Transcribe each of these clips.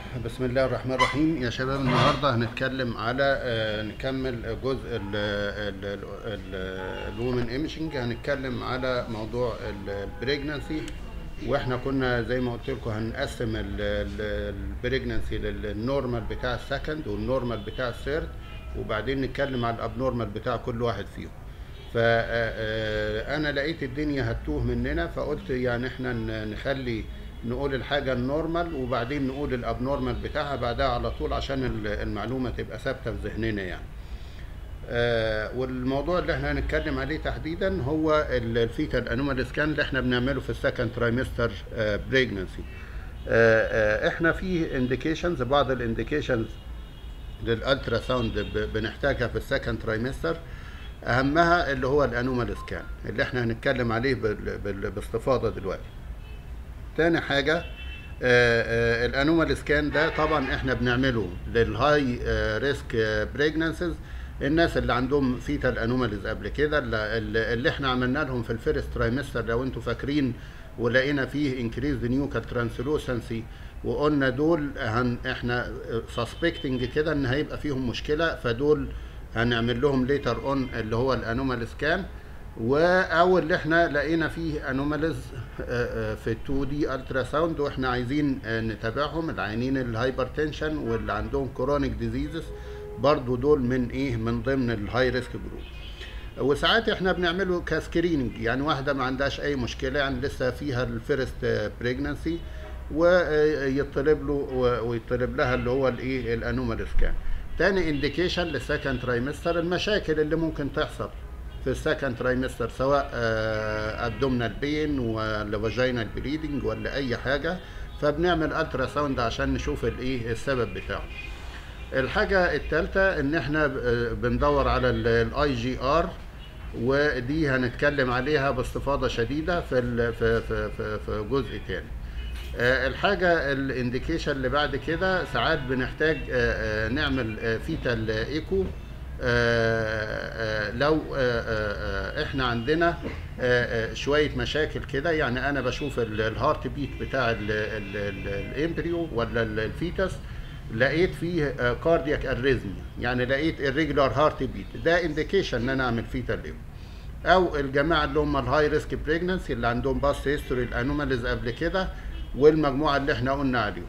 بسم الله الرحمن الرحيم يا شباب النهارده هنتكلم على آه، نكمل جزء الومن ايمجنج هنتكلم على موضوع البريجنانسي واحنا كنا زي ما قلت لكم هنقسم البريجنانسي للنورمال بتاع السكند والنورمال بتاع الثيرد وبعدين نتكلم على الابنورمال بتاع كل واحد فيهم فانا لقيت الدنيا هتوه مننا فقلت يعني احنا ن- نخلي نقول الحاجة النورمال وبعدين نقول الابنورمال بتاعها بعدها على طول عشان ال- المعلومة تبقى ثابتة في ذهننا يعني آه، والموضوع اللي احنا هنتكلم عليه تحديدا هو الفيتال انومال سكان اللي احنا بنعمله في السكند ترايمستر بريجنسي احنا في انديكيشنز بعض الانديكيشنز للالترا ساوند ب- بنحتاجها في السكند ترايمستر اهمها اللي هو الانومال سكان اللي احنا هنتكلم عليه بال- بال- باستفاضه دلوقتي تاني حاجه الانومال سكان ده طبعا احنا بنعمله للهاي ريسك بريجنانسز الناس اللي عندهم فيتال انوماليز قبل كده اللي, اللي احنا عملنا لهم في الفيرست ترايمستر لو انتوا فاكرين ولقينا فيه انكريز نيوكال ترانسلوسنسي وقلنا دول هن احنا سسبكتنج كده ان هيبقى فيهم مشكله فدول هنعمل لهم ليتر اون اللي هو الانومال سكان او اللي احنا لقينا فيه انوماليز في 2 دي الترا ساوند واحنا عايزين آه، نتابعهم العيانين الهايبرتنشن واللي عندهم كرونيك ديزيزز برضو دول من ايه من ضمن الهاي ريسك جروب وساعات احنا بنعمله كسكريننج يعني واحده ما عندهاش اي مشكله يعني لسه فيها الفيرست بريجنانسي ويطلب له ويطلب لها اللي هو الايه الانومال سكان تاني انديكيشن للسكند ترايمستر المشاكل اللي ممكن تحصل في السكند ترايمستر سواء ابدومينال بين ولا فاجينال بليدنج ولا اي حاجه فبنعمل الترا ساوند عشان نشوف الايه السبب بتاعه الحاجة الثالثة ان احنا ب- بندور على الاي جي ار ودي هنتكلم عليها باستفاضة شديدة في ال- في في في, في جزء تاني. آه، الحاجة الانديكيشن اللي بعد كده ساعات بنحتاج آه، آه، نعمل فيتال ايكو لو آه، آه، آه، احنا عندنا آه، آه، شوية مشاكل كده يعني انا بشوف ال- الهارت بيت بتاع ال- ال- ال- الامبريو ولا ال- الفيتس لقيت فيه كاردياك اريزميا يعني لقيت irregular هارت بيت ده انديكيشن ان انا اعمل فيتال ايكو او الجماعه اللي هم الهاي ريسك بريجنسي اللي عندهم باست هيستوري الانوماليز قبل كده والمجموعه اللي احنا قلنا عليهم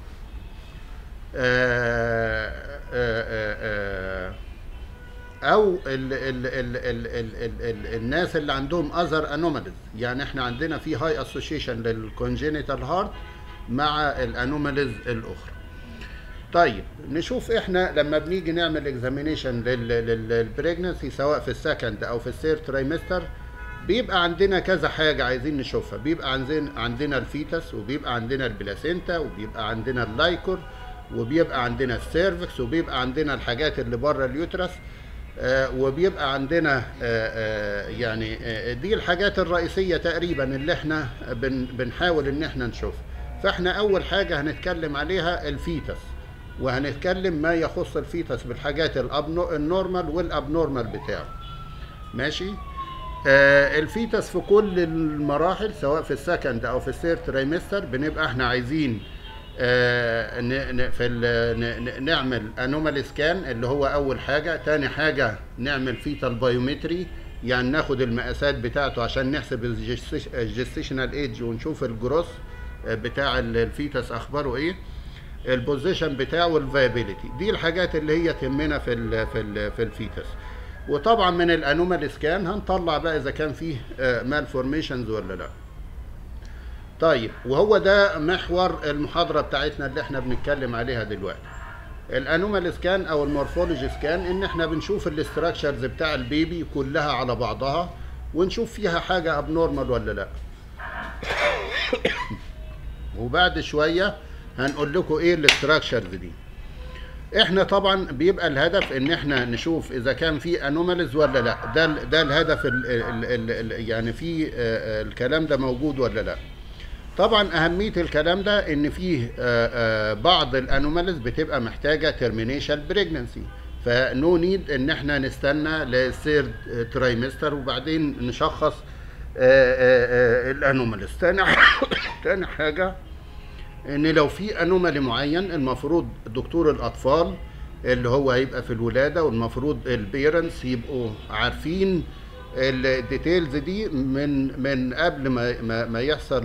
آه، آه، آه، آه، او ال ال ال ال ال ال ال الناس اللي عندهم اذر انوماليز يعني احنا عندنا في هاي اسوشيشن للكونجينيتال هارت مع الانوماليز الاخرى طيب نشوف احنا لما بنيجي نعمل اكزامينيشن للبريجنسي سواء في السكند او في الثيرد ترايمستر بيبقى عندنا كذا حاجة عايزين نشوفها بيبقى عندنا عندنا الفيتس وبيبقى عندنا البلاسينتا وبيبقى عندنا اللايكور وبيبقى عندنا السيرفكس وبيبقى عندنا الحاجات اللي بره اليوترس آه، وبيبقى عندنا آه، آه، يعني آه، دي الحاجات الرئيسية تقريبا اللي احنا بن بنحاول ان احنا نشوفها فاحنا اول حاجة هنتكلم عليها الفيتس وهنتكلم ما يخص الفيتس بالحاجات الأبنو النورمال والابنورمال بتاعه ماشي آه الفيتس في كل المراحل سواء في السكند او في الثيرد ترايمستر بنبقى احنا عايزين آه ن- ن- في ال- ن- ن- نعمل انومالي سكان اللي هو اول حاجه تاني حاجه نعمل فيتال بايومتري يعني ناخد المقاسات بتاعته عشان نحسب الجستيشنال ايج ونشوف الجروس آه، بتاع ال- الفيتس اخباره ايه البوزيشن بتاعه والفايبيليتي دي الحاجات اللي هي تهمنا في ال في ال في الفيتس وطبعا من الانومال سكان هنطلع بقى اذا كان فيه مال فورميشنز ولا لا طيب وهو ده محور المحاضره بتاعتنا اللي احنا بنتكلم عليها دلوقتي الانومال سكان او المورفولوجي سكان ان احنا بنشوف الاستراكشرز بتاع البيبي كلها على بعضها ونشوف فيها حاجه ابنورمال ولا لا وبعد شويه هنقول لكم ايه الاستراكشرز دي احنا طبعا بيبقى الهدف ان احنا نشوف اذا كان في انوماليز ولا لا ده ال- ده الهدف ال ال ال ال يعني في آه، آه، الكلام ده موجود ولا لا طبعا اهميه الكلام ده ان فيه آه، آه، بعض الانوماليز بتبقى محتاجه ترمينيشن بريجنسي فنو نيد ان احنا نستنى للثيرد ترايمستر وبعدين نشخص الانوماليز تاني تاني حاجه ان لو في انومالي معين المفروض دكتور الاطفال اللي هو هيبقى في الولاده والمفروض البيرنتس يبقوا عارفين الديتيلز دي من من قبل ما ما, ما يحصل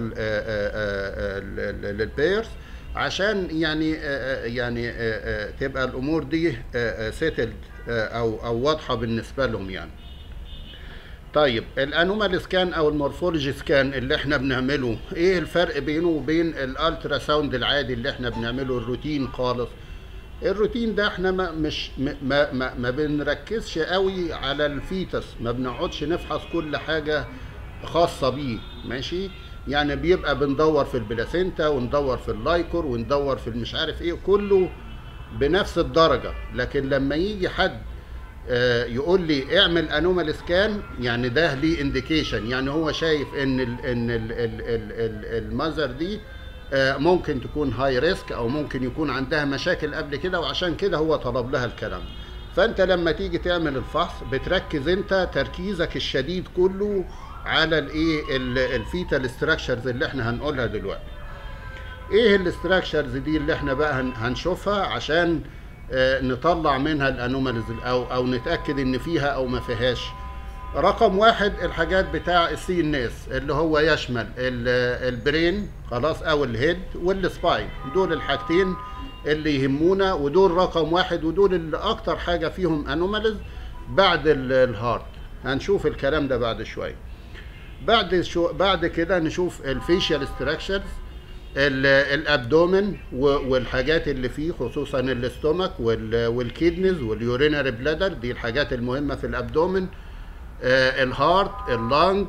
للبيرز عشان يعني يعني تبقى الامور دي سيتلد او او واضحه بالنسبه لهم يعني طيب الانومال سكان او المورفولوجي سكان اللي احنا بنعمله ايه الفرق بينه وبين الالترا ساوند العادي اللي احنا بنعمله الروتين خالص الروتين ده احنا ما مش ما ما, ما بنركزش قوي على الفيتس ما بنقعدش نفحص كل حاجه خاصه بيه ماشي يعني بيبقى بندور في البلاسينتا وندور في اللايكور وندور في المش عارف ايه كله بنفس الدرجه لكن لما يجي حد يقول لي اعمل انومال سكان يعني ده ليه انديكيشن يعني هو شايف ان ال ان ال ال ال ال المذر دي ممكن تكون هاي ريسك او ممكن يكون عندها مشاكل قبل كده وعشان كده هو طلب لها الكلام فانت لما تيجي تعمل الفحص بتركز انت تركيزك الشديد كله على الايه الفيتال ستراكشرز اللي احنا هنقولها دلوقتي ايه الاستراكشرز دي اللي احنا بقى هنشوفها عشان نطلع منها الانوماليز او او نتاكد ان فيها او ما فيهاش رقم واحد الحاجات بتاع السي الناس اللي هو يشمل البرين خلاص او الهيد والسباين دول الحاجتين اللي يهمونا ودول رقم واحد ودول اللي اكتر حاجه فيهم انوماليز بعد الهارت هنشوف الكلام ده بعد شويه بعد شو بعد كده نشوف الفيشيال ستراكشرز الابدومن والحاجات اللي فيه خصوصا الاستومك والكيدنز واليورينري بلادر دي الحاجات المهمه في الابدومن آه الهارت اللانج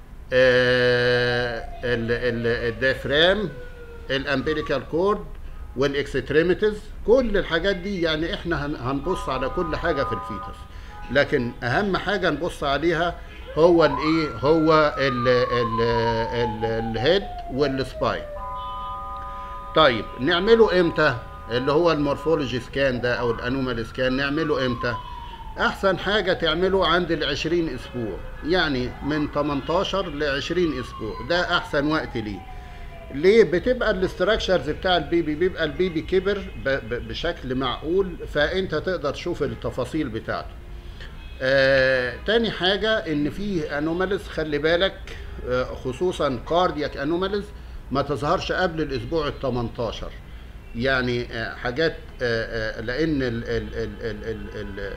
آه الديافرام الامبيريكال كورد والاكستريميتيز كل الحاجات دي يعني احنا هنبص على كل حاجه في الفيتس لكن اهم حاجه نبص عليها هو الايه هو الهيد والسباين طيب نعمله امتى اللي هو المورفولوجي سكان ده او الانومال سكان نعمله امتى احسن حاجه تعمله عند ال 20 اسبوع يعني من 18 ل 20 اسبوع ده احسن وقت ليه ليه بتبقى الاستراكشرز بتاع البيبي بيبقى البيبي كبر بشكل معقول فانت تقدر تشوف التفاصيل بتاعته آه تاني حاجه ان في انوماليز خلي بالك آه خصوصا كاردياك انوماليز ما تظهرش قبل الاسبوع ال 18 يعني آه حاجات لان ال ال ال ال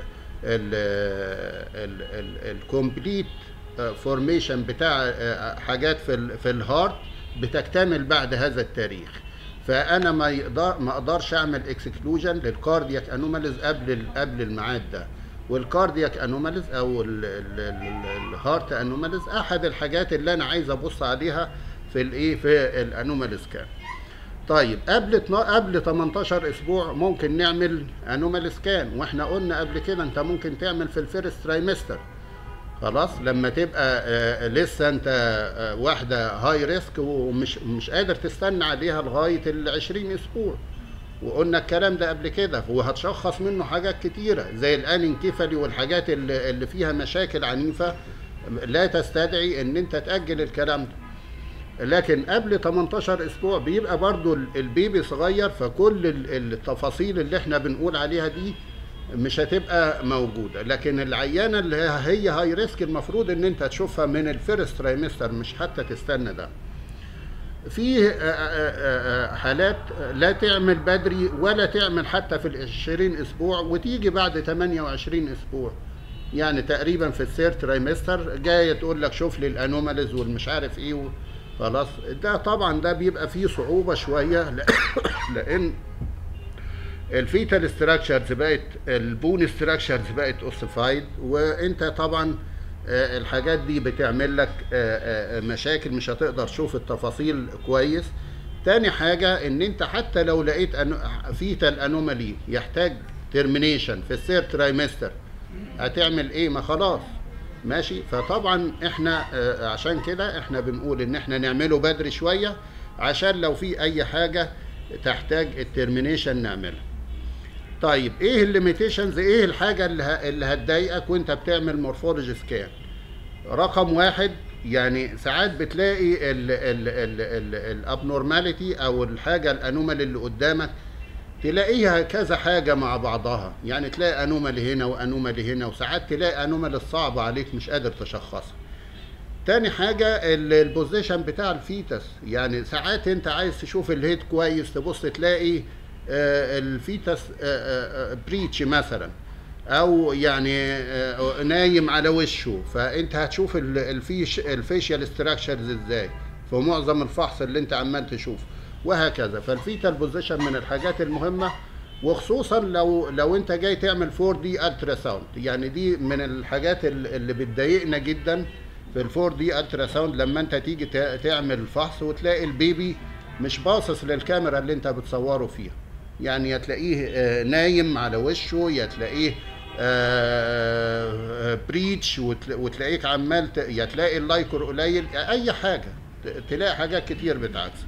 ال الكومبليت فورميشن بتاع حاجات في في الهارت بتكتمل بعد هذا التاريخ فانا ما يقدر ما اقدرش اعمل اكسكلوجن للكاردياك انوماليز قبل قبل الميعاد ده والكاردياك انوماليز او الهارت انوماليز احد الحاجات اللي انا عايز ابص عليها في الايه في الانوماليز كان طيب قبل قبل 18 اسبوع ممكن نعمل انومال سكان واحنا قلنا قبل كده انت ممكن تعمل في الفيرست ترايمستر خلاص لما تبقى آه لسه انت آه واحده هاي ريسك ومش مش قادر تستنى عليها لغايه ال 20 اسبوع وقلنا الكلام ده قبل كده وهتشخص منه حاجات كتيره زي الانكيفالي والحاجات اللي, اللي فيها مشاكل عنيفه لا تستدعي ان انت تاجل الكلام ده لكن قبل 18 اسبوع بيبقى برضو البيبي صغير فكل التفاصيل اللي احنا بنقول عليها دي مش هتبقى موجودة لكن العيانة اللي هي هاي ريسك المفروض ان انت تشوفها من الفيرست ترايمستر مش حتى تستنى ده في حالات لا تعمل بدري ولا تعمل حتى في العشرين اسبوع وتيجي بعد 28 اسبوع يعني تقريبا في الثير ترايمستر جايه تقول لك شوف لي الانوماليز والمش عارف ايه و... خلاص ده طبعا ده بيبقى فيه صعوبه شويه لان الفيتال ستراكشرز بقت البون ستراكشرز بقت اوسيفايد وانت طبعا الحاجات دي بتعمل لك مشاكل مش هتقدر تشوف التفاصيل كويس تاني حاجة ان انت حتى لو لقيت فيتال انومالي يحتاج ترمينيشن في الثير ترايمستر هتعمل ايه ما خلاص ماشي فطبعا احنا عشان كده احنا بنقول ان احنا نعمله بدري شوية عشان لو في اي حاجة تحتاج الترمينيشن نعملها طيب ايه الليميتيشنز ايه الحاجة اللي, اللي هتضايقك وانت بتعمل مورفولوجي سكان رقم واحد يعني ساعات بتلاقي الابنورماليتي او الحاجه الانومال اللي قدامك تلاقيها كذا حاجه مع بعضها يعني تلاقي انومالي هنا وانومالي هنا وساعات تلاقي انومالي الصعبه عليك مش قادر تشخصها تاني حاجة ال- البوزيشن بتاع الفيتس يعني ساعات انت عايز تشوف الهيد كويس تبص تلاقي آه، الفيتس آه، آه، بريتش مثلا او يعني آه، نايم على وشه فانت هتشوف ال- الفيش الفيشيال ستراكشرز ازاي في معظم الفحص اللي انت عمال تشوفه وهكذا فالفيتال بوزيشن من الحاجات المهمه وخصوصا لو لو انت جاي تعمل 4 دي الترا ساوند يعني دي من الحاجات ال- اللي بتضايقنا جدا في ال 4 دي الترا ساوند لما انت تيجي تع- تعمل فحص وتلاقي البيبي مش باصص للكاميرا اللي انت بتصوره فيها يعني يا تلاقيه آه، نايم على وشه يا تلاقيه آه، آه، بريتش وتلا- وتلاقيك عمال ت- يا تلاقي اللايكور قليل اي حاجه ت- تلاقي حاجات كتير بتعكس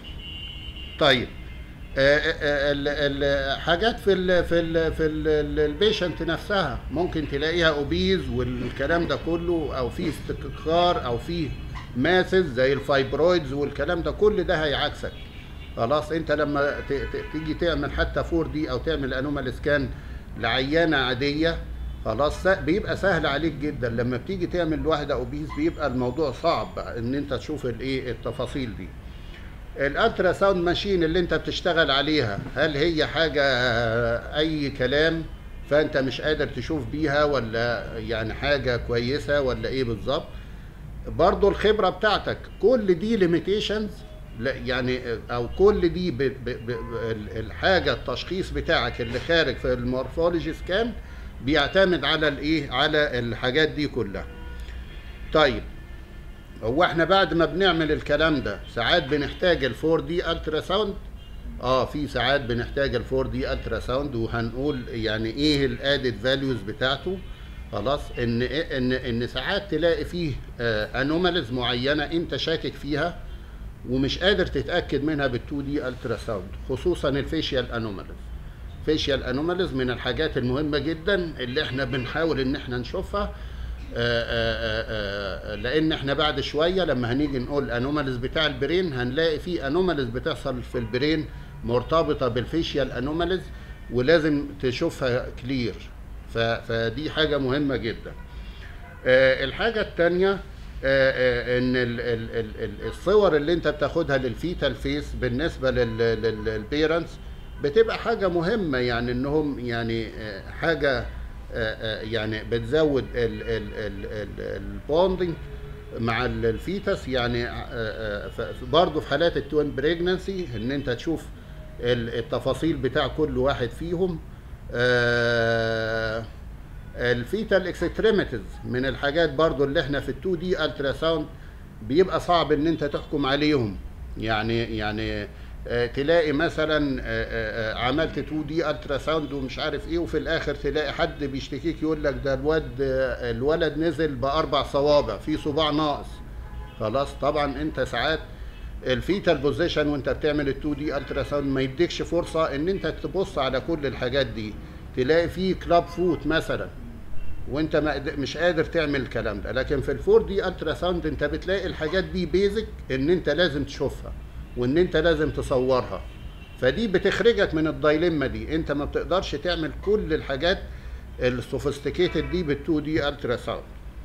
طيب آه، آه، ال- ال- حاجات في ال في ال في البيشنت نفسها ممكن تلاقيها اوبيز والكلام ده كله او في استكرار او في ماسز زي الفايبرويدز والكلام ده كل ده هيعكسك خلاص انت لما ت- ت- تيجي تعمل حتى 4 دي او تعمل انومال سكان لعيانه عاديه خلاص س- بيبقى سهل عليك جدا لما بتيجي تعمل واحده اوبيز بيبقى الموضوع صعب ان انت تشوف الايه التفاصيل دي الالترا ساوند ماشين اللي انت بتشتغل عليها هل هي حاجه اي كلام فانت مش قادر تشوف بيها ولا يعني حاجه كويسه ولا ايه بالظبط برضو الخبره بتاعتك كل دي ليميتيشنز يعني او كل دي ب ب ب ال- الحاجه التشخيص بتاعك اللي خارج في المورفولوجي سكان بيعتمد على الايه على الحاجات دي كلها طيب هو احنا بعد ما بنعمل الكلام ده ساعات بنحتاج ال 4 دي الترا ساوند اه في ساعات بنحتاج ال 4 دي الترا ساوند وهنقول يعني ايه الادد فاليوز بتاعته خلاص ان إيه- ان ان ساعات تلاقي فيه انوماليز معينه انت شاكك فيها ومش قادر تتاكد منها بال 2 دي الترا ساوند خصوصا الفيشيال انوماليز فيشيال انوماليز من الحاجات المهمه جدا اللي احنا بنحاول ان احنا نشوفها آه، آه، آه، آه، لان احنا بعد شويه لما هنيجي نقول انوماليز بتاع البرين هنلاقي في انوماليز بتحصل في البرين مرتبطه بالفيشيال انوماليز ولازم تشوفها كلير فدي حاجه مهمه جدا آه، الحاجه الثانيه ان ال- ال- ال- ال- الصور اللي انت بتاخدها للفيتال فيس بالنسبه للبيرنتس بتبقى حاجه مهمه يعني انهم يعني آه، حاجه آه، آه، يعني بتزود البوندنج مع ال- الفيتس يعني آه، آه، ف- برضه في حالات التوين بريجنانسي ان انت تشوف ال- التفاصيل بتاع كل واحد فيهم آه، الفيتال اكستريميتيز من الحاجات برضو اللي احنا في ال 2 دي الترا ساوند بيبقى صعب ان انت تحكم عليهم يعني يعني آه، تلاقي مثلا آه، آه، آه، عملت 2 دي الترا ساوند ومش عارف ايه وفي الاخر تلاقي حد بيشتكيك يقول لك ده الواد آه، الولد نزل باربع صوابع في صباع ناقص خلاص طبعا انت ساعات الفيتال بوزيشن وانت بتعمل ال 2 دي الترا ساوند ما يديكش فرصه ان انت تبص على كل الحاجات دي تلاقي فيه كلاب فوت مثلا وانت ما قد- مش قادر تعمل الكلام ده لكن في الفور دي الترا ساوند انت بتلاقي الحاجات دي بيزك ان انت لازم تشوفها وان انت لازم تصورها فدي بتخرجك من الدايليما دي انت ما بتقدرش تعمل كل الحاجات السوفيستيكيتد دي بال2 دي الترا ساوند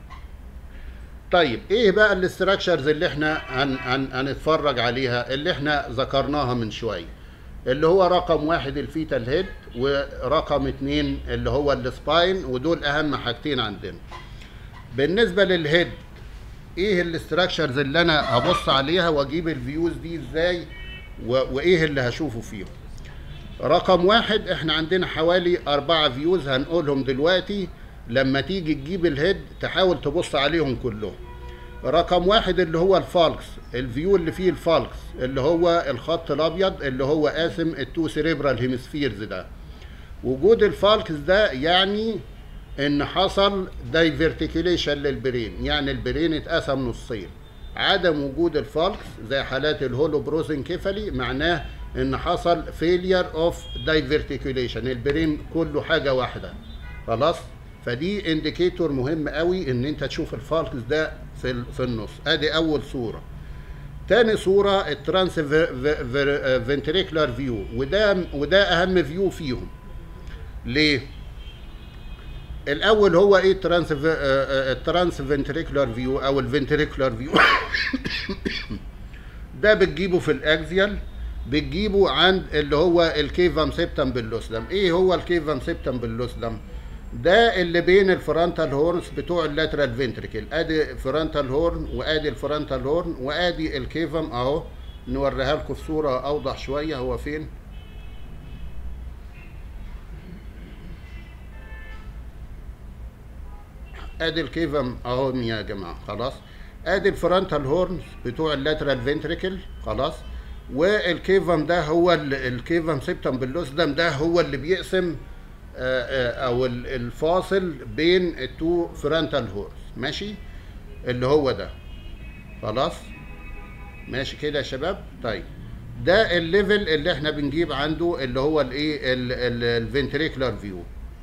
طيب ايه بقى الاستراكشرز اللي احنا هن هن هنتفرج عليها اللي احنا ذكرناها من شويه اللي هو رقم واحد الفيتال هيد ورقم اتنين اللي هو السباين ودول اهم حاجتين عندنا بالنسبه للهيد ايه الاستراكشرز اللي انا هبص عليها واجيب الفيوز دي ازاي و- وايه اللي هشوفه فيهم رقم واحد احنا عندنا حوالي أربعة فيوز هنقولهم دلوقتي لما تيجي تجيب الهيد تحاول تبص عليهم كلهم رقم واحد اللي هو الفالكس الفيو اللي فيه الفالكس اللي هو الخط الابيض اللي هو قاسم التو سيريبرال هيمسفيرز ده وجود الفالكس ده يعني ان حصل دايفرتيكيليشن للبرين يعني البرين اتقسم نصين عدم وجود الفالكس زي حالات الهولو بروزنكيفالي معناه ان حصل فيلير اوف دايفرتيكيليشن البرين كله حاجه واحده خلاص فدي انديكيتور مهم قوي ان انت تشوف الفالكس ده في ال- في النص ادي اول صوره تاني صوره الترانس فنتريكولار فيو وده وده اهم فيو فيهم ليه الاول هو ايه الترانس الترانس فنتريكولار فيو او الفنتريكولار فيو ده بتجيبه في الاكزيال بتجيبه عند اللي هو الكيفام سيبتم باللوسلم ايه هو الكيفام سيبتم باللوسلم ده اللي بين الفرونتال هورنز بتوع اللاترال فنتريكل ادي فرونتال هورن وادي الفرونتال هورن وادي الكيفام اهو نوريها لكم في صوره اوضح شويه هو فين ادي الكيفم اهو يا جماعه خلاص ادي الفرونتال هورنز بتوع اللاترال فنتريكل خلاص والكيفم ده هو ال- الكيفم سيبتم باللوسدم ده هو اللي بيقسم آه، آه، او ال- الفاصل بين التو فرونتال هورنز ماشي اللي هو ده خلاص ماشي كده يا شباب طيب ده الليفل اللي احنا بنجيب عنده اللي هو الايه الفنتريكولار فيو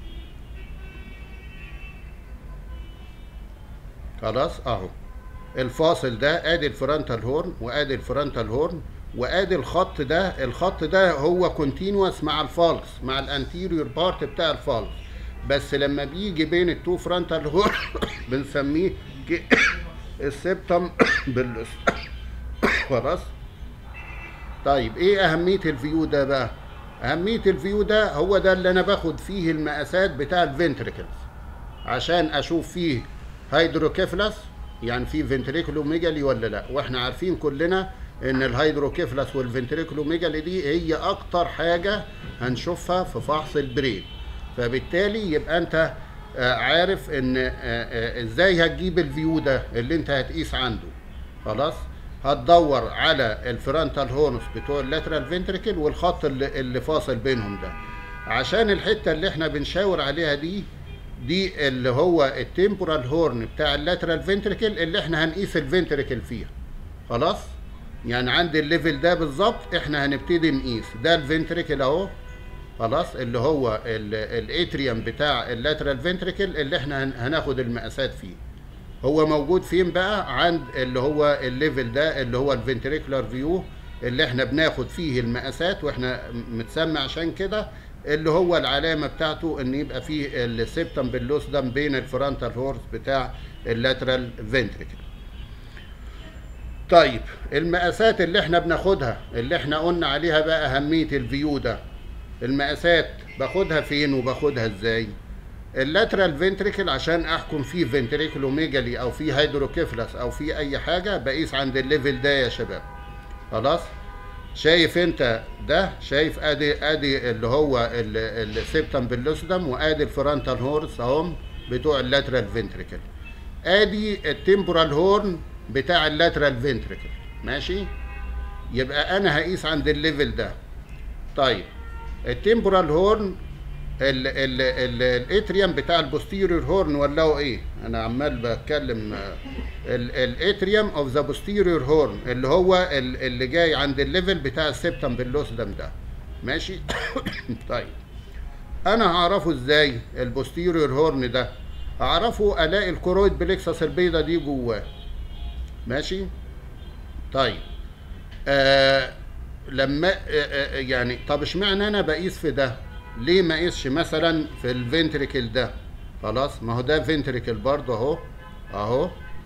خلاص اهو الفاصل ده ادي الفرونتال هورن وادي الفرونتال هورن وادي الخط ده الخط ده هو كونتينوس مع الفالكس مع الانتيريور بارت بتاع الفالكس بس لما بيجي بين التو فرونتال هورن بنسميه ك- السبتم باللس خلاص طيب ايه اهميه الفيو ده بقى اهميه الفيو ده هو ده اللي انا باخد فيه المقاسات بتاع الفنتريكلز عشان اشوف فيه هيدروكيفلس يعني في فنتريكولوميجالي ولا لا واحنا عارفين كلنا ان الهيدروكيفلس والفنتريكولوميجالي دي هي اكتر حاجه هنشوفها في فحص البرين فبالتالي يبقى انت آه، عارف ان آه، آه، ازاي هتجيب الفيو ده اللي انت هتقيس عنده خلاص هتدور على الفرونتال هورنز بتوع اللاترال فنتريكل والخط اللي, اللي فاصل بينهم ده عشان الحته اللي احنا بنشاور عليها دي دي اللي هو التمبورال هورن بتاع اللاترال فنتريكل اللي احنا هنقيس الفنتريكل فيها خلاص يعني عند الليفل ده بالظبط احنا هنبتدي نقيس ده الفنتريكل اهو خلاص اللي هو الاتريوم بتاع اللاترال فنتريكل اللي احنا هن- هناخد المقاسات فيه هو موجود فين بقى عند اللي هو الليفل ده اللي هو الفنتريكولار فيو اللي احنا بناخد فيه المقاسات واحنا متسمى عشان كده اللي هو العلامه بتاعته ان يبقى فيه السيبتم باللوسدم بين الفرونتال هورس بتاع اللاترال فنتريكل طيب المقاسات اللي احنا بناخدها اللي احنا قلنا عليها بقى اهميه الفيو ده المقاسات باخدها فين وباخدها ازاي اللاترال فنتريكل عشان احكم فيه فنتريكولوميجالي او فيه هيدروكيفلس او فيه اي حاجه بقيس عند الليفل ده يا شباب خلاص شايف انت ده شايف ادي ادي اللي هو ال- السيبتم باللوسدم وادي الفرونتال هورس اهم بتوع اللاترال فنتريكل ادي التمبورال هورن بتاع اللاترال فنتريكل ماشي يبقى انا هقيس عند الليفل ده طيب التمبورال هورن ال ال ال الاتريوم بتاع البوستيريور هورن ولا هو ايه انا عمال بتكلم الاتريوم اوف ذا بوستيريور هورن اللي هو ال- اللي جاي عند الليفل بتاع السبتم باللوسدم ده ماشي طيب انا هعرفه ازاي البوستيريور هورن ده هعرفه الاقي الكرويد بليكسس البيضه دي جواه ماشي طيب آه لما آه آه يعني طب اشمعنى انا بقيس في ده ليه ما اقيسش مثلا في الفنتريكل ده خلاص ما هو ده فنتريكل برضه اهو اهو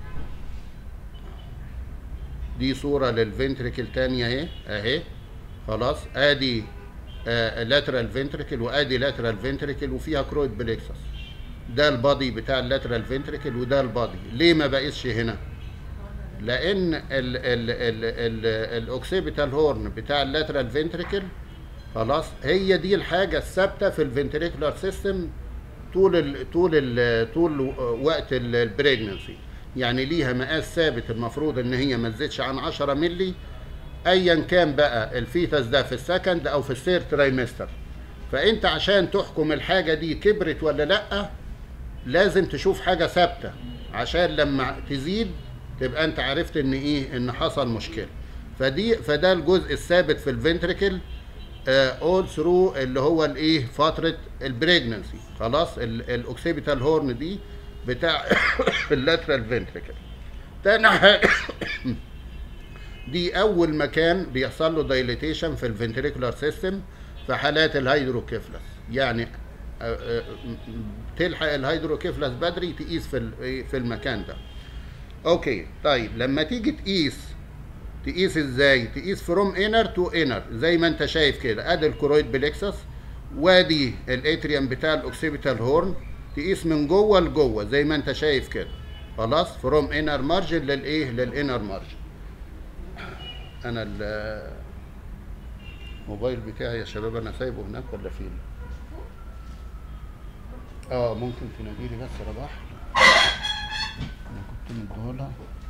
دي صورة للفنتريكل تانية اهي اهي خلاص ادي آه لاترال فنتريكل وادي لاترال فنتريكل وفيها كرويد بليكسس ده البادي بتاع اللاترال فنتريكل وده البادي ليه ما بقيسش هنا لان ال ال ال ال الاوكسيبيتال هورن بتاع اللاترال فنتريكل خلاص هي دي الحاجه الثابته في الفنتريكولار سيستم طول ال طول ال طول وقت البريجننسي يعني ليها مقاس ثابت المفروض ان هي ما تزيدش عن 10 مللي ايا كان بقى الفيتس ده في السكند او في الثيرد ترايمستر فانت عشان تحكم الحاجه دي كبرت ولا لا لازم تشوف حاجه ثابته عشان لما تزيد تبقى انت عرفت ان ايه ان حصل مشكله فدي فده الجزء الثابت في الفنتريكل اول ثرو اللي هو الايه فتره البريجننسي خلاص الاوكسيبيتال هورن دي بتاع اللاترال فنتريكل تاني حاجه دي اول مكان بيحصل له دايليتيشن في الفنتريكولار سيستم في حالات الهيدروكيفلس يعني آه، آه، تلحق الهيدروكيفلس بدري تقيس في ال- في المكان ده اوكي طيب لما تيجي تقيس تقيس ازاي تقيس فروم انر تو انر زي ما انت شايف كده ادي الكرويد بليكسس وادي الاتريوم بتاع الاوكسيبيتال هورن تقيس من جوه لجوه زي ما انت شايف كده خلاص فروم انر مارجن للايه للانر مارجن انا ال- الموبايل بتاعي يا شباب انا سايبه هناك ولا فين اه ممكن تناديلي بس رباح انا كنت مديهولها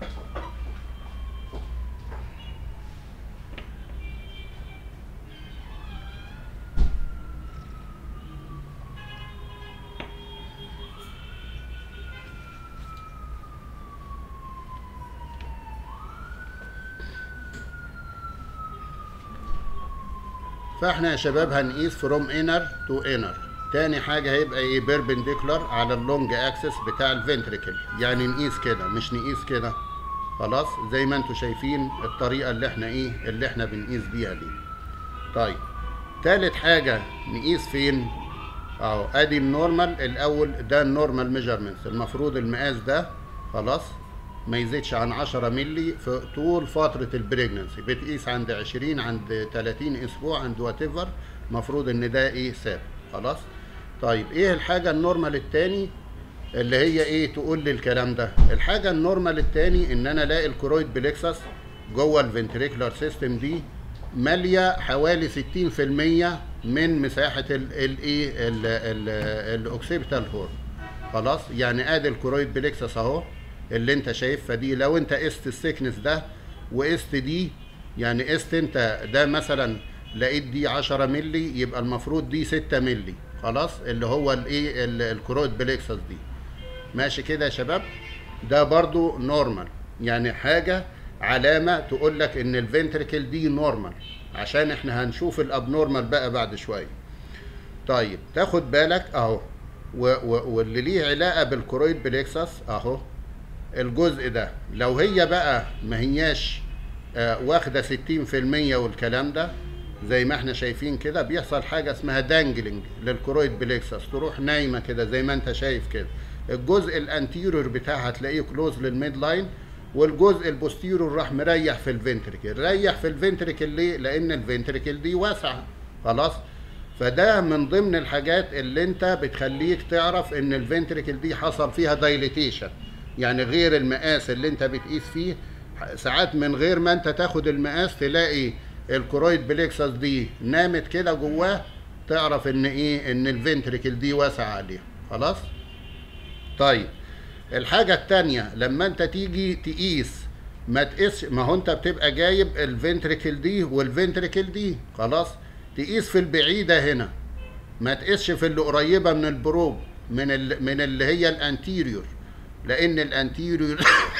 فاحنا يا شباب هنقيس فروم انر تو انر تاني حاجه هيبقى ايه بيربنديكولار على اللونج اكسس بتاع الفنتريكل يعني نقيس كده مش نقيس كده خلاص زي ما انتم شايفين الطريقه اللي احنا ايه اللي احنا بنقيس بيها دي طيب تالت حاجه نقيس فين اهو ادي النورمال الاول ده النورمال ميجرمنتس المفروض المقاس ده خلاص ما يزيدش عن 10 مللي في طول فتره البريجننسي بتقيس عند 20 عند 30 اسبوع عند وات ايفر المفروض ان ده ايه ثابت خلاص طيب ايه الحاجه النورمال التاني اللي هي ايه تقول لي الكلام ده الحاجه النورمال التاني ان انا الاقي الكرويد بليكسس جوه الفنتريكولار سيستم دي ماليه حوالي 60% من مساحه الايه الاوكسيبيتال هورن خلاص يعني ادي الكرويد بليكسس اهو اللي انت شايفها دي لو انت قست السكنس ده وقست دي يعني قست انت ده مثلا لقيت دي 10 مللي يبقى المفروض دي 6 مللي خلاص اللي هو الايه ال- الكرويد بليكسس دي ماشي كده يا شباب ده برضو نورمال يعني حاجة علامة تقول لك ان الفنتريكل دي نورمال عشان احنا هنشوف الابنورمال بقى بعد شوية طيب تاخد بالك اهو و- و- واللي ليه علاقة بالكرويد بليكسس اهو الجزء ده لو هي بقى ما هياش آه، واخده 60% والكلام ده زي ما احنا شايفين كده بيحصل حاجه اسمها دانجلنج للكرويد بليكسس تروح نايمه كده زي ما انت شايف كده الجزء الانتيريور بتاعها تلاقيه كلوز للميد لاين والجزء البوستيريور راح مريح في الفنتريكل ريح في الفنتريكل ليه لان الفنتريكل دي واسعه خلاص فده من ضمن الحاجات اللي انت بتخليك تعرف ان الفنتريكل دي حصل فيها دايليتيشن يعني غير المقاس اللي انت بتقيس فيه ساعات من غير ما انت تاخد المقاس تلاقي الكرويد بليكسس دي نامت كده جواه تعرف ان ايه ان الفنتريكل دي واسعه عليها خلاص طيب الحاجة التانية لما انت تيجي تقيس ما تقيس ما هو انت بتبقى جايب الفنتريكل دي والفنتريكل دي خلاص تقيس في البعيدة هنا ما تقيسش في اللي قريبة من البروب من ال... من اللي هي الانتيريور لان الانتيريور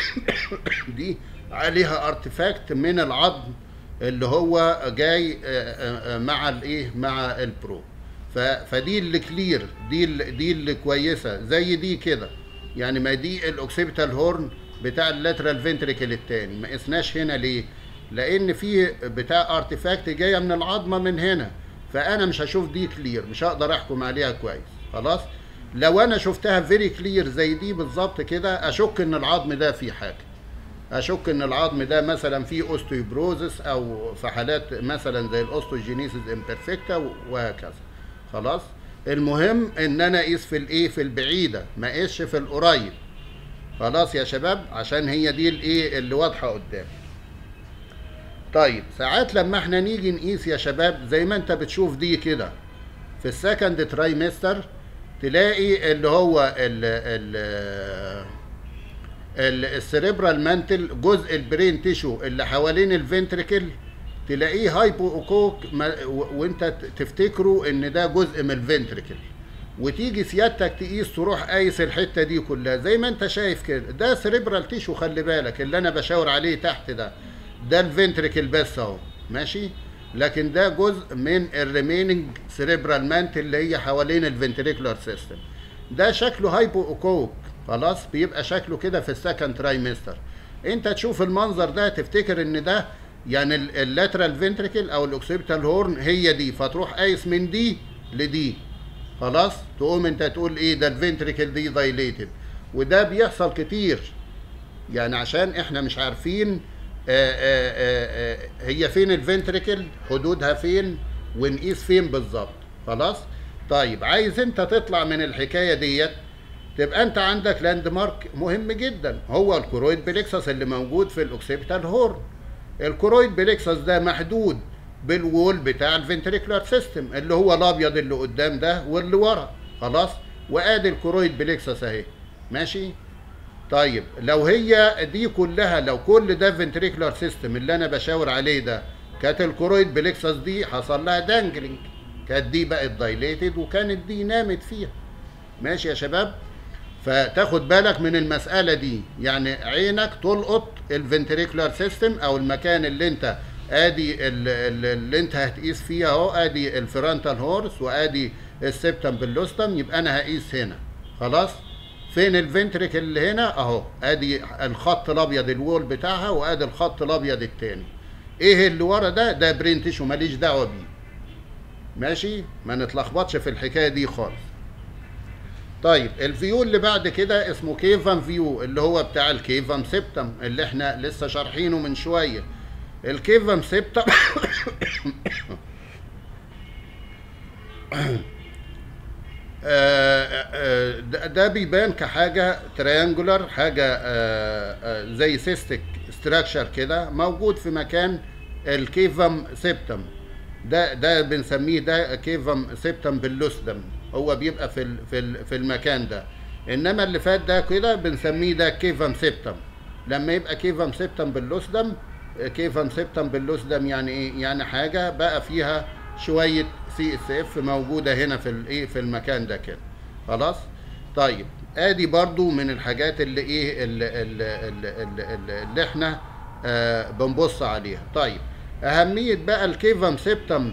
دي عليها ارتفاكت من العظم اللي هو جاي آه، آه، آه، مع الايه مع البرو ف- فدي اللي كلير دي اللي دي اللي كويسه زي دي كده يعني ما دي الاوكسيبيتال هورن بتاع اللاترال فنتريكل التاني ما قسناش هنا ليه لان في بتاع ارتفاكت جايه من العظمه من هنا فانا مش هشوف دي كلير مش هقدر احكم عليها كويس خلاص لو انا شفتها فيري كلير زي دي بالظبط كده اشك ان العظم ده فيه حاجه اشك ان العظم ده مثلا فيه اوستيوبروزس او في حالات مثلا زي الاوستوجينيسيس امبرفكتا وهكذا خلاص المهم ان انا اقيس في الايه في البعيده ما اقيسش في القريب خلاص يا شباب عشان هي دي الايه اللي واضحه قدامي طيب ساعات لما احنا نيجي نقيس يا شباب زي ما انت بتشوف دي كده في السكند ترايمستر تلاقي اللي هو ال ال السريبرال مانتل جزء البرين تيشو اللي حوالين الفنتريكل تلاقيه هايبو اوكوك ما- و- وانت ت- تفتكره ان ده جزء من الفنتريكل وتيجي سيادتك تقيس تروح قايس الحته دي كلها زي ما انت شايف كده ده سريبرال تيشو خلي بالك اللي انا بشاور عليه تحت ده ده الفنتريكل بس اهو ماشي لكن ده جزء من الريميننج سريبرال مانتل اللي هي حوالين الفنتريكولار سيستم ده شكله هايبو اوكوك خلاص بيبقى شكله كده في السكند ترايمستر انت تشوف المنظر ده تفتكر ان ده يعني اللاترال فنتريكل او الاوكسيبيتال هورن هي دي فتروح قايس من دي لدي خلاص تقوم انت تقول ايه ده الفنتريكل دي دايليتد وده بيحصل كتير يعني عشان احنا مش عارفين آآ آآ آآ هي فين الفنتريكل حدودها فين ونقيس فين بالظبط خلاص طيب عايز انت تطلع من الحكايه ديت تبقى انت عندك لاند مارك مهم جدا هو الكرويد بليكسس اللي موجود في الاوكسيبيتال هورن الكرويد بليكسس ده محدود بالوول بتاع الفنتريكولار سيستم اللي هو الابيض اللي قدام ده واللي ورا خلاص وادي الكرويد بليكسس اهي ماشي طيب لو هي دي كلها لو كل ده فنتريكولار سيستم اللي انا بشاور عليه ده كانت الكرويد بليكسس دي حصل لها دانجلينج كانت دي بقت دايليتد وكانت دي نامت فيها ماشي يا شباب فتاخد بالك من المسألة دي يعني عينك تلقط الفنتريكولار سيستم او المكان اللي انت ادي اللي انت هتقيس فيه اهو ادي الفرونتال هورس وادي السبتم باللوستم يبقى انا هقيس هنا خلاص فين الفنتريكل اللي هنا اهو ادي الخط الابيض الوول بتاعها وادي الخط الابيض التاني ايه اللي ورا ده ده برينتش وماليش دعوه بيه ماشي ما نتلخبطش في الحكايه دي خالص طيب الفيو اللي بعد كده اسمه كيفان فيو اللي هو بتاع الكيفان سيبتم اللي احنا لسه شارحينه من شويه الكيفان سيبتم ده بيبان كحاجه تريانجولار حاجه زي سيستيك ستراكشر كده موجود في مكان الكيفم سيبتم ده ده بنسميه ده كيفم سيبتم باللوسدم هو بيبقى في في في المكان ده انما اللي فات ده كده بنسميه ده كيفم سيبتم لما يبقى كيفم سيبتم باللوسدم كيفم سيبتم باللوسدم يعني ايه يعني حاجه بقى فيها شويه سي اس اف موجوده هنا في الايه في المكان ده كده خلاص طيب ادي برضو من الحاجات اللي ايه اللي, اللي, اللي, اللي احنا آه بنبص عليها طيب اهميه بقى الكيفم سيبتم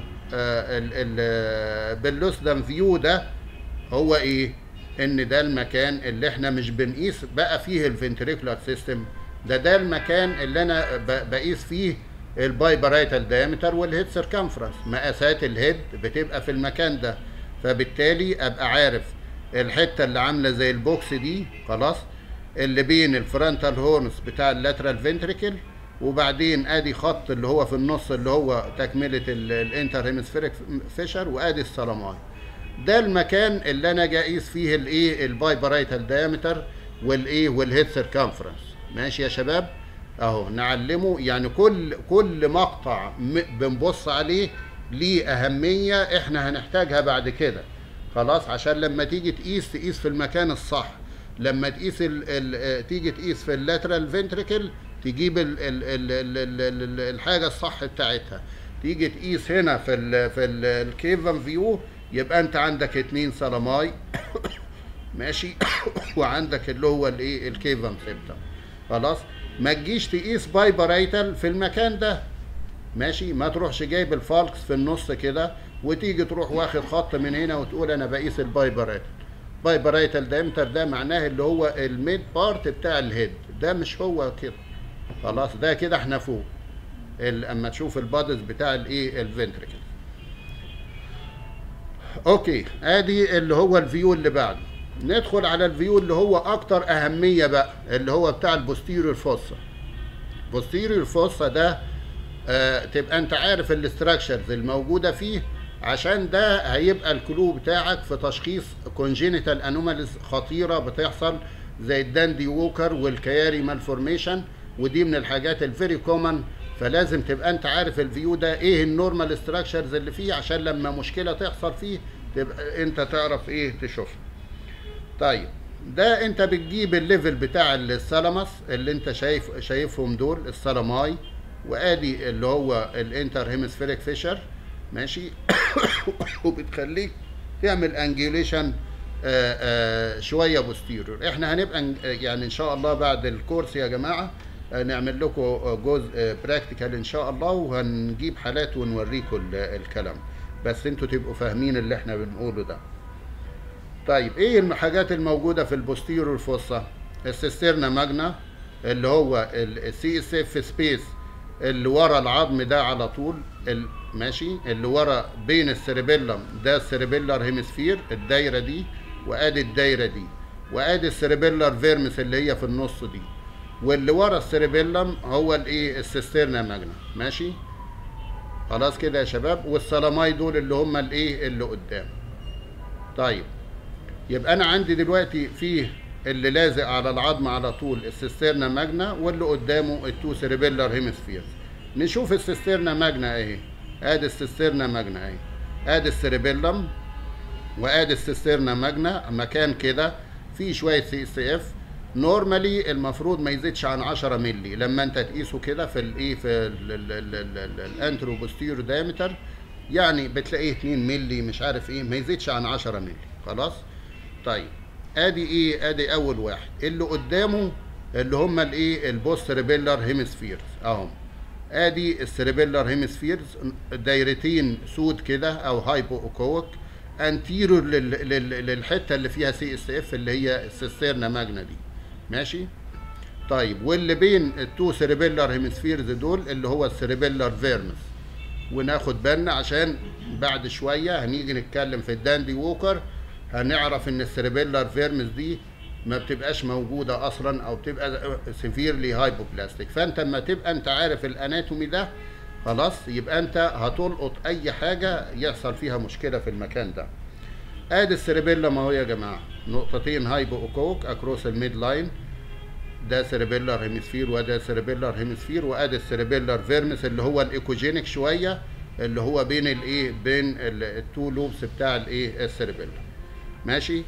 آه باللوسدم فيو ده هو ايه ان ده المكان اللي احنا مش بنقيس بقى فيه الفنتريكولار سيستم ده ده المكان اللي انا بقيس فيه البايبرايتال دايمتر والهيد سيركمفرنس مقاسات الهيد بتبقى في المكان ده فبالتالي ابقى عارف الحته اللي عامله زي البوكس دي خلاص اللي بين الفرونتال هورنز بتاع اللاترال فنتريكل وبعدين ادي خط اللي هو في النص اللي هو تكمله الانتر هيمسفيريك فيشر وادي السلاماي ده المكان اللي انا جاي اقيس فيه الايه البايبرايتال دايمتر والايه والهيد سيركمفرنس ماشي يا شباب اهو نعلمه يعني كل كل مقطع بنبص عليه ليه اهميه احنا هنحتاجها بعد كده خلاص عشان لما تيجي تقيس تقيس في المكان الصح لما تقيس ال ال تيجي تقيس في اللاترال فنتريكل تجيب ال ال ال ال ال ال الحاجه الصح بتاعتها تيجي تقيس هنا في ال في الكيفن فيو يبقى انت عندك اتنين سلاماي ماشي وعندك اللي هو الايه الكيفن سيبتم خلاص ما تجيش تقيس بايبرايتال في المكان ده ماشي ما تروحش جايب الفالكس في النص كده وتيجي تروح واخد خط من هنا وتقول انا بقيس البايبرايتال بايبرايتال دايمتر ده معناه اللي هو الميد بارت بتاع الهيد ده مش هو كده خلاص ده كده احنا فوق اما تشوف البادز بتاع الايه الفنتريكل اوكي ادي اللي هو الفيو اللي بعده ندخل على الفيو اللي هو اكتر اهميه بقى اللي هو بتاع البوستيريور فوسا بوستيريور فوسا ده آه تبقى انت عارف الاستراكشرز الموجوده فيه عشان ده هيبقى الكلو بتاعك في تشخيص كونجينيتال انوماليز خطيره بتحصل زي الداندي ووكر والكياري مالفورميشن ودي من الحاجات الفيري كومن فلازم تبقى انت عارف الفيو ده ايه النورمال ستراكشرز اللي فيه عشان لما مشكله تحصل فيه تبقى انت تعرف ايه تشوفها طيب ده انت بتجيب الليفل بتاع السلامس اللي انت شايف شايفهم دول السلاماي وادي اللي هو الانتر هيمسفيريك فيشر ماشي وبتخليك تعمل انجيوليشن شويه بوستيريور احنا هنبقى يعني ان شاء الله بعد الكورس يا جماعه نعمل لكم جزء براكتيكال ان شاء الله وهنجيب حالات ونوريكم الكلام بس انتوا تبقوا فاهمين اللي احنا بنقوله ده طيب ايه الحاجات الموجوده في البوستيريور فوسا السيسترنا ماجنا اللي هو السي اس اف سبيس اللي ورا العظم ده على طول ال- ماشي اللي ورا بين السيربيلم ده السيربيلر هيمسفير الدايره دي وادي الدايره دي وادي السيربيلر فيرمس اللي هي في النص دي واللي ورا السيربيلم هو الايه السيسترنا ماجنا ماشي خلاص كده يا شباب والسلاماي دول اللي هم الايه اللي قدام طيب يبقى انا عندي دلوقتي فيه اللي لازق على العظم على طول السيسترنا ماجنا واللي قدامه التو سيربيلر هيمسفيرز نشوف السيسترنا ماجنا اهي ادي السيسترنا ماجنا اهي ادي السيربيلم وادي السيسترنا ماجنا مكان كده فيه شويه سي اس اف نورمالي المفروض ما يزيدش عن 10 مللي لما انت تقيسه كده في الايه في الانترو بوستيرو دايمتر يعني بتلاقيه 2 مللي مش عارف ايه ما يزيدش عن 10 مللي خلاص طيب ادي ايه ادي اول واحد اللي قدامه اللي هم الايه البوست ريبيلر هيمسفيرز اهم ادي السيربيلر هيمسفيرز دايرتين سود كده او هايبو اوكوك انتيرور لل- لل- للحته اللي فيها سي اس اف اللي هي السيسترنا ماجنا دي ماشي طيب واللي بين التو سيربيلر هيمسفيرز دول اللي هو السيربيلر فيرمس وناخد بالنا عشان بعد شويه هنيجي نتكلم في الداندي ووكر هنعرف ان السيربيلر فيرمس دي ما بتبقاش موجوده اصلا او بتبقى سيفيرلي هايبوبلاستيك فانت اما تبقى انت عارف الاناتومي ده خلاص يبقى انت هتلقط اي حاجه يحصل فيها مشكله في المكان ده ادي السيربيلم اهو يا جماعه نقطتين هايبو اوكوك اكروس الميد لاين ده سيربيلر هيمسفير وده سيربيلر هيمسفير وادي السيربيلر فيرمس اللي هو الايكوجينيك شويه اللي هو بين الايه بين التو لوبس بتاع الايه السيربيلر ماشي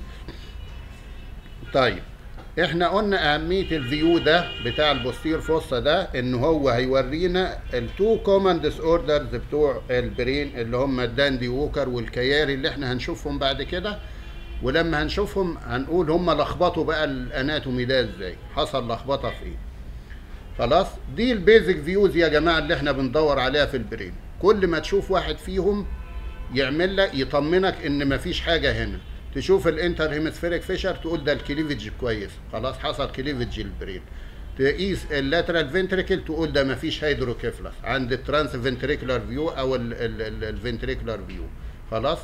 طيب احنا قلنا اهميه الفيو ده بتاع البوستير فوسا ده ان هو هيورينا التو كومن ديس اوردرز بتوع البرين اللي هم الداندي ووكر والكياري اللي احنا هنشوفهم بعد كده ولما هنشوفهم هنقول هم لخبطوا بقى الاناتومي ده ازاي حصل لخبطه في ايه خلاص دي البيزك فيوز يا جماعه اللي احنا بندور عليها في البرين كل ما تشوف واحد فيهم يعمل لك يطمنك ان مفيش حاجه هنا تشوف الانتر هيمسفيريك فيشر تقول ده الكليفج كويس خلاص حصل كليفج البرين تقيس اللاترال فنتريكل تقول ده مفيش هيدروكيفلس عند الترانس فنتريكولار فيو او الفنتريكولار فيو خلاص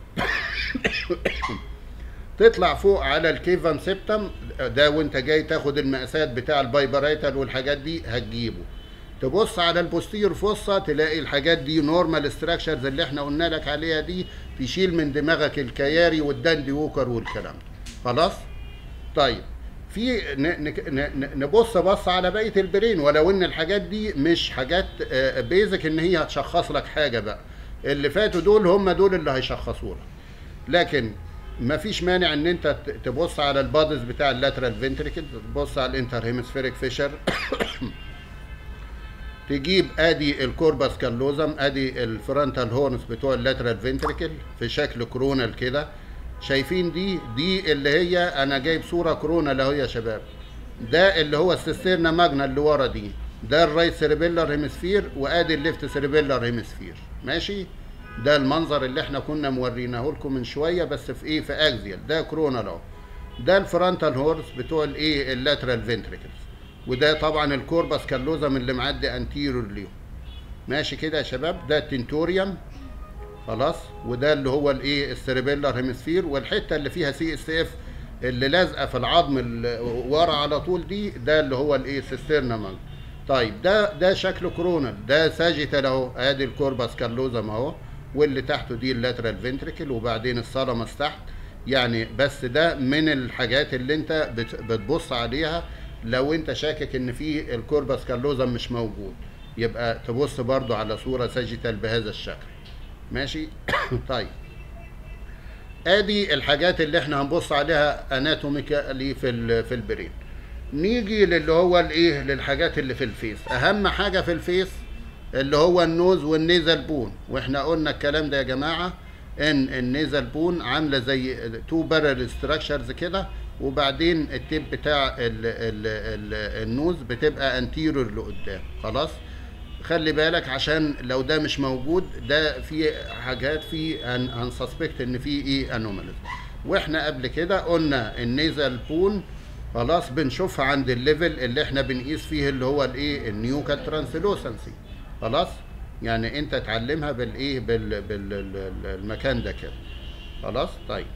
تطلع فوق على الكيفان سيبتم ده وانت جاي تاخد المقاسات بتاع البايبرايتال والحاجات دي هتجيبه تبص على البوستير فوسا تلاقي الحاجات دي نورمال ستراكشرز اللي احنا قلنا لك عليها دي تشيل من دماغك الكياري والداندي ووكر والكلام ده خلاص طيب في ن- ن- ن- نبص بص على بقيه البرين ولو ان الحاجات دي مش حاجات بيزك ان هي هتشخص لك حاجه بقى اللي فاتوا دول هم دول اللي هيشخصوا لك لكن ما فيش مانع ان انت ت- تبص على البادز بتاع اللاترال فنتريكل تبص على الانتر هيمسفيريك فيشر تجيب ادي الكورباس كالوزم ادي الفرونتال هورنز بتوع اللاترال فنتريكل في شكل كرونال كده شايفين دي دي اللي هي انا جايب صوره كرونال اهو يا شباب ده اللي هو السيسترنا ماجنا اللي ورا دي ده الرايت سيربيلر هيمسفير وادي الليفت سيربيلر هيمسفير ماشي ده المنظر اللي احنا كنا موريناه لكم من شويه بس في ايه في اكزيال ده كرونال اهو ده الفرونتال هورس بتوع الايه اللاترال فنتريكلز وده طبعا الكورباس كالوزم اللي معدي انتيرور ليهم ماشي كده يا شباب ده التنتوريوم خلاص وده اللي هو الايه السيربيلر هيمسفير والحته اللي فيها سي اس اف اللي لازقه في العظم اللي ورا على طول دي ده اللي هو الايه سيسترنا مانج طيب ده ده شكله كورونال ده ساجيتال اهو ادي الكورباس كالوزم اهو واللي تحته دي اللاترال فنتريكل وبعدين السلمس تحت يعني بس ده من الحاجات اللي انت بت- بتبص عليها لو انت شاكك ان في الكورباس كالوزم مش موجود يبقى تبص برضو على صورة ساجيتال بهذا الشكل ماشي طيب ادي الحاجات اللي احنا هنبص عليها اناتوميكالي في ال- في البرين نيجي للي هو الايه للحاجات اللي في الفيس اهم حاجه في الفيس اللي هو النوز والنيزل بون واحنا قلنا الكلام ده يا جماعه ان النيزل بون عامله زي تو بارل ستراكشرز كده وبعدين التيب بتاع ال ال ال النوز بتبقى انتيرور لقدام خلاص خلي بالك عشان لو ده مش موجود ده في حاجات في هن هنسسبكت ان في ايه انوماليز واحنا قبل كده قلنا النيزل بون خلاص بنشوفها عند الليفل اللي احنا بنقيس فيه اللي هو الايه النيوكال ترانسلوسنسي خلاص يعني انت تعلمها بالايه بال بالمكان ده كده خلاص طيب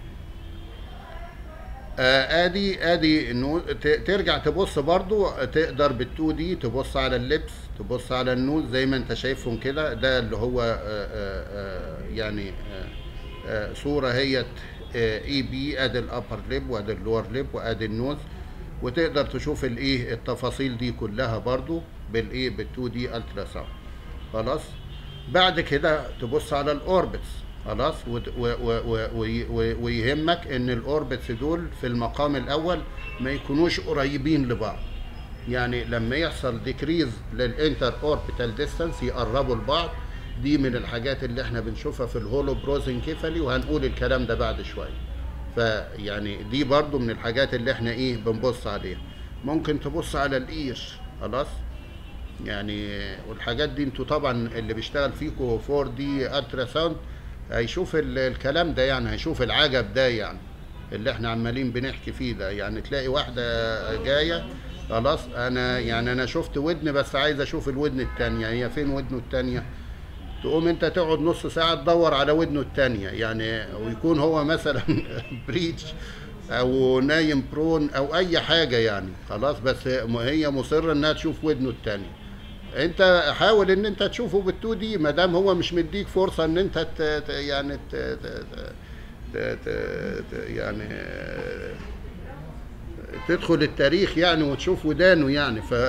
آه ادي ادي انه ت- ترجع تبص برضو تقدر بال2 دي تبص على اللبس تبص على النوز زي ما انت شايفهم كده ده اللي هو آه آه آه يعني آه آه صوره هي اي بي ادي الابر ليب وادي اللور ليب وادي النوز وتقدر تشوف الايه التفاصيل دي كلها برضو بالايه بال2 دي الترا ساوند خلاص بعد كده تبص على الاوربتس خلاص وت- و- و- و- وي- وي- ويهمك ان الاوربتس دول في المقام الاول ما يكونوش قريبين لبعض يعني لما يحصل ديكريز للانتر اوربيتال ديستانس يقربوا لبعض دي من الحاجات اللي احنا بنشوفها في الهولو بروزنكيفالي وهنقول الكلام ده بعد شويه فيعني دي برضو من الحاجات اللي احنا ايه بنبص عليها ممكن تبص على الاير خلاص يعني والحاجات دي انتوا طبعا اللي بيشتغل فيكو 4 دي الترا ساوند هيشوف ال- الكلام ده يعني هيشوف العجب ده يعني اللي احنا عمالين بنحكي فيه ده يعني تلاقي واحده جايه خلاص انا يعني انا شفت ودن بس عايز اشوف الودن التانية هي فين ودنه التانية تقوم انت تقعد نص ساعه تدور على ودنه التانية يعني ويكون هو مثلا بريتش او نايم برون او اي حاجه يعني خلاص بس هي مصره انها تشوف ودنه التانية انت حاول ان انت تشوفه بالتو دي ما دام هو مش مديك فرصه ان انت ت... ت... يعني ت... ت... ت... ت... ت... يعني آه، تدخل التاريخ يعني وتشوف ودانه يعني ف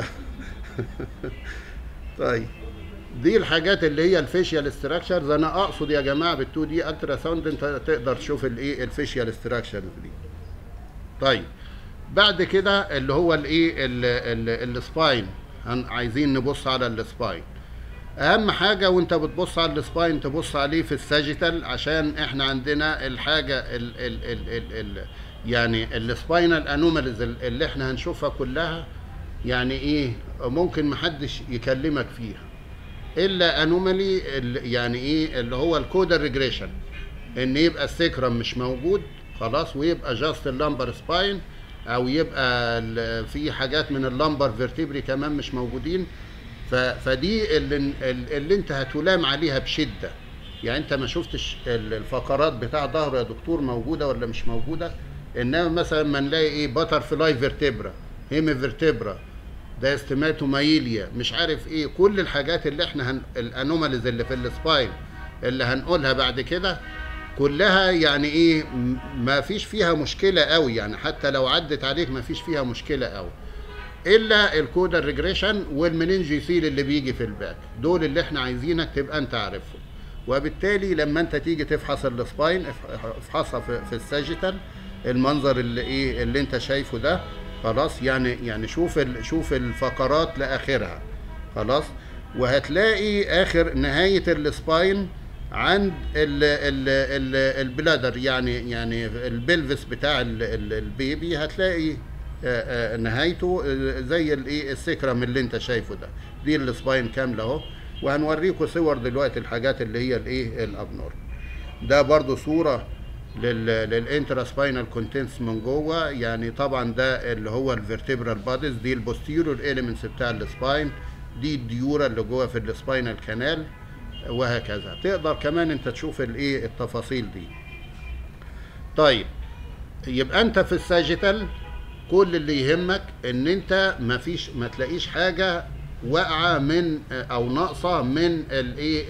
طيب دي الحاجات اللي هي الفيشيال ستراكشرز انا اقصد يا جماعه بالتو دي الترا ساوند انت تقدر تشوف الايه الفيشيال ستراكشرز دي طيب بعد كده اللي هو الايه ال- ال- السباين هن- عايزين نبص على السباين اهم حاجه وانت بتبص على السباين تبص عليه في الساجيتال عشان احنا عندنا الحاجه ال ال ال ال ال يعني السباينال انوماليز اللي احنا هنشوفها كلها يعني ايه ممكن محدش يكلمك فيها الا انومالي يعني ايه اللي هو الكودر ريجريشن ان يبقى السكرم مش موجود خلاص ويبقى جاست اللمبر سباين او يبقى ال- في حاجات من اللمبر فيرتبري كمان مش موجودين ف- فدي اللي, اللي انت هتلام عليها بشده يعني انت ما شفتش ال- الفقرات بتاع ظهره يا دكتور موجوده ولا مش موجوده انما مثلا ما نلاقي ايه باتر فلاي فيرتبرا هيمي فيرتبرا ده استماتومايليا مش عارف ايه كل الحاجات اللي احنا هن... الانوماليز اللي في السباين اللي هنقولها بعد كده كلها يعني ايه م- ما فيش فيها مشكله قوي يعني حتى لو عدت عليك ما فيش فيها مشكله قوي الا الكودر ريجريشن والمننجيسيل اللي بيجي في الباك دول اللي احنا عايزينك تبقى انت عارفهم وبالتالي لما انت تيجي تفحص السباين اف- افحصها في, في الساجيتال المنظر اللي ايه اللي انت شايفه ده خلاص يعني يعني شوف ال شوف الفقرات لاخرها خلاص وهتلاقي اخر نهايه السباين عند ال ال ال البلادر يعني يعني البلفس بتاع ال ال البيبي هتلاقي آه، آه، نهايته آه، زي الايه السكرم اللي انت شايفه ده دي السباين كامله اهو وهنوريكم صور دلوقتي الحاجات اللي هي الايه الابنور ده برضو صوره لل للانترا سباينال كونتنتس من جوه يعني طبعا ده اللي هو الفيرتبرال باديز دي البوستيرور اليمنتس بتاع السباين دي الديورا اللي جوه في السباينال كانال وهكذا تقدر كمان انت تشوف الايه التفاصيل دي طيب يبقى انت في الساجيتال كل اللي يهمك ان انت ما فيش ما تلاقيش حاجه واقعه من او ناقصه من الايه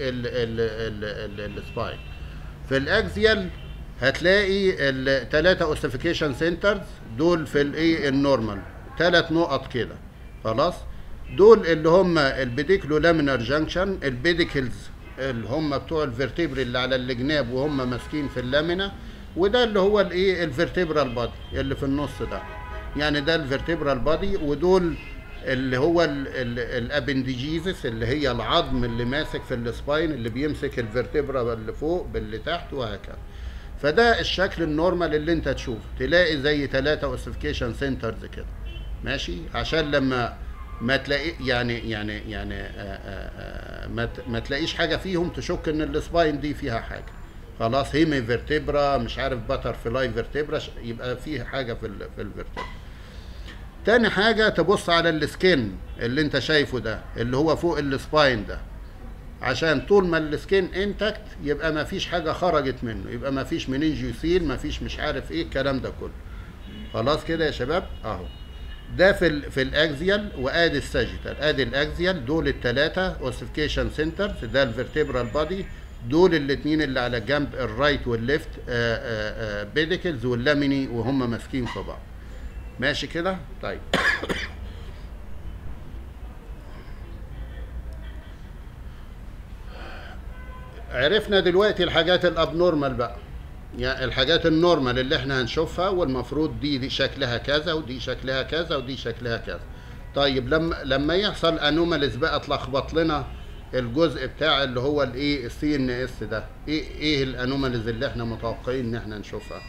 السباين في الاكزيال هتلاقي الثلاثه اوسيفيكيشن سنترز دول في الايه النورمال ثلاث نقط كده خلاص دول اللي هم البيديكلو لامينار جانكشن البيديكلز اللي هم بتوع الفرتبري اللي على الجناب وهم ماسكين في اللامينا وده اللي هو الايه الفرتبرال بادي اللي في النص ده يعني ده الفرتبرال بادي ودول اللي هو الابنديجيزس اللي هي العظم اللي ماسك في السباين اللي بيمسك الفرتبرا اللي فوق باللي تحت وهكذا فده الشكل النورمال اللي انت تشوفه تلاقي زي ثلاثة اوسيفيكيشن سنترز كده ماشي عشان لما ما تلاقي يعني يعني يعني آآ آآ ما, ت- ما تلاقيش حاجه فيهم تشك ان السباين دي فيها حاجه خلاص هيمي فيرتبرا مش عارف باتر فلاي فيرتبرا ش- يبقى فيه حاجه في ال في الفيرتبرا تاني حاجة تبص على السكين اللي انت شايفه ده اللي هو فوق السباين ده عشان طول ما السكين انتكت يبقى ما فيش حاجة خرجت منه يبقى ما فيش منينجيوسيل ما فيش مش عارف ايه الكلام ده كله خلاص كده يا شباب اهو ده في ال في الاكزيال وادي الساجيتال ادي الاكزيال دول الثلاثه اوسيفيكيشن سنترز ده الفرتبرال بادي دول الاثنين اللي على جنب الرايت والليفت بيديكلز واللاميني وهم ماسكين في بعض ماشي كده طيب عرفنا دلوقتي الحاجات الابنورمال بقى يعني الحاجات النورمال اللي احنا هنشوفها والمفروض دي, دي شكلها كذا ودي شكلها كذا ودي شكلها كذا طيب لما لما يحصل انوماليز بقى تلخبط لنا الجزء بتاع اللي هو الايه السي ان اس ده ايه ايه الانوماليز اللي احنا متوقعين ان احنا نشوفها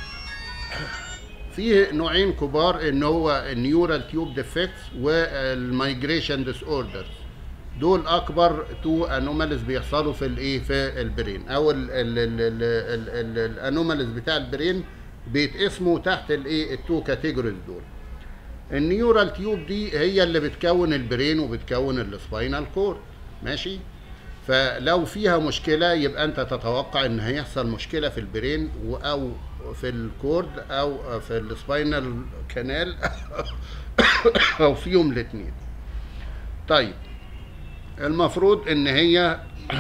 في نوعين كبار ان هو النيورال تيوب ديفكتس والمايجريشن ديس اوردرز دول اكبر تو انوماليز بيحصلوا في الايه في البرين او الانوماليز بتاع البرين بيتقسموا تحت الايه التو كاتيجوريز دول النيورال تيوب دي هي اللي بتكون البرين وبتكون السباينال كورد ماشي فلو فيها مشكله يبقى انت تتوقع ان هيحصل مشكله في البرين او في الكورد او في السباينال كانال او فيهم الاثنين طيب المفروض ان هي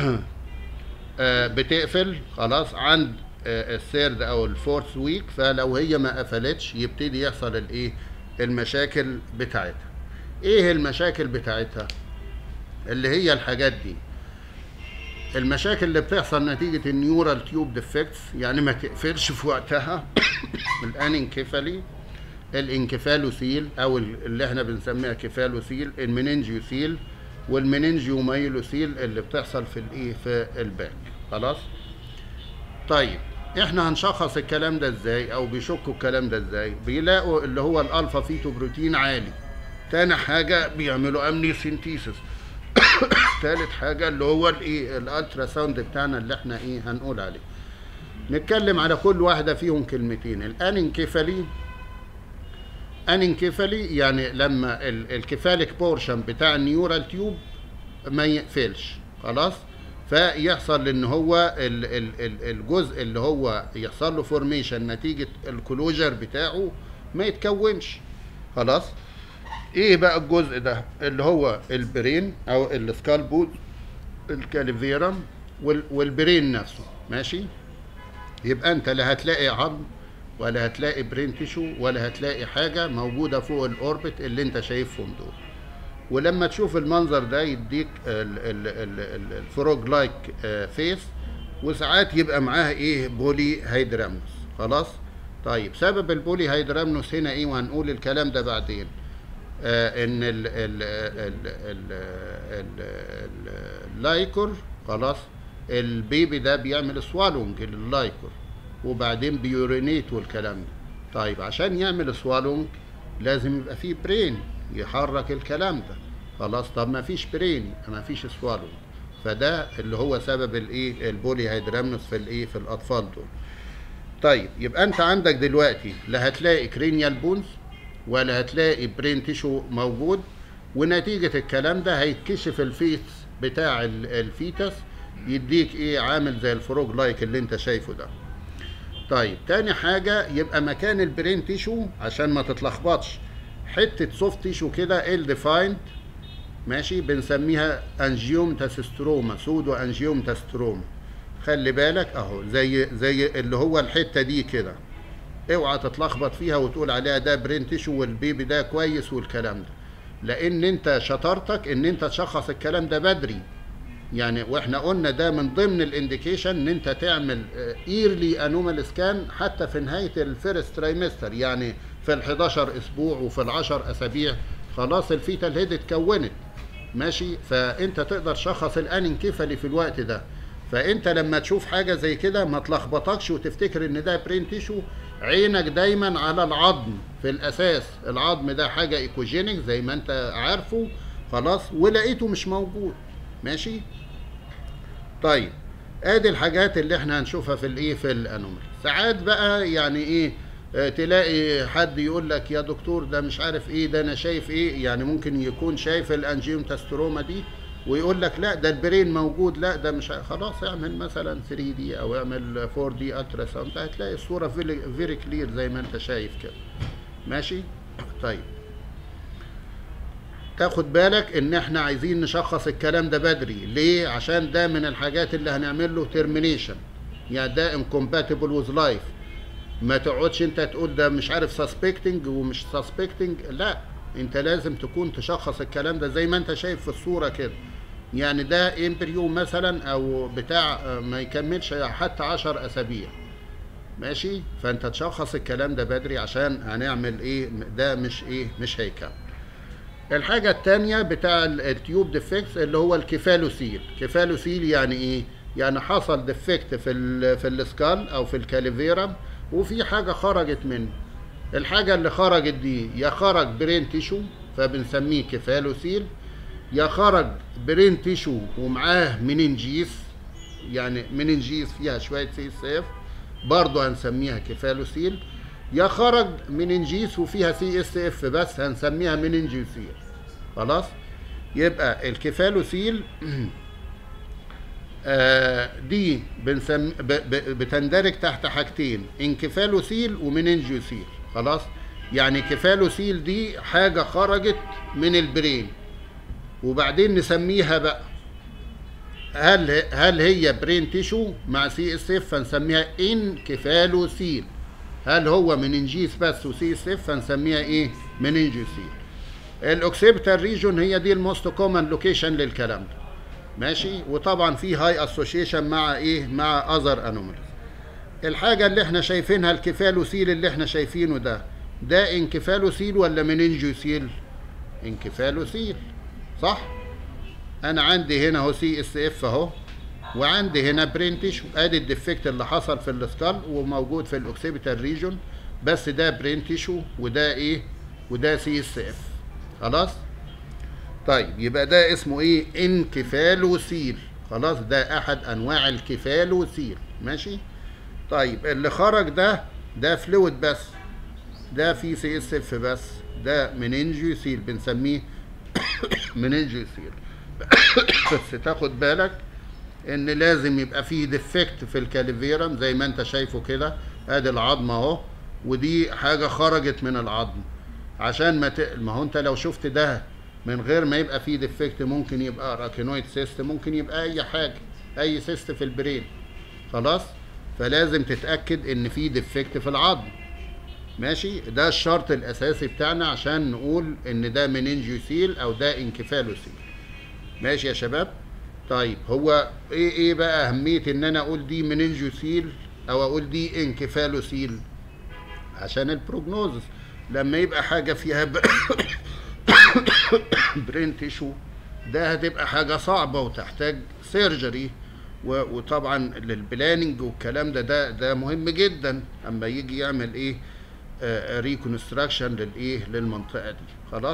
بتقفل خلاص عند الثيرد او الفورث ويك فلو هي ما قفلتش يبتدي يحصل الايه المشاكل بتاعتها ايه المشاكل بتاعتها اللي هي الحاجات دي المشاكل اللي بتحصل نتيجة النيورال تيوب ديفكتس يعني ما تقفلش في وقتها الانكفالي الانكفالوسيل او اللي احنا بنسميها كفالوسيل المننجيوسيل والمننجيوميلوسيل اللي بتحصل في الايه في الباك خلاص طيب احنا هنشخص الكلام ده ازاي او بيشكوا الكلام ده ازاي بيلاقوا اللي هو الالفا فيتو بروتين عالي تاني حاجه بيعملوا امني سينتيسيس تالت حاجه اللي هو الايه الالترا ساوند بتاعنا اللي احنا ايه هنقول عليه نتكلم على كل واحده فيهم كلمتين الانكفالي انكفالي يعني لما الكفاليك بورشن بتاع النيورال تيوب ما يقفلش خلاص فيحصل ان هو ال ال ال الجزء اللي هو يحصل له فورميشن نتيجه الكلوجر بتاعه ما يتكونش خلاص ايه بقى الجزء ده اللي هو البرين او السكال بود الكاليفيرم والبرين نفسه ماشي يبقى انت لا هتلاقي عظم ولا هتلاقي برين تيشو ولا هتلاقي حاجه موجوده فوق الاوربت اللي انت شايفهم دول ولما تشوف المنظر ده يديك الفروج لايك فيس وساعات يبقى معاها ايه بولي هيدرامنوس خلاص طيب سبب البولي هيدرامنوس هنا ايه وهنقول الكلام ده بعدين آه ان ال ال ال ال ال اللايكور خلاص البيبي ده بيعمل سوالونج لللايكور وبعدين بيورينيت والكلام ده طيب عشان يعمل سوالونج لازم يبقى فيه برين يحرك الكلام ده خلاص طب ما فيش برين ما فيش سوالونج فده اللي هو سبب الايه البولي هيدرامنوس في الايه في الاطفال دول طيب يبقى انت عندك دلوقتي لا هتلاقي كرينيال بونز ولا هتلاقي برين تيشو موجود ونتيجة الكلام ده هيتكشف الفيس بتاع الفيتس يديك ايه عامل زي الفروج لايك اللي انت شايفه ده طيب تاني حاجة يبقى مكان البرين تيشو عشان ما تتلخبطش حتة سوفت تيشو كده ال ديفايند ماشي بنسميها انجيوم تاستروما سودو انجيوم تاستروما خلي بالك اهو زي زي اللي هو الحتة دي كده اوعى تتلخبط فيها وتقول عليها ده برين تيشو والبيبي ده كويس والكلام ده لان انت شطارتك ان انت تشخص الكلام ده بدري يعني واحنا قلنا ده من ضمن الانديكيشن ان انت تعمل ايرلي انومال سكان حتى في نهايه الفيرست ترايمستر يعني في ال 11 اسبوع وفي ال 10 اسابيع خلاص الفيتال هيد اتكونت ماشي فانت تقدر تشخص الانكفالي في الوقت ده فانت لما تشوف حاجه زي كده ما تلخبطكش وتفتكر ان ده برين تيشو عينك دايما على العظم في الاساس العظم ده حاجه ايكوجينيك زي ما انت عارفه خلاص ولقيته مش موجود ماشي طيب ادي الحاجات اللي احنا هنشوفها في الايه في الانومالي ساعات بقى يعني ايه آه، تلاقي حد يقول لك يا دكتور ده مش عارف ايه ده انا شايف ايه يعني ممكن يكون شايف الانجيومتاستروما دي ويقول لك لا ده البرين موجود لا ده مش ع- خلاص اعمل مثلا 3 دي او اعمل 4 دي الترا ساوند هتلاقي الصوره فيري كلير زي ما انت شايف كده ماشي طيب تاخد بالك ان احنا عايزين نشخص الكلام ده بدري ليه عشان ده من الحاجات اللي هنعمل له ترمينيشن يعني ده incompatible with life ما تقعدش انت تقول ده مش عارف سسبكتنج ومش سسبكتنج لا انت لازم تكون تشخص الكلام ده زي ما انت شايف في الصوره كده يعني ده امبريو مثلا او بتاع آه، ما يكملش حتى عشر اسابيع ماشي فانت تشخص الكلام ده بدري عشان هنعمل ايه ده مش ايه مش هيكمل الحاجة التانية بتاع ال- التيوب ديفكتس اللي هو الكفالوسيل كفالوسيل يعني ايه يعني حصل ديفكت في ال في السكال او في الكاليفيرم وفي حاجة خرجت منه الحاجة اللي خرجت دي يا خرج برين تيشو فبنسميه كفالوسيل يا خرج برين تيشو ومعاه مننجيس يعني مننجيس فيها شوية سي اس اف برضه هنسميها كفالوسيل يا خرج مننجيس وفيها سي اس اف بس هنسميها مننجيوسيل خلاص يبقى الكفالوسيل آه دي بنسم ب ب بتندرج تحت حاجتين انكفالوسيل ومننجيوسيل خلاص يعني كفالوسيل دي حاجة خرجت من البرين وبعدين نسميها بقى هل هل هي برين تيشو مع سي اس اف فنسميها انكفالوسيل هل هو مننجيس بس وسي اس اف فنسميها ايه مننجيوسيل الاوكسيبتال ريجون هي دي الموست كومن لوكيشن للكلام ده ماشي وطبعا في هاي اسوشيشن مع ايه مع اذر انوماليز الحاجه اللي احنا شايفينها الكفالوسيل اللي احنا شايفينه ده ده انكفالوسيل ولا مننجيوسيل انكفالوسيل صح انا عندي هنا اهو سي اس اف اهو وعندي هنا برين تيشو ادي الديفكت اللي حصل في السكال وموجود في الاوكسيبيتال ريجون بس ده برين تيشو وده ايه وده سي اس اف خلاص طيب يبقى ده اسمه ايه انكفالوسيل خلاص ده احد انواع الكفالوسيل ماشي طيب اللي خرج ده ده فلويد بس ده في سي اس اف بس ده مننجيوسيل بنسميه مننجيوسيل بس تاخد بالك ان لازم يبقى فيه ديفكت في الكاليفيرم زي ما انت شايفه كده ادي العظم اهو ودي حاجه خرجت من العظم عشان ما ت... ما هو انت لو شفت ده من غير ما يبقى فيه ديفكت ممكن يبقى راكينويد سيست ممكن يبقى اي حاجه اي سيست في البرين خلاص فلازم تتاكد ان في ديفكت في العظم ماشي ده الشرط الاساسي بتاعنا عشان نقول ان ده مننجيوسيل او ده انكفالوسيل ماشي يا شباب طيب هو ايه ايه بقى اهميه ان انا اقول دي مننجيوسيل او اقول دي انكفالوسيل عشان البروجنوزس لما يبقى حاجه فيها ب... برين تيشو ده هتبقى حاجه صعبه وتحتاج سيرجري وطبعا للبلاننج والكلام ده ده ده مهم جدا اما يجي يعمل ايه ريكونستراكشن للايه للمنطقه دي خلاص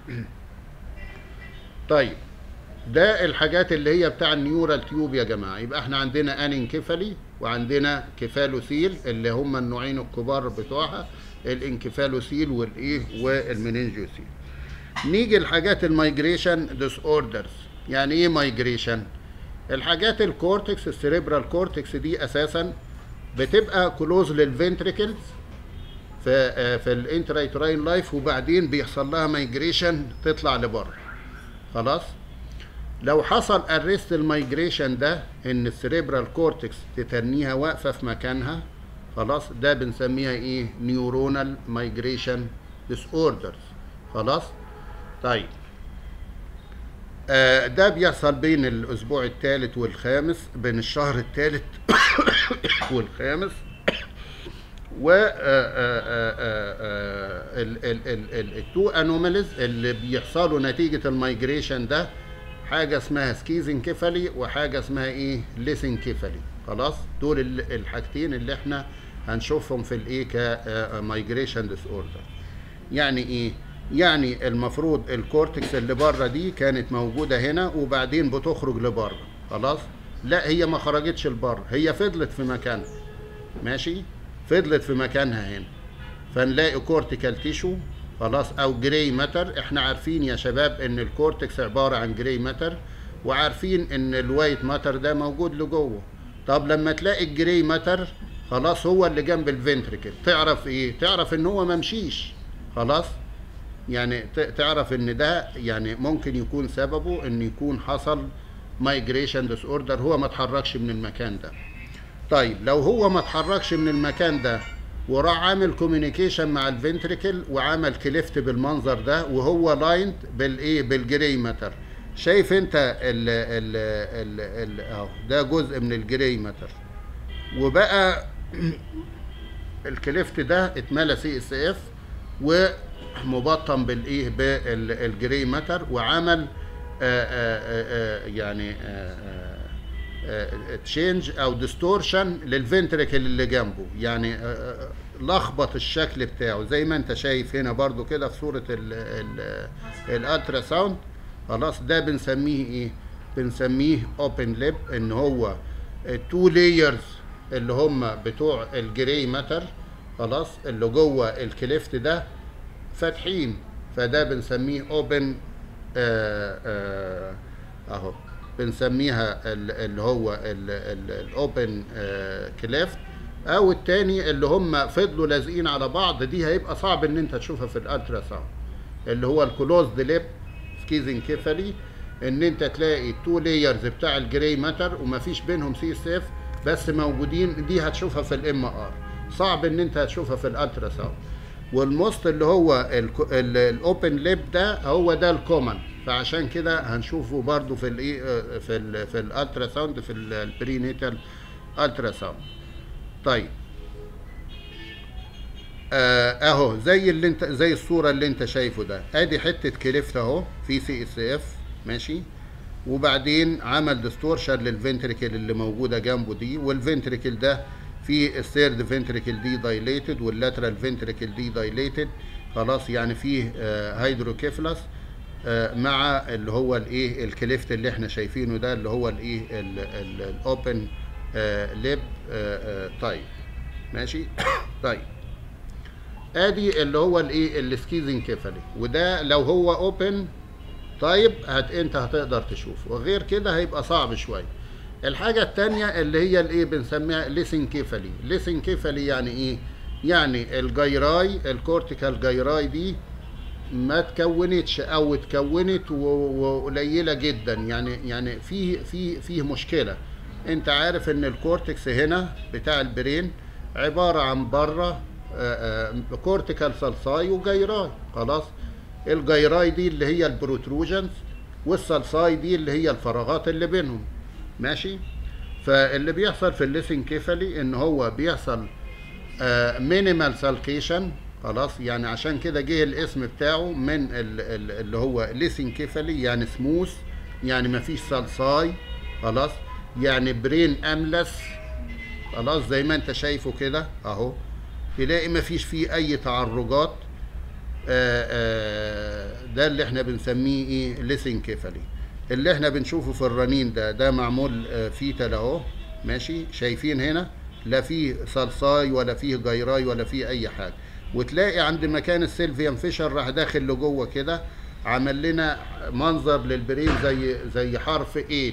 طيب ده الحاجات اللي هي بتاع النيورال تيوب يا جماعه يبقى احنا عندنا انكفالي وعندنا كفالوسيل اللي هم النوعين الكبار بتوعها الانكفالوسيل والايه والمننجيوسيل نيجي لحاجات المايجريشن ديس اوردرز يعني ايه مايجريشن الحاجات الكورتكس السيريبرال كورتكس دي اساسا بتبقى كلوز للفنتريكلز في في الانترايتراين لايف وبعدين بيحصل لها مايجريشن تطلع لبره خلاص لو حصل ارست المايجريشن ده ان السيريبرال كورتكس تتنيها واقفه في مكانها خلاص ده بنسميها ايه نيورونال مايجريشن ديس اوردرز خلاص طيب آه ده بيحصل بين الاسبوع الثالث والخامس بين الشهر الثالث والخامس و التو انوماليز اللي بيحصلوا نتيجه المايجريشن ده حاجه اسمها سكيزنكيفالي وحاجه اسمها ايه ليسنكيفالي خلاص دول الحاجتين اللي احنا هنشوفهم في الايه كمايجريشن ديس اوردر يعني ايه يعني المفروض الكورتكس اللي بره دي كانت موجوده هنا وبعدين بتخرج لبره خلاص لا هي ما خرجتش لبره هي فضلت في مكانها ماشي فضلت في مكانها هنا فنلاقي كورتيكال تيشو خلاص او جراي ماتر احنا عارفين يا شباب ان الكورتكس عباره عن جراي ماتر وعارفين ان الوايت ماتر ده موجود لجوه طب لما تلاقي الجراي ماتر خلاص هو اللي جنب الفنتركل تعرف ايه تعرف ان هو ممشيش خلاص يعني تعرف ان ده يعني ممكن يكون سببه ان يكون حصل مايجريشن ديس اوردر هو ما اتحركش من المكان ده طيب لو هو ما اتحركش من المكان ده وراح عامل كوميونيكيشن مع الفنتريكل وعمل كليفت بالمنظر ده وهو لايند بالايه بالجري ماتر شايف انت ال ال ال ال اهو ده جزء من الجري ماتر وبقى الكليفت ده اتملى سي اس اف ومبطن بالايه بالجري ماتر وعمل آآ آآ يعني تشينج او ديستورشن للفنتريكل اللي جنبه يعني لخبط الشكل بتاعه زي ما انت شايف هنا برضو كده في صوره الالترا ساوند خلاص ده بنسميه ايه بنسميه اوبن ليب ان هو التو لايرز اللي هم بتوع الجري ماتر خلاص اللي جوه الكليفت ده فاتحين فده بنسميه اوبن اهو بنسميها اللي هو الاوبن كليفت او التاني اللي هم فضلوا لازقين على بعض دي هيبقى صعب ان انت تشوفها في الالترا ساوند اللي هو الكلوزد ليب سكيزنكيفالي ان انت تلاقي التو لايرز بتاع الجراي ماتر ومفيش بينهم سي اس اف بس موجودين دي هتشوفها في الام ار صعب ان انت هتشوفها في الالترا ساوند والموست اللي هو الاوبن ليب ده هو ده الكومن فعشان كده هنشوفه برضو في الايه في ال في الالترا ساوند في البرينيتال الترا ساوند طيب آه اهو زي اللي انت زي الصوره اللي انت شايفه ده ادي حته كليفت اهو في سي اس اف ماشي وبعدين عمل ديستورشن للفنتريكل اللي موجوده جنبه دي والفنتريكل ده في الثيرد فنتريكل دي دايليتد واللاترال فنتريكل دي دايليتد خلاص يعني فيه آه هيدروكيفلس آه مع اللي هو الايه الكليفت اللي احنا شايفينه ده اللي هو الايه الاوبن ليب طيب ماشي طيب ادي اللي هو الايه السكيزنكيفالي وده لو هو اوبن طيب هت انت هتقدر تشوفه وغير كده هيبقى صعب شويه الحاجه الثانيه اللي هي الايه بنسميها ليسنكيفالي ليسنكيفالي يعني ايه يعني الجيراي الكورتيكال جيراي دي ما تكونتش او اتكونت وقليله جدا يعني يعني في في فيه مشكله انت عارف ان الكورتكس هنا بتاع البرين عباره عن بره كورتيكال سلساي وجيراي خلاص الجيراي دي اللي هي البروتروجنز والسلساي دي اللي هي الفراغات اللي بينهم ماشي فاللي بيحصل في الليسنكيفالي ان هو بيحصل مينيمال سالكيشن خلاص يعني عشان كده جه الاسم بتاعه من اللي هو ليسنكيفالي يعني سموث يعني مفيش سلساي خلاص يعني برين املس خلاص زي ما انت شايفه كده اهو تلاقي مفيش فيه اي تعرجات آآ آآ ده اللي احنا بنسميه ايه ليسنكيفالي اللي احنا بنشوفه في الرنين ده ده معمول فيتال اهو ماشي شايفين هنا لا فيه صلصاي ولا فيه جيراي ولا فيه اي حاجه وتلاقي عند مكان السيلفيان فيشر راح داخل لجوه كده عمل لنا منظر للبرين زي زي حرف 8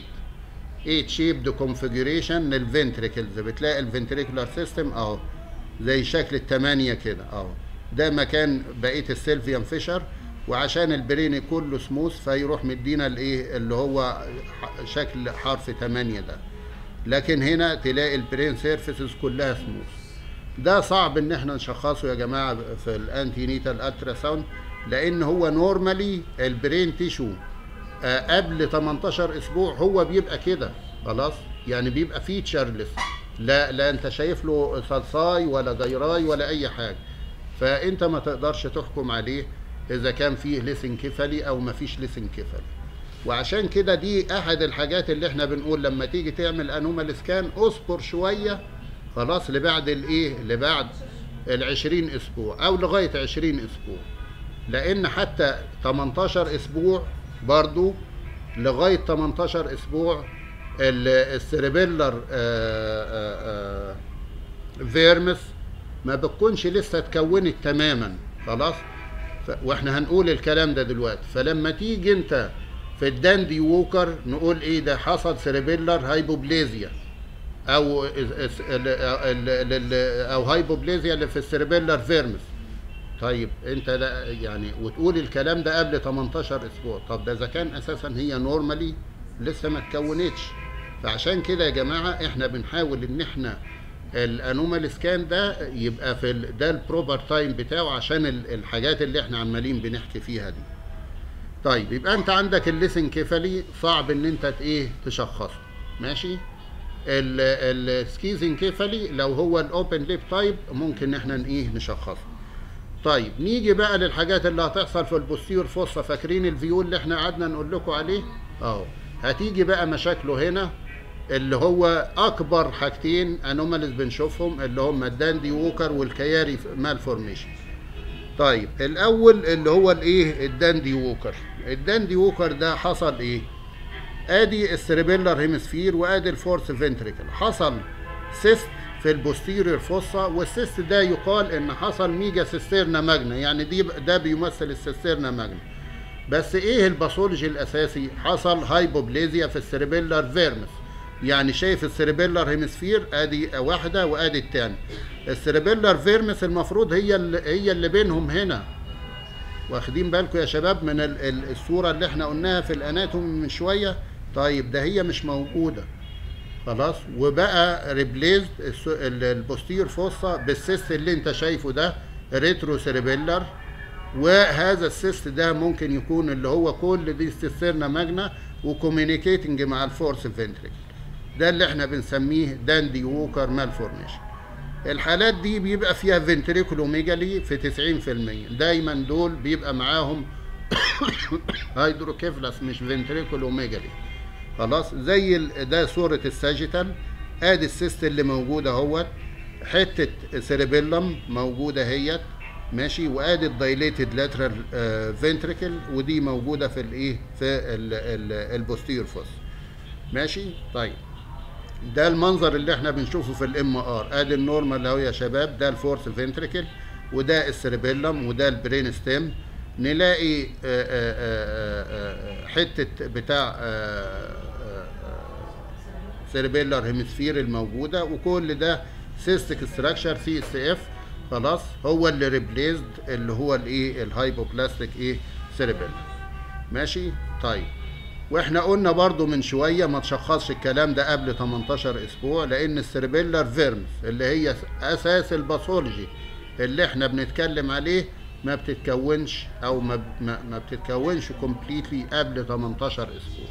8 شيبد كونفيجريشن للفنتريكلز بتلاقي الفنتريكولار سيستم اهو زي شكل الثمانية كده اهو ده مكان بقيه السيلفيان فيشر وعشان البرين كله سموث فيروح مدينا الايه اللي هو شكل حرف 8 ده لكن هنا تلاقي البرين سيرفيسز كلها سموث ده صعب ان احنا نشخصه يا جماعه في الانتي نيتال الترا ساوند لان هو نورمالي البرين تيشو آه قبل 18 اسبوع هو بيبقى كده خلاص يعني بيبقى فيتشرلس لا لا انت شايف له صلصاي ولا جيراي ولا اي حاجه فانت ما تقدرش تحكم عليه اذا كان فيه ليسنكيفالي او ما فيش ليسنكيفالي وعشان كده دي احد الحاجات اللي احنا بنقول لما تيجي تعمل انومال سكان اصبر شويه خلاص لبعد الايه لبعد ال 20 اسبوع او لغايه 20 اسبوع لان حتى 18 اسبوع برضو لغايه 18 اسبوع السيربيلر فيرمس ما بتكونش لسه اتكونت تماما خلاص ف... واحنا هنقول الكلام ده دلوقتي فلما تيجي انت في الداندي ووكر نقول ايه ده حصل سيريبيلر هايبوبليزيا او اس- ال- ال- ال- او هايبوبليزيا اللي في السيريبيلر فيرمس طيب انت لا يعني وتقول الكلام ده قبل 18 اسبوع طب ده اذا كان اساسا هي نورمالي لسه ما اتكونتش فعشان كده يا جماعه احنا بنحاول ان احنا الانومال سكان ده يبقى في ال- ده البروبر تايم بتاعه عشان ال- الحاجات اللي احنا عمالين بنحكي فيها دي طيب يبقى انت عندك الليسنكيفالي صعب ان انت ت- ايه تشخصه ماشي السكيزنكيفالي لو هو الاوبن ليب تايب ممكن احنا ن- ايه نشخصه طيب نيجي بقى للحاجات اللي هتحصل في البوستير فوسا فاكرين الفيو اللي احنا قعدنا نقول لكم عليه اهو هتيجي بقى مشاكله هنا اللي هو اكبر حاجتين انوماليز بنشوفهم اللي هم الداندي ووكر والكياري مالفورميشن طيب الاول اللي هو الايه الداندي ووكر الداندي ووكر ده حصل ايه ادي السريبيلر هيمسفير وادي الفورس فنتريكل حصل سيست في البوستيريور فوسا والسيست ده يقال ان حصل ميجا سيستيرنا ماجنا يعني دي ده بيمثل السيستيرنا ماجنا بس ايه الباثولوجي الاساسي حصل هايبوبليزيا في السريبيلر فيرمس يعني شايف السريبيلر هيمسفير ادي واحده وادي التاني السريبيلر فيرمس المفروض هي اللي هي اللي بينهم هنا واخدين بالكم يا شباب من ال- ال- الصوره اللي احنا قلناها في الاناتومي من شويه طيب ده هي مش موجوده خلاص وبقى ريبليزد البوستير فوسا بالسيست اللي انت شايفه ده ريترو سيريبيلر وهذا السيست ده ممكن يكون اللي هو كل دي سيسترنا ماجنا وكوميونيكيتنج مع الفورس فنتريكل ده اللي احنا بنسميه داندي ووكر مالفورميشن الحالات دي بيبقى فيها فنتريكولوميجالي في 90% دايما دول بيبقى معاهم هيدروكيفلس مش فنتريكولوميجالي خلاص زي ال- ده صورة الساجيتال ادي السيست اللي موجودة اهوت حتة سيريبيلم موجودة هيت ماشي وادي الدايليتد لاترال فنتريكل ودي موجودة في الايه في البوستير فوس ماشي طيب ده المنظر اللي احنا بنشوفه في الام ار ادي النورمال اهو يا شباب ده الفورس فنتريكل وده السيربيلم وده البرين ستيم نلاقي آه، آه، آه، آه، حته بتاع سيربيلر هيمسفير الموجوده وكل ده سيستيك ستراكشر سي اس اف خلاص هو اللي ريبليزد اللي هو الايه الهايبوبلاستيك ايه سيربيلم ماشي طيب واحنا قلنا برضو من شوية ما تشخصش الكلام ده قبل 18 اسبوع لان السيربيلر فيرمز اللي هي اساس الباثولوجي اللي احنا بنتكلم عليه ما بتتكونش او ما, ما, ما بتتكونش كومبليتلي قبل 18 اسبوع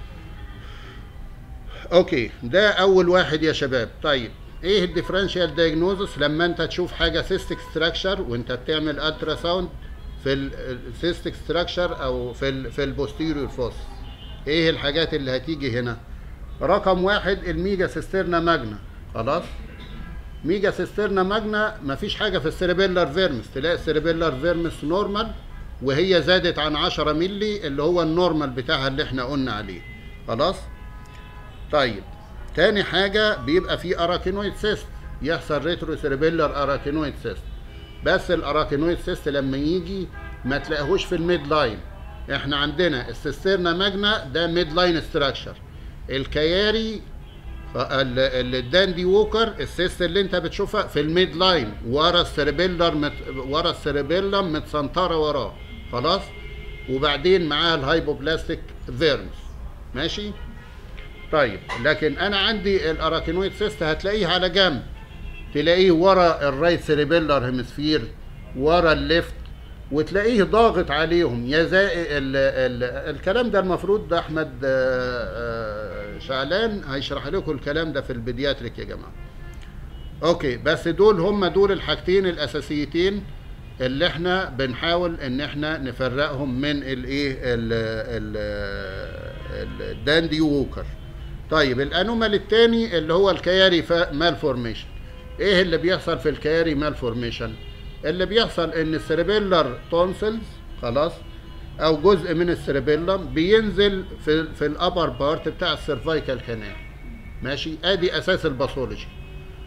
اوكي ده اول واحد يا شباب طيب ايه الديفرنشال دايجنوزس لما انت تشوف حاجه سيستيك ستراكشر وانت بتعمل الترا ساوند في السيستيك ستراكشر او في ال في البوستيريور فوس ايه الحاجات اللي هتيجي هنا رقم واحد الميجا سيسترنا ماجنا خلاص ميجا سيسترنا ماجنا مفيش حاجه في السيربيلر فيرمس تلاقي السيربيلر فيرمس نورمال وهي زادت عن 10 ملي اللي هو النورمال بتاعها اللي احنا قلنا عليه خلاص طيب تاني حاجة بيبقى في اراكينويد سيست يحصل ريترو سيربيلر اراكينويد سيست بس الاراكينويد سيست لما يجي ما تلاقيهوش في الميد لاين احنا عندنا السيسترنا ماجنا ده ميد لاين ستراكشر الكياري ال- ال- الداندي ووكر السيست اللي انت بتشوفها في الميد لاين ورا السيربيلر مت... ورا السيربيلم متسنطره وراه خلاص وبعدين معاها الهايبوبلاستيك فيرمس ماشي طيب لكن انا عندي الاراكينويد سيست هتلاقيه على جنب تلاقيه ورا الرايت سيريبيلر هيمسفير ورا الليفت وتلاقيه ضاغط عليهم يا زي ال ال الكلام ده المفروض ده احمد آه، آه، شعلان هيشرح لكم الكلام ده في البيدياتريك يا جماعه اوكي بس دول هم دول الحاجتين الاساسيتين اللي احنا بنحاول ان احنا نفرقهم من الايه ال- ال- الداندي ووكر طيب الانومال الثاني اللي هو الكياري مالفورميشن ايه اللي بيحصل في الكياري مالفورميشن اللي بيحصل ان السيربيلر تونسلز خلاص او جزء من السيربيلم بينزل في في الابر بارت بتاع السيرفايكال كانال ماشي ادي اساس الباثولوجي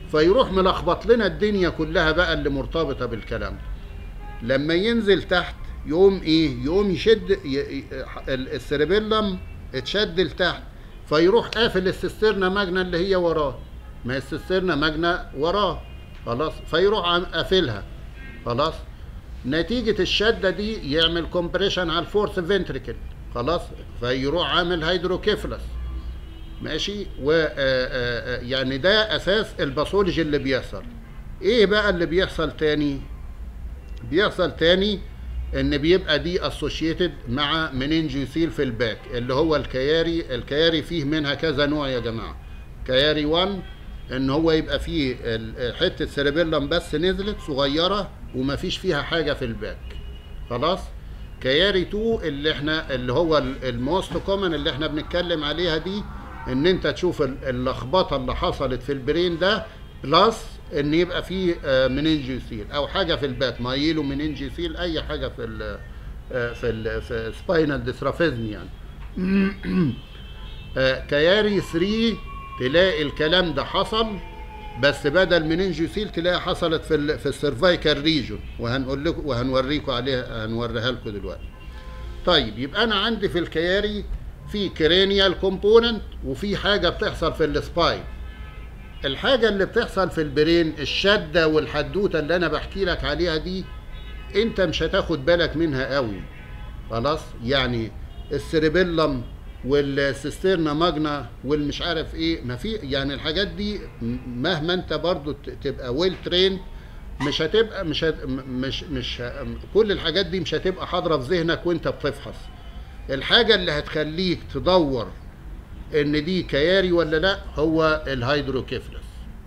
فيروح ملخبط لنا الدنيا كلها بقى اللي مرتبطه بالكلام ده لما ينزل تحت يقوم ايه يقوم يشد ي... ي... ال- السيربيلم اتشد لتحت فيروح قافل السيسترنا ماجنا اللي هي وراه ما هي السيسترنا ماجنا وراه خلاص فيروح عم- قافلها خلاص نتيجة الشدة دي يعمل كومبريشن على الفورث فنتريكل خلاص فيروح عامل هيدروكيفلس ماشي و آه، آه، آه، يعني ده اساس الباثولوجي اللي بيحصل ايه بقى اللي بيحصل تاني بيحصل تاني ان بيبقى دي اسوشيتد مع مننجيوسيل في الباك اللي هو الكياري الكياري فيه منها كذا نوع يا جماعه كياري 1 ان هو يبقى فيه ال- حته سيربيلم بس نزلت صغيره ومفيش فيها حاجه في الباك خلاص كياري 2 اللي احنا اللي هو الموست كومن اللي احنا بنتكلم عليها دي ان انت تشوف ال- اللخبطه اللي حصلت في البرين ده بلس ان يبقى فيه مننجيوسيل او حاجه في الباك مايلو مننجيوسيل اي حاجه في ال آه، في ال في سباينال ديسترافيزم يعني آه، كياري 3 تلاقي الكلام ده حصل بس بدل مننجيوسيل تلاقي حصلت في ال في السيرفايكال ريجون وهنقول لكم وهنوريكم عليها هنوريها لكم دلوقتي طيب يبقى انا عندي في الكياري في كرينيال كومبوننت وفي حاجه بتحصل في السباين الحاجه اللي بتحصل في البرين الشده والحدوته اللي انا بحكي لك عليها دي انت مش هتاخد بالك منها قوي خلاص يعني السيربيلم والسيسترنا ماجنا والمش عارف ايه ما في يعني الحاجات دي م- مهما انت برضو ت- تبقى ويل ترين مش هتبقى مش هت م- مش مش ه- كل الحاجات دي مش هتبقى حاضره في ذهنك وانت بتفحص الحاجه اللي هتخليك تدور ان دي كياري ولا لا هو الهيدروكيفلس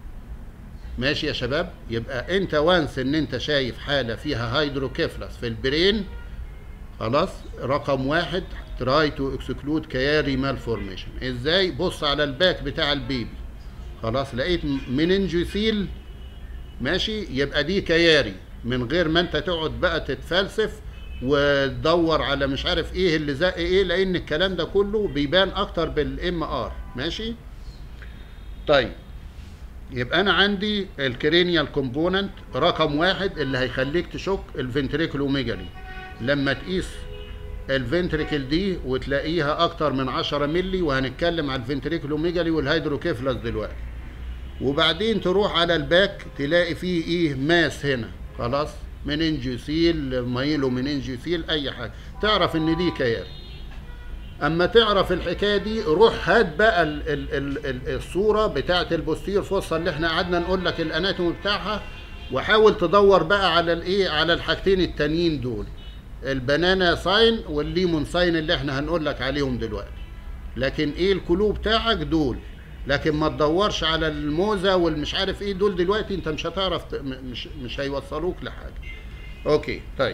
ماشي يا شباب يبقى انت وانس ان انت شايف حاله فيها هيدروكيفلس في البرين خلاص رقم واحد تراي تو اكسكلود كياري مالفورميشن ازاي بص على الباك بتاع البيبي خلاص لقيت مننجوسيل ماشي يبقى دي كياري من غير ما انت تقعد بقى تتفلسف وتدور على مش عارف ايه اللي زق ايه لان الكلام ده كله بيبان اكتر بالام ار ماشي طيب يبقى انا عندي الكرينيال كومبوننت رقم واحد اللي هيخليك تشك الفنتريكلوميجالي لما تقيس الفنتريكل دي وتلاقيها اكتر من 10 ملي وهنتكلم على الفنتريكلوميجالي والهيدروكيفلس دلوقتي وبعدين تروح على الباك تلاقي فيه ايه ماس هنا خلاص مننجيوسيل مايلو مننجيوسيل اي حاجه تعرف ان دي كياري اما تعرف الحكايه دي روح هات بقى ال ال ال ال الصوره بتاعه البوستير فوسا اللي احنا قعدنا نقول لك الاناتومي بتاعها وحاول تدور بقى على الايه على الحاجتين التانيين دول البنانا ساين والليمون ساين اللي احنا هنقول لك عليهم دلوقتي لكن ايه الكلو بتاعك دول لكن ما تدورش على الموزه والمش عارف ايه دول دلوقتي انت مش هتعرف ت- م- مش مش هيوصلوك لحاجه اوكي طيب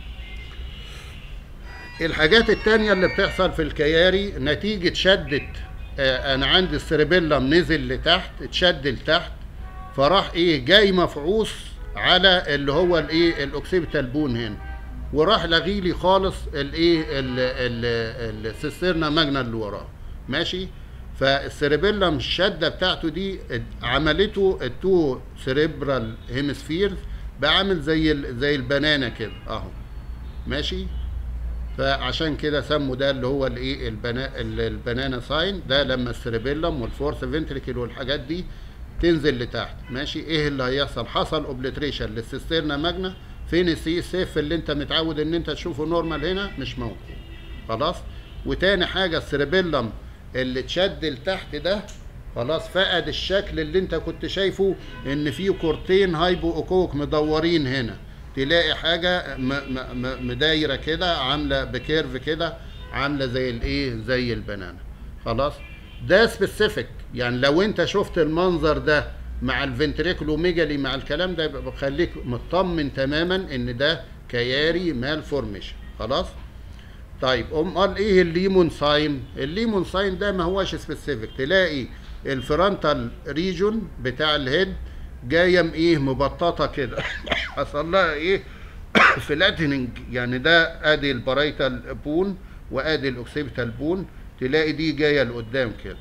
الحاجات التانية اللي بتحصل في الكياري نتيجة شدة آه انا عندي السيربيلم نزل لتحت اتشد لتحت فراح ايه جاي مفعوص على اللي هو الايه الاوكسيبيتال بون هنا وراح لغيلي خالص الايه ال- ال- السيسترنا ماجنا اللي وراه ماشي فالسيربيلم الشده بتاعته دي عملته التو سيريبرال هيمسفيرز بقى عامل زي ال- زي البنانه كده اهو ماشي فعشان كده سموا ده اللي هو الايه البنا ال- البنانا ساين ده لما السيربيلم والفورث فنتريكل والحاجات دي تنزل لتحت ماشي ايه اللي هيحصل حصل اوبليتريشن للسيسترنا ماجنا فين السي اس اف اللي انت متعود ان انت تشوفه نورمال هنا مش موجود خلاص وتاني حاجه السيربيلم اللي اتشد لتحت ده خلاص فقد الشكل اللي انت كنت شايفه ان فيه كورتين هايبو اوكوك مدورين هنا تلاقي حاجه م- م- م- مدايره كده عامله بكيرف كده عامله زي الايه زي البنانه خلاص ده سبيسيفيك يعني لو انت شفت المنظر ده مع الفنتريكولوميجالي مع الكلام ده يبقى بخليك مطمن تماما ان ده كياري مال فورميشن خلاص طيب امال ايه الليمون ساين الليمون ساين ده ما هوش سبيسيفيك تلاقي الفرونتال ريجون بتاع الهيد جايه م- ايه مبططه كده حصل لها ايه فلاتننج يعني ده ادي البرايتال بون وادي الاوكسيبيتال بون تلاقي دي جايه لقدام كده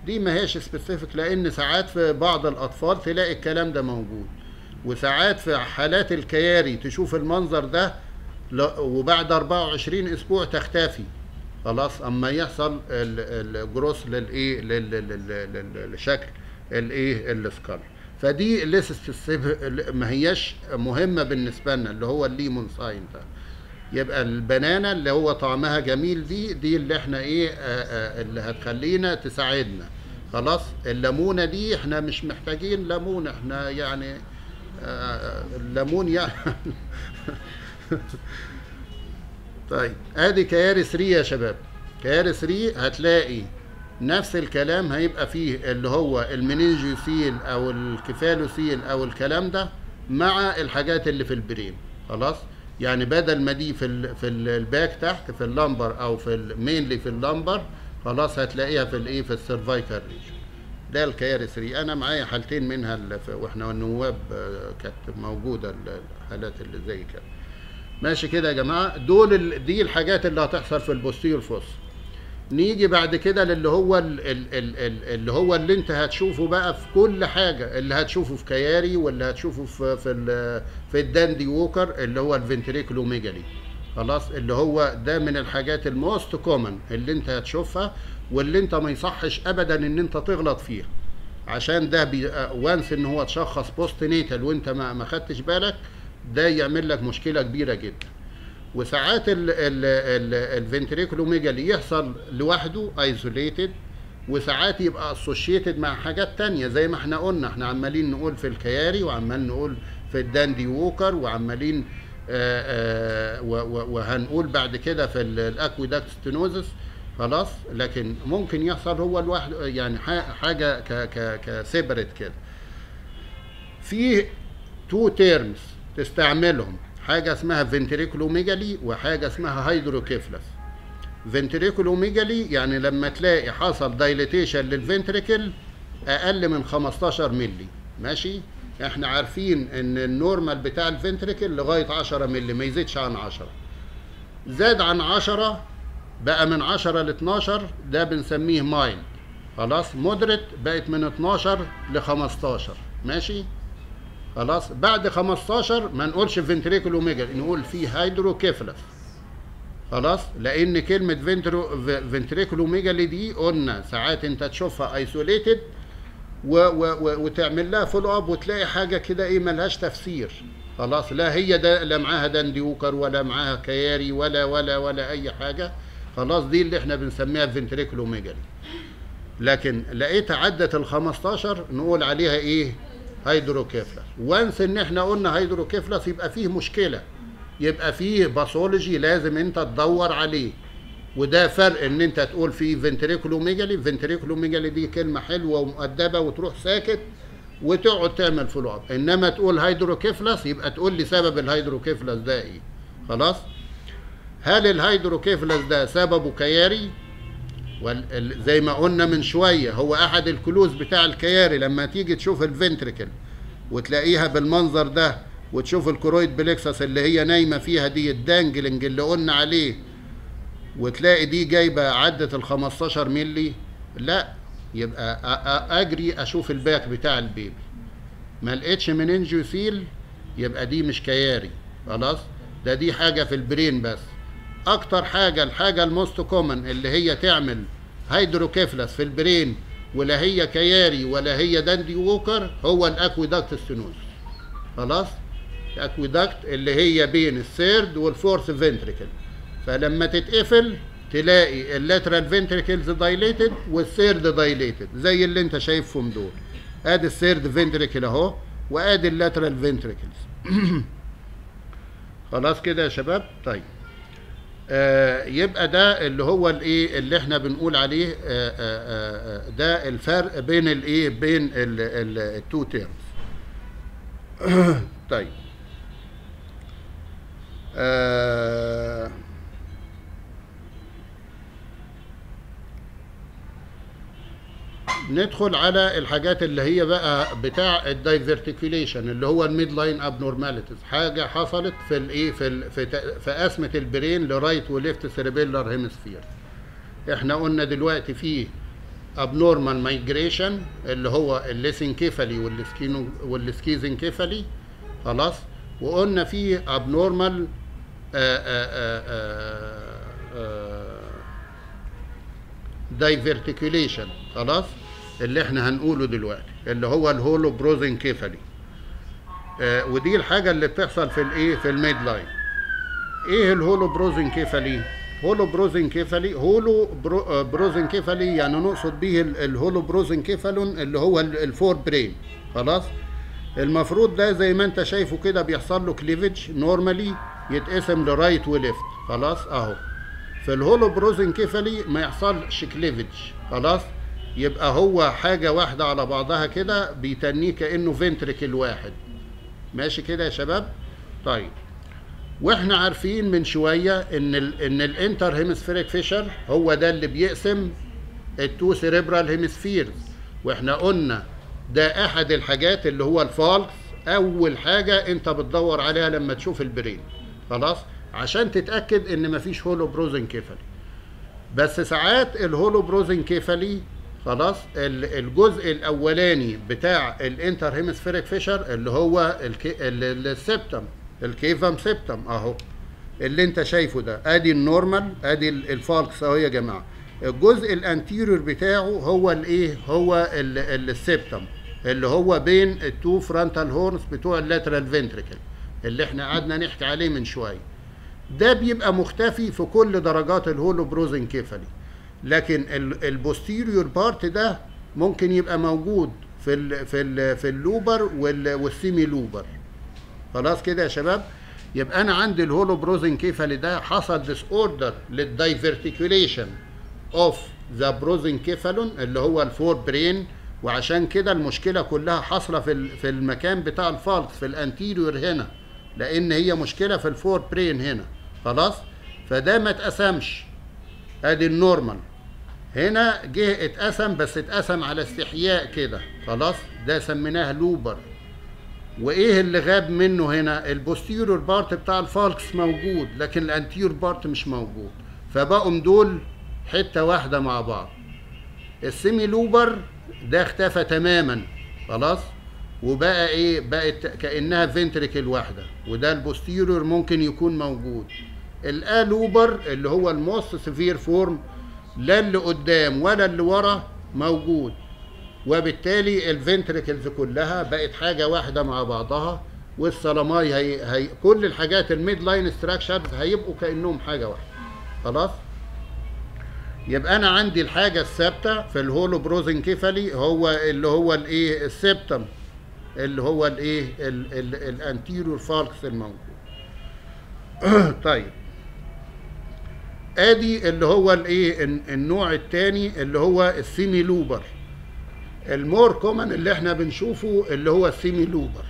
دي ما هيش سبيسيفيك لان ساعات في بعض الاطفال تلاقي الكلام ده موجود وساعات في حالات الكياري تشوف المنظر ده ل- وبعد 24 اسبوع تختفي خلاص اما يحصل ال- الجروس للايه لل- لل- لل- لل- للشكل الايه السكال فدي لسه سبيسيفيك ما هياش مهمه بالنسبه لنا اللي هو الليمون ساين ده يبقى البنانه اللي هو طعمها جميل دي دي اللي احنا ايه آه آه اللي هتخلينا تساعدنا خلاص الليمونه دي احنا مش محتاجين ليمون احنا يعني آه الليمون يعني طيب ادي كياري 3 يا شباب كياري 3 هتلاقي نفس الكلام هيبقى فيه اللي هو المننجيوسيل او الكفالوسيل او الكلام ده مع الحاجات اللي في البرين خلاص يعني بدل ما دي في ال في ال- الباك تحت في اللمبر او في مينلي في اللمبر خلاص هتلاقيها في الايه في السيرفايكال ريجن ده الكياري 3 انا معايا حالتين منها اللي في- واحنا النواب آه، كانت موجوده الحالات اللي زي كده ماشي كده يا جماعه دول ال... دي الحاجات اللي هتحصل في البوستير فوس نيجي بعد كده للي هو ال... ال... ال... ال- اللي هو اللي انت هتشوفه بقى في كل حاجه اللي هتشوفه في كياري واللي هتشوفه في في ال... في الداندي ووكر اللي هو الفنتريكلوميجالي خلاص اللي هو ده من الحاجات الموست كومن اللي انت هتشوفها واللي انت ما يصحش ابدا ان انت تغلط فيها عشان ده بي... وانس ان هو تشخص بوست نيتال وانت ما ما خدتش بالك ده يعمل لك مشكله كبيره جدا وساعات الفنتريكولوميجالي يحصل لوحده ايزوليتد وساعات يبقى اسوشيتد مع حاجات تانية زي ما احنا قلنا احنا عمالين نقول في الكياري وعمال نقول في الداندي ووكر وعمالين آه، آه، و- و- وهنقول بعد كده في الاكويداكت ستينوزس خلاص لكن ممكن يحصل هو لوحده يعني ح- حاجه ك ك كسيبريت كده في تو تيرمز تستعملهم حاجه اسمها فنتريكولوميجالي وحاجه اسمها هيدروكيفلس فنتريكولوميجالي يعني لما تلاقي حصل دايليتيشن للفنتريكل اقل من 15 ملي ماشي احنا عارفين ان النورمال بتاع الفنتريكل لغايه 10 ملي ما يزيدش عن 10 زاد عن 10 بقى من 10 ل 12 ده بنسميه مايلد خلاص مودريت بقت من 12 ل 15 ماشي خلاص بعد 15 ما نقولش فنتريكل اوميجا نقول في هيدروكيفلس خلاص لان كلمه فنترو فنتريكل اوميجالي دي قلنا ساعات انت تشوفها ايسوليتد و و و وتعمل لها فولو اب وتلاقي حاجه كده ايه ملهاش تفسير خلاص لا هي ده لا معاها دانديوكر ولا معاها كياري ولا ولا ولا اي حاجه خلاص دي اللي احنا بنسميها فنتريكل اوميجالي لكن لقيت عدت ال 15 نقول عليها ايه هيدروكيفلس وانس ان احنا قلنا هيدروكيفلس يبقى فيه مشكله يبقى فيه باثولوجي لازم انت تدور عليه وده فرق ان انت تقول فيه فنتريكولوميجالي فنتريكولوميجالي دي كلمه حلوه ومؤدبه وتروح ساكت وتقعد تعمل فولو اب انما تقول هيدروكيفلس يبقى تقول لي سبب الهيدروكيفلس ده ايه خلاص هل الهيدروكيفلس ده سببه كياري وال- ال- زي ما قلنا من شويه هو احد الكلوز بتاع الكياري لما تيجي تشوف الفنتريكل وتلاقيها بالمنظر ده وتشوف الكرويد بليكسس اللي هي نايمه فيها دي الدانجلنج اللي قلنا عليه وتلاقي دي جايبه عدت ال 15 ملي لا يبقى أ- أ- اجري اشوف الباك بتاع البيبي ما لقيتش مننجيوسيل يبقى دي مش كياري خلاص ده دي حاجه في البرين بس اكتر حاجه الحاجه الموست كومن اللي هي تعمل هيدروكيفلس في البرين ولا هي كياري ولا هي داندي ووكر هو الاكويداكت ستينوز خلاص الاكويداكت اللي هي بين الثيرد والفورث فنتريكل فلما تتقفل تلاقي اللاترال فنتريكلز دايليتد والثيرد دايليتد زي اللي انت شايفهم دول ادي الثيرد فنتريكل اهو وادي اللاترال فنتريكلز خلاص كده يا شباب طيب آه يبقى ده اللي هو الايه اللي احنا بنقول عليه آه آه آه ده الفرق بين الايه بين التو تيرمز طيب آه ندخل على الحاجات اللي هي بقى بتاع الدايفرتيكوليشن اللي هو الميد لاين ابنورماليتيز حاجه حصلت في الايه في ال في, ت- في قسمه البرين لرايت وليفت سيربيلر هيمسفير احنا قلنا دلوقتي فيه abnormal migration اللي هو الليسنكيفالي والسكينو والسكيزنكيفالي خلاص وقلنا في abnormal diverticulation خلاص اللي احنا هنقوله دلوقتي اللي هو الهولو بروزنكيفالي آه ودي الحاجة اللي بتحصل في الايه في الميد لاين ايه الهولو بروزنكيفالي هولو بروزنكيفالي هولو برو آه بروزنكيفالي يعني نقصد به ال- الهولو بروزنكيفالون اللي هو ال- الفور برين خلاص المفروض ده زي ما انت شايفه كده بيحصل له كليفج نورمالي يتقسم لرايت وليفت خلاص اهو في الهولو بروزنكيفالي ما يحصلش كليفج خلاص يبقى هو حاجة واحدة على بعضها كده بيتنيه كأنه فنتريكل واحد ماشي كده يا شباب طيب واحنا عارفين من شويه ان ال ان الانتر هيمسفيريك فيشر هو ده اللي بيقسم التو سيريبرال هيمسفيرز واحنا قلنا ده احد الحاجات اللي هو الفالكس اول حاجه انت بتدور عليها لما تشوف البرين خلاص عشان تتاكد ان مفيش هولو بروزن كيفالي بس ساعات الهولو بروزن كيفالي خلاص ال- الجزء الاولاني بتاع الانتر هيمسفيريك فيشر اللي هو الكي- ال- ال- السبتم الكيفم سبتم اهو اللي انت شايفه ده ادي النورمال ادي ال- الفالكس اهو يا جماعه الجزء الانتيريور بتاعه هو الايه هو ال- ال- السبتم اللي هو بين التو فرونتال هورنز بتوع اللاترال فنتريكل اللي احنا قعدنا نحكي عليه من شويه ده بيبقى مختفي في كل درجات الهولو بروزن كيفالي لكن البوستيريور بارت ده ممكن يبقى موجود في ال في ال في اللوبر وال- والسيمي لوبر خلاص كده يا شباب يبقى انا عندي الهولو بروزن كيفالي ده حصل ديس اوردر للدايفرتيكوليشن اوف ذا بروزن كيفالون اللي هو الفور برين وعشان كده المشكله كلها حاصله في ال- في المكان بتاع الفالكس في الانتيريور هنا لان هي مشكله في الفور برين هنا خلاص فده ما اتقسمش ادي النورمال هنا جه اتقسم بس اتقسم على استحياء كده خلاص ده سميناه لوبر وايه اللي غاب منه هنا البوستيريور بارت بتاع الفالكس موجود لكن الانتيريور بارت مش موجود فبقوا دول حته واحده مع بعض السيمي لوبر ده اختفى تماما خلاص وبقى ايه بقت كانها فنتريكل واحده وده البوستيريور ممكن يكون موجود الالوبر اللي هو الموست سيفير فورم لا اللي قدام ولا اللي ورا موجود وبالتالي الفنتريكلز كلها بقت حاجه واحده مع بعضها والسلاماي هي, هي كل الحاجات الميد لاين ستراكشرز هيبقوا كانهم حاجه واحده خلاص يبقى انا عندي الحاجه الثابته في الهولو بروزن كيفالي هو اللي هو الايه السبتم اللي هو الايه الانتيريور فالكس الموجود طيب ادي اللي هو الايه الن- النوع الثاني اللي هو السيمي لوبر المور كومن اللي احنا بنشوفه اللي هو السيمي لوبر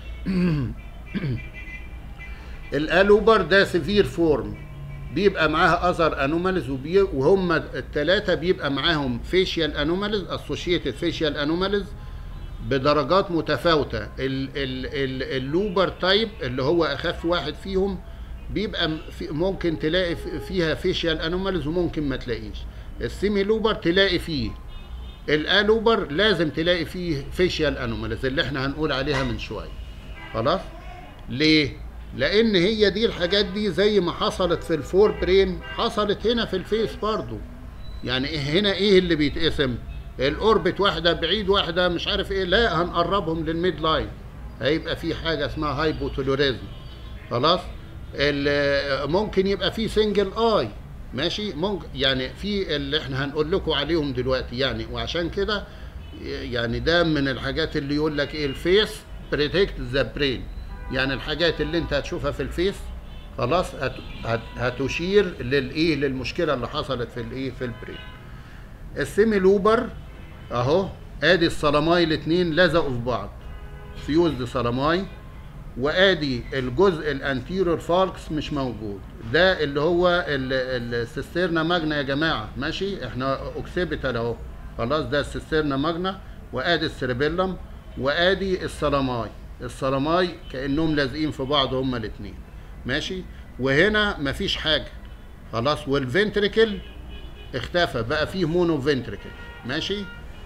الالوبر ده سيفير فورم بيبقى معاها اذر انوماليز وهم الثلاثه بيبقى معاهم فيشيال انوماليز اسوشيتد فيشيال انوماليز بدرجات متفاوته ال ال ال اللوبر تايب اللي هو اخف واحد فيهم بيبقى م- في ممكن تلاقي في- فيها فيشيال انوماليز وممكن ما تلاقيش السيمي لوبر تلاقي فيه الالوبر لازم تلاقي فيه فيشيال انوماليز اللي احنا هنقول عليها من شويه خلاص ليه لان هي دي الحاجات دي زي ما حصلت في الفور برين حصلت هنا في الفيس برضو يعني إيه- هنا ايه اللي بيتقسم الاوربت واحده بعيد واحده مش عارف ايه لا هنقربهم للميد لاين هيبقى في حاجه اسمها هايبوتولوريزم خلاص ال- ممكن يبقى في سنجل اي ماشي ممكن يعني في اللي احنا هنقول لكم عليهم دلوقتي يعني وعشان كده يعني ده من الحاجات اللي يقول لك ايه الفيس بريتكت ذا برين يعني الحاجات اللي انت هتشوفها في الفيس خلاص هت هت هتشير للايه للمشكله اللي حصلت في الايه في البرين السيمي لوبر اهو ادي الصلماي الاثنين لزقوا في بعض فيوزد صلماي وادي الجزء الانتيريور فالكس مش موجود ده اللي هو ال- السيسترنا ماجنا يا جماعه ماشي احنا اوكسيبيتال اهو خلاص ده السيسترنا ماجنا وادي السيربيلم وادي السلاماي السلاماي كانهم لازقين في بعض هما الاثنين ماشي وهنا مفيش حاجه خلاص والفنتريكل اختفى بقى فيه مونو فنتريكل ماشي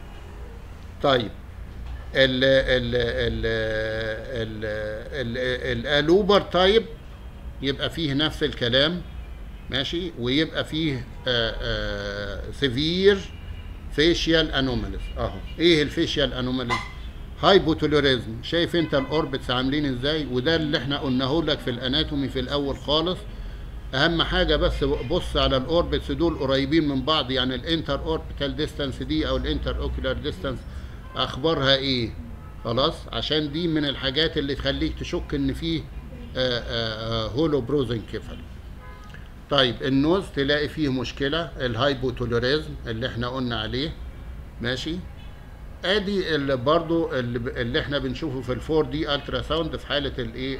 طيب ال ال ال ال ال الالوبر تايب يبقى فيه نفس الكلام ماشي ويبقى فيه سيفير فيشيال انوماليز اهو ايه الفيشيال انوماليز هايبوتولوريزم شايف انت الاوربتس عاملين ازاي وده اللي احنا قلناه لك في الاناتومي في الاول خالص اهم حاجه بس بص على الاوربتس دول قريبين من بعض يعني الانتر اوربيتال ديستانس دي او الانتر اوكولار ديستانس اخبارها ايه خلاص عشان دي من الحاجات اللي تخليك تشك ان فيه هولو بروزن كفل طيب النوز تلاقي فيه مشكله الهايبوتولوريزم اللي احنا قلنا عليه ماشي ادي اللي برضو اللي, اللي احنا بنشوفه في الفور دي الترا ساوند في حاله الايه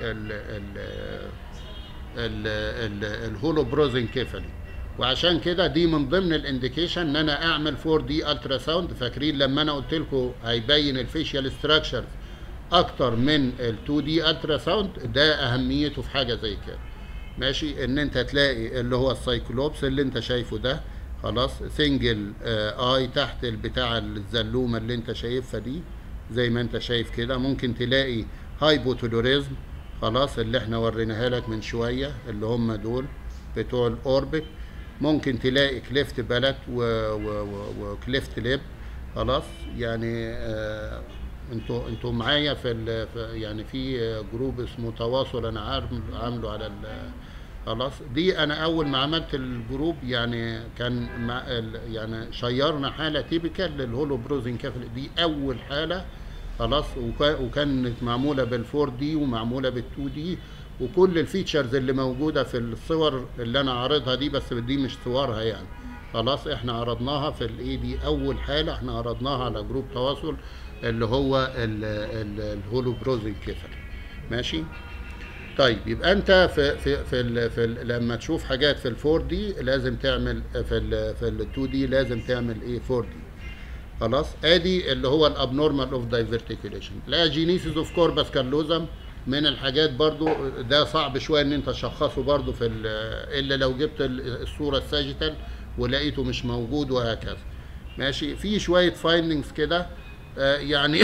الهولو بروزن كيفالي وعشان كده دي من ضمن الانديكيشن ان انا اعمل 4 دي الترا ساوند فاكرين لما انا قلت لكم هيبين الفيشيال ستراكشرز اكتر من ال 2 دي الترا ساوند ده اهميته في حاجه زي كده ماشي ان انت تلاقي اللي هو السايكلوبس اللي انت شايفه ده خلاص سنجل آه اي تحت البتاع الزلومه اللي انت شايفها دي زي ما انت شايف كده ممكن تلاقي هايبوتولوريزم خلاص اللي احنا وريناها لك من شويه اللي هم دول بتوع الاوربت ممكن تلاقي كليفت بلد وكليفت ليب خلاص يعني آه انتوا انتوا معايا في, في يعني في جروب اسمه تواصل انا عارف عامله على خلاص دي انا اول ما عملت الجروب يعني كان مع يعني شيرنا حاله تيبيكال للهولو بروزن كافل دي اول حاله خلاص وكانت معموله بالفور دي ومعموله بالتو دي وكل الفيتشرز اللي موجوده في الصور اللي انا عارضها دي بس دي مش صورها يعني خلاص احنا عرضناها في الايه دي اول حاله احنا عرضناها على جروب تواصل اللي هو الهولو بروزن كيفر ماشي طيب يبقى انت في في في, ال في ال لما تشوف حاجات في الفور دي لازم تعمل في ال في ال2 دي لازم تعمل ايه 4 دي خلاص ادي اللي هو الابنورمال اوف دايفرتيكوليشن لا جينيسيس اوف كوربس كالوزم من الحاجات برضو ده صعب شويه ان انت تشخصه برضو في الا لو جبت الصوره الساجيتال ولقيته مش موجود وهكذا ماشي في شويه فايندنجز كده آه يعني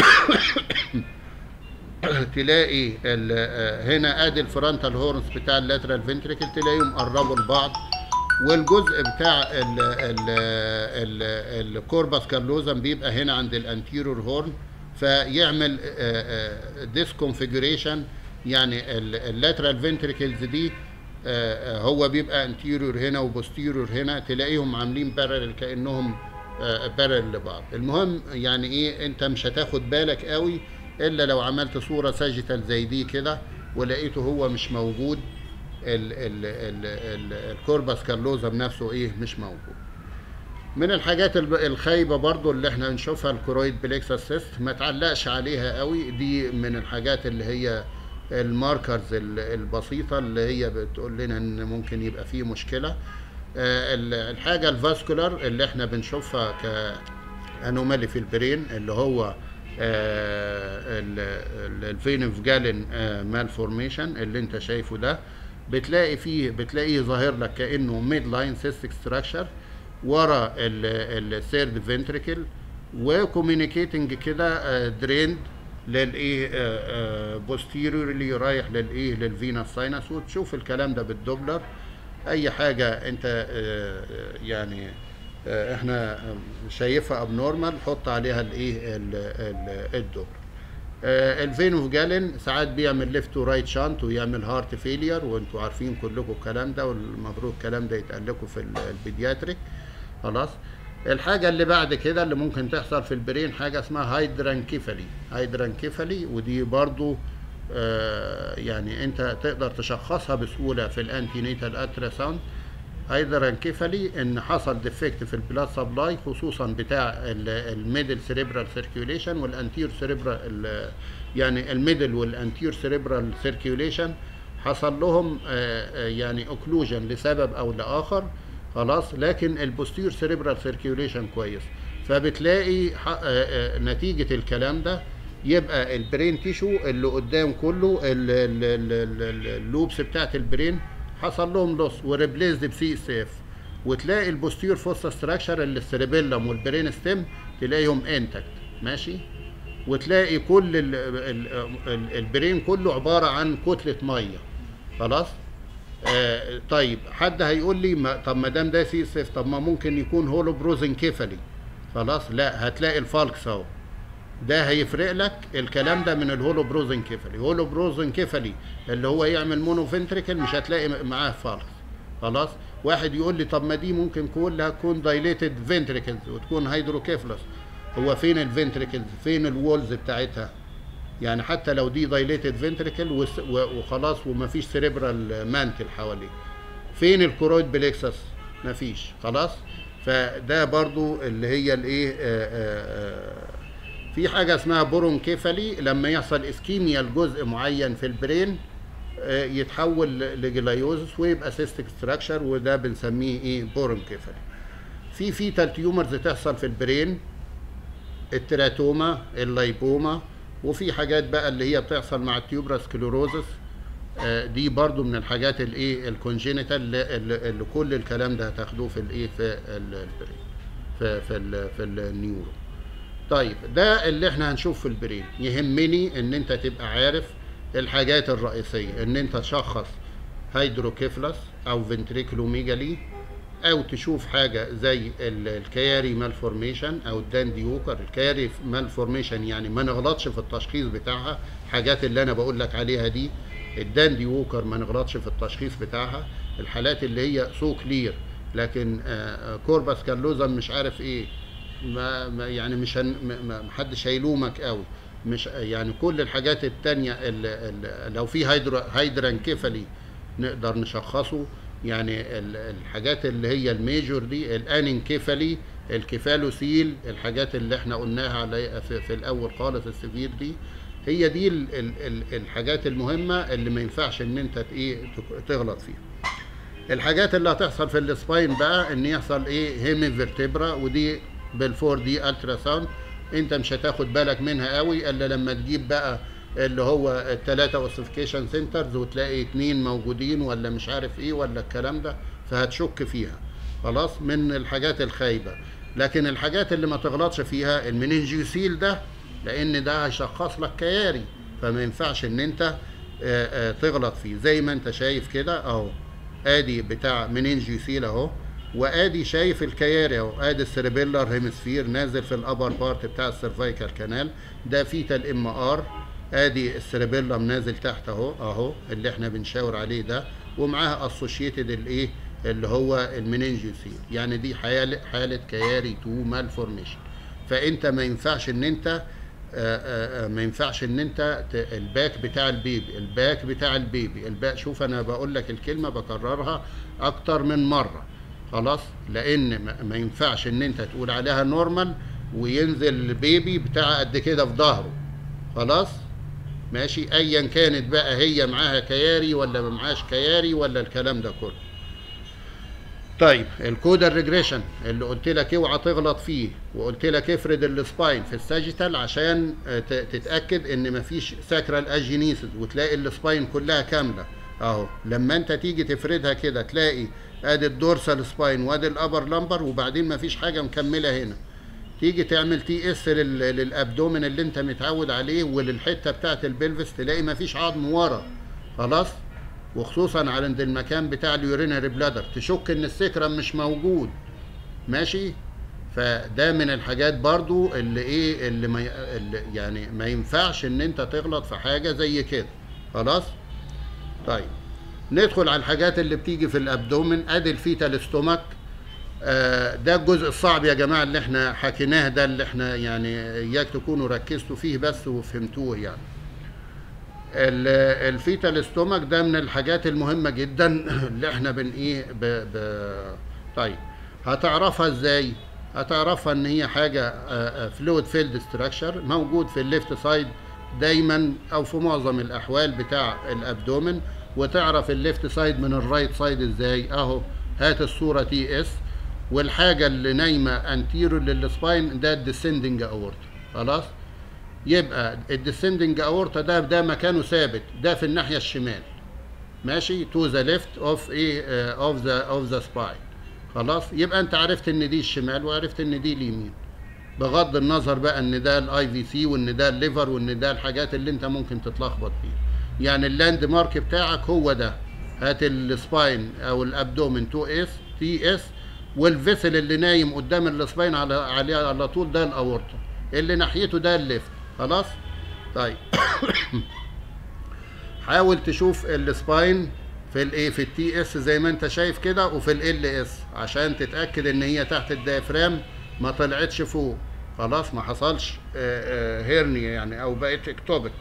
تلاقي هنا ادي الفرونتال هورنز بتاع اللاترال فنتريكل تلاقيهم قربوا لبعض والجزء بتاع الكوربس كارلوزم بيبقى هنا عند الانتيرور هورن فيعمل ديسكونفيجريشن يعني اللاترال فنتريكلز دي هو بيبقى انتيرور هنا وبوستيرور هنا تلاقيهم عاملين بارل كانهم بارل لبعض المهم يعني ايه انت مش هتاخد بالك قوي الا لو عملت صوره ساجيتال زي دي كده ولقيته هو مش موجود ال ال ال ال الكوربس كالوزم نفسه ايه مش موجود من الحاجات الخايبه برضو اللي احنا نشوفها الكرويد بليكسس سيست ما تعلقش عليها قوي دي من الحاجات اللي هي الماركرز البسيطه اللي هي بتقول لنا ان ممكن يبقى فيه مشكله الحاجه الفاسكولار اللي احنا بنشوفها كانومالي في البرين اللي هو الفين اوف جالن مال فورميشن اللي انت شايفه ده بتلاقي فيه بتلاقيه ظاهر لك كانه ميد لاين سيستيك ستراكشر ورا الثيرد فنتريكل وكوميونيكيتنج كده دريند للايه بوستيريورلي رايح للايه للفينس ساينس وتشوف الكلام ده بالدوبلر اي حاجه انت يعني احنا شايفها ابنورمال حط عليها الايه الدوبلر الفين اوف جالن ساعات بيعمل ليفت ورايت شانت ويعمل هارت فيلير وانتوا عارفين كلكم الكلام ده والمفروض الكلام ده يتقال لكم في البيدياتريك خلاص الحاجه اللي بعد كده اللي ممكن تحصل في البرين حاجه اسمها هايدرانكيفالي هايدرانكيفالي ودي برضو آه يعني انت تقدر تشخصها بسهوله في الانتينيتال التراساوند هايدرانكيفالي ان حصل ديفكت في البلاد سبلاي خصوصا بتاع الميدل سيريبرال سيركيوليشن والانتير سيريبرال يعني الميدل والانتير سيريبرال سيركيوليشن حصل لهم يعني اوكلوجن لسبب او لاخر خلاص لكن البوستير سيريبرال سيركيوليشن كويس فبتلاقي نتيجه الكلام ده يبقى البرين تيشو اللي قدام كله اللوبس بتاعت البرين حصل لهم لوس وريبليسد بسي اس اف وتلاقي البوستير فوسا ستراكشر اللي السيريبيلم والبرين ستيم تلاقيهم انتكت ماشي وتلاقي كل ال ال ال البرين كله عباره عن كتله ميه خلاص آه طيب حد هيقول لي ما طب ما دام ده سي اس اف طب ما ممكن يكون هولو بروزن كيفلي خلاص لا هتلاقي الفالكس اهو ده هيفرق لك الكلام ده من الهولو بروزن كيفلي هولو بروزن كيفلي اللي هو يعمل مونو فنتريكل مش هتلاقي معاه فالكس خلاص واحد يقول لي طب ما دي ممكن كلها تكون دايليتد فنتريكلز وتكون هيدروكيفلس هو فين الفنتريكلز فين الوولز بتاعتها يعني حتى لو دي دايليتد فنتريكل وخلاص ومفيش سيريبرال مانتل حواليه فين الكورويد بليكسس مفيش خلاص فده برضو اللي هي الايه في حاجه اسمها بورونكيفالي لما يحصل اسكيميا لجزء معين في البرين آه، يتحول لجلايوزس ويبقى سيستيك ستراكشر وده بنسميه ايه بورونكيفالي في فيتال تيومرز تحصل في البرين التراتوما اللايبوما وفي حاجات بقى اللي هي بتحصل مع التيوبرا سكليروزس آه، دي برضو من الحاجات الايه الكونجينيتال اللي, اللي اللي كل الكلام ده هتاخدوه في الايه في ال- البرين في في ال في النيورو طيب ده اللي احنا هنشوف في البرين يهمني ان انت تبقى عارف الحاجات الرئيسيه ان انت تشخص هيدروكيفلس او فنتريكلوميجالي او تشوف حاجه زي ال- الكياري مالفورميشن او الدانديوكر الكياري مالفورميشن يعني ما نغلطش في التشخيص بتاعها حاجات اللي انا بقول لك عليها دي الداندي ووكر ما نغلطش في التشخيص بتاعها الحالات اللي هي سو كلير لكن آه، آه، كوربس كالوزم مش عارف ايه ما ما- يعني مش هن ما- ما محدش هيلومك قوي مش يعني كل الحاجات التانية اللي اللي لو في هيدرو هيدرانكيفالي نقدر نشخصه يعني ال- الحاجات اللي هي الميجور دي الانكيفالي الكيفالوسيل الحاجات اللي احنا قلناها على في, في الاول خالص السفير دي هي دي ال ال ال الحاجات المهمه اللي ما ينفعش ان انت ت- ايه تك- تغلط فيها الحاجات اللي هتحصل في السباين بقى ان يحصل ايه هيمي فيرتبرا ودي بالفور دي الترا ساوند انت مش هتاخد بالك منها قوي الا لما تجيب بقى اللي هو الثلاثه اوسيفيكيشن سنترز وتلاقي اتنين موجودين ولا مش عارف ايه ولا الكلام ده فهتشك فيها خلاص من الحاجات الخايبه لكن الحاجات اللي ما تغلطش فيها المننجيوسيل ده لان ده هيشخص لك كياري فما ينفعش ان انت آه، آه، تغلط فيه زي ما انت شايف كده اهو ادي بتاع مننجيوسيل اهو وادي شايف الكياري اهو ادي السيربيلر هيمسفير نازل في الابر بارت بتاع السيرفايكال كانال ده فيتال ام ار ادي السيربيلم نازل تحت اهو اهو اللي احنا بنشاور عليه ده ومعاها اسوشيتد الايه اللي هو المننجيوسيل يعني دي حاله حاله كياري 2 مالفورميشن فانت ما ينفعش ان انت آه، آه، آه، ما ينفعش ان انت ت- الباك بتاع البيبي الباك بتاع البيبي الباك شوف انا بقول لك الكلمه بكررها اكتر من مره خلاص لان ما- ما ينفعش ان انت تقول عليها نورمال وينزل البيبي بتاع قد كده في ظهره خلاص ماشي ايا كانت بقى هي معاها كياري ولا ما معاش كياري ولا الكلام ده كله طيب الكودر ريجريشن اللي قلت لك اوعى تغلط فيه وقلت لك افرد السباين في الساجيتال عشان آه، ت- تتاكد ان مفيش ساكرال اجينيسيس وتلاقي السباين كلها كامله اهو لما انت تيجي تفردها كده تلاقي ادي الدورسال سباين وادي الابر لمبر وبعدين مفيش حاجه مكمله هنا تيجي تعمل تي اس لل- للابدومن اللي انت متعود عليه وللحته بتاعت البلفس تلاقي مفيش عظم ورا خلاص وخصوصا على عند المكان بتاع اليورينري بلادر تشك ان السكرم مش موجود ماشي فده من الحاجات برضو اللي ايه اللي, ما ي- اللي يعني ما ينفعش ان انت تغلط في حاجه زي كده خلاص طيب ندخل على الحاجات اللي بتيجي في الابدومن ادي الفيتال ستومك آه، ده الجزء الصعب يا جماعه اللي احنا حكيناه ده اللي احنا يعني اياك تكونوا ركزتوا فيه بس وفهمتوه يعني ال- الفيتال ستومك ده من الحاجات المهمه جدا اللي احنا بن ايه ب... ب... طيب هتعرفها ازاي هتعرفها ان هي حاجه فلويد فيلد ستراكشر موجود في الليفت سايد دايما او في معظم الاحوال بتاع الابدومن وتعرف الليفت سايد من الرايت سايد ازاي اهو هات الصوره تي اس والحاجه اللي نايمه انتيرور للسباين ده الديسندنج اورت خلاص يبقى الديسندنج اورتا ده ده مكانه ثابت ده في الناحيه الشمال ماشي تو ذا ليفت اوف ايه اوف ذا اوف ذا سباين خلاص يبقى انت عرفت ان دي الشمال وعرفت ان دي اليمين بغض النظر بقى ان ده الاي في سي وان ده الليفر وان ده الحاجات اللي انت ممكن تتلخبط فيها يعني اللاند مارك بتاعك هو ده هات السباين او الابدومن 2 اس تي اس والفيسل اللي نايم قدام السباين على عليه على طول ده الاورطه اللي ناحيته ده الليفت خلاص طيب حاول تشوف السباين في الايه في التي اس زي ما انت شايف كده وفي ال اس عشان تتاكد ان هي تحت الديافرام ما طلعتش فوق خلاص ما حصلش هيرنيا يعني او بقت اكتوبك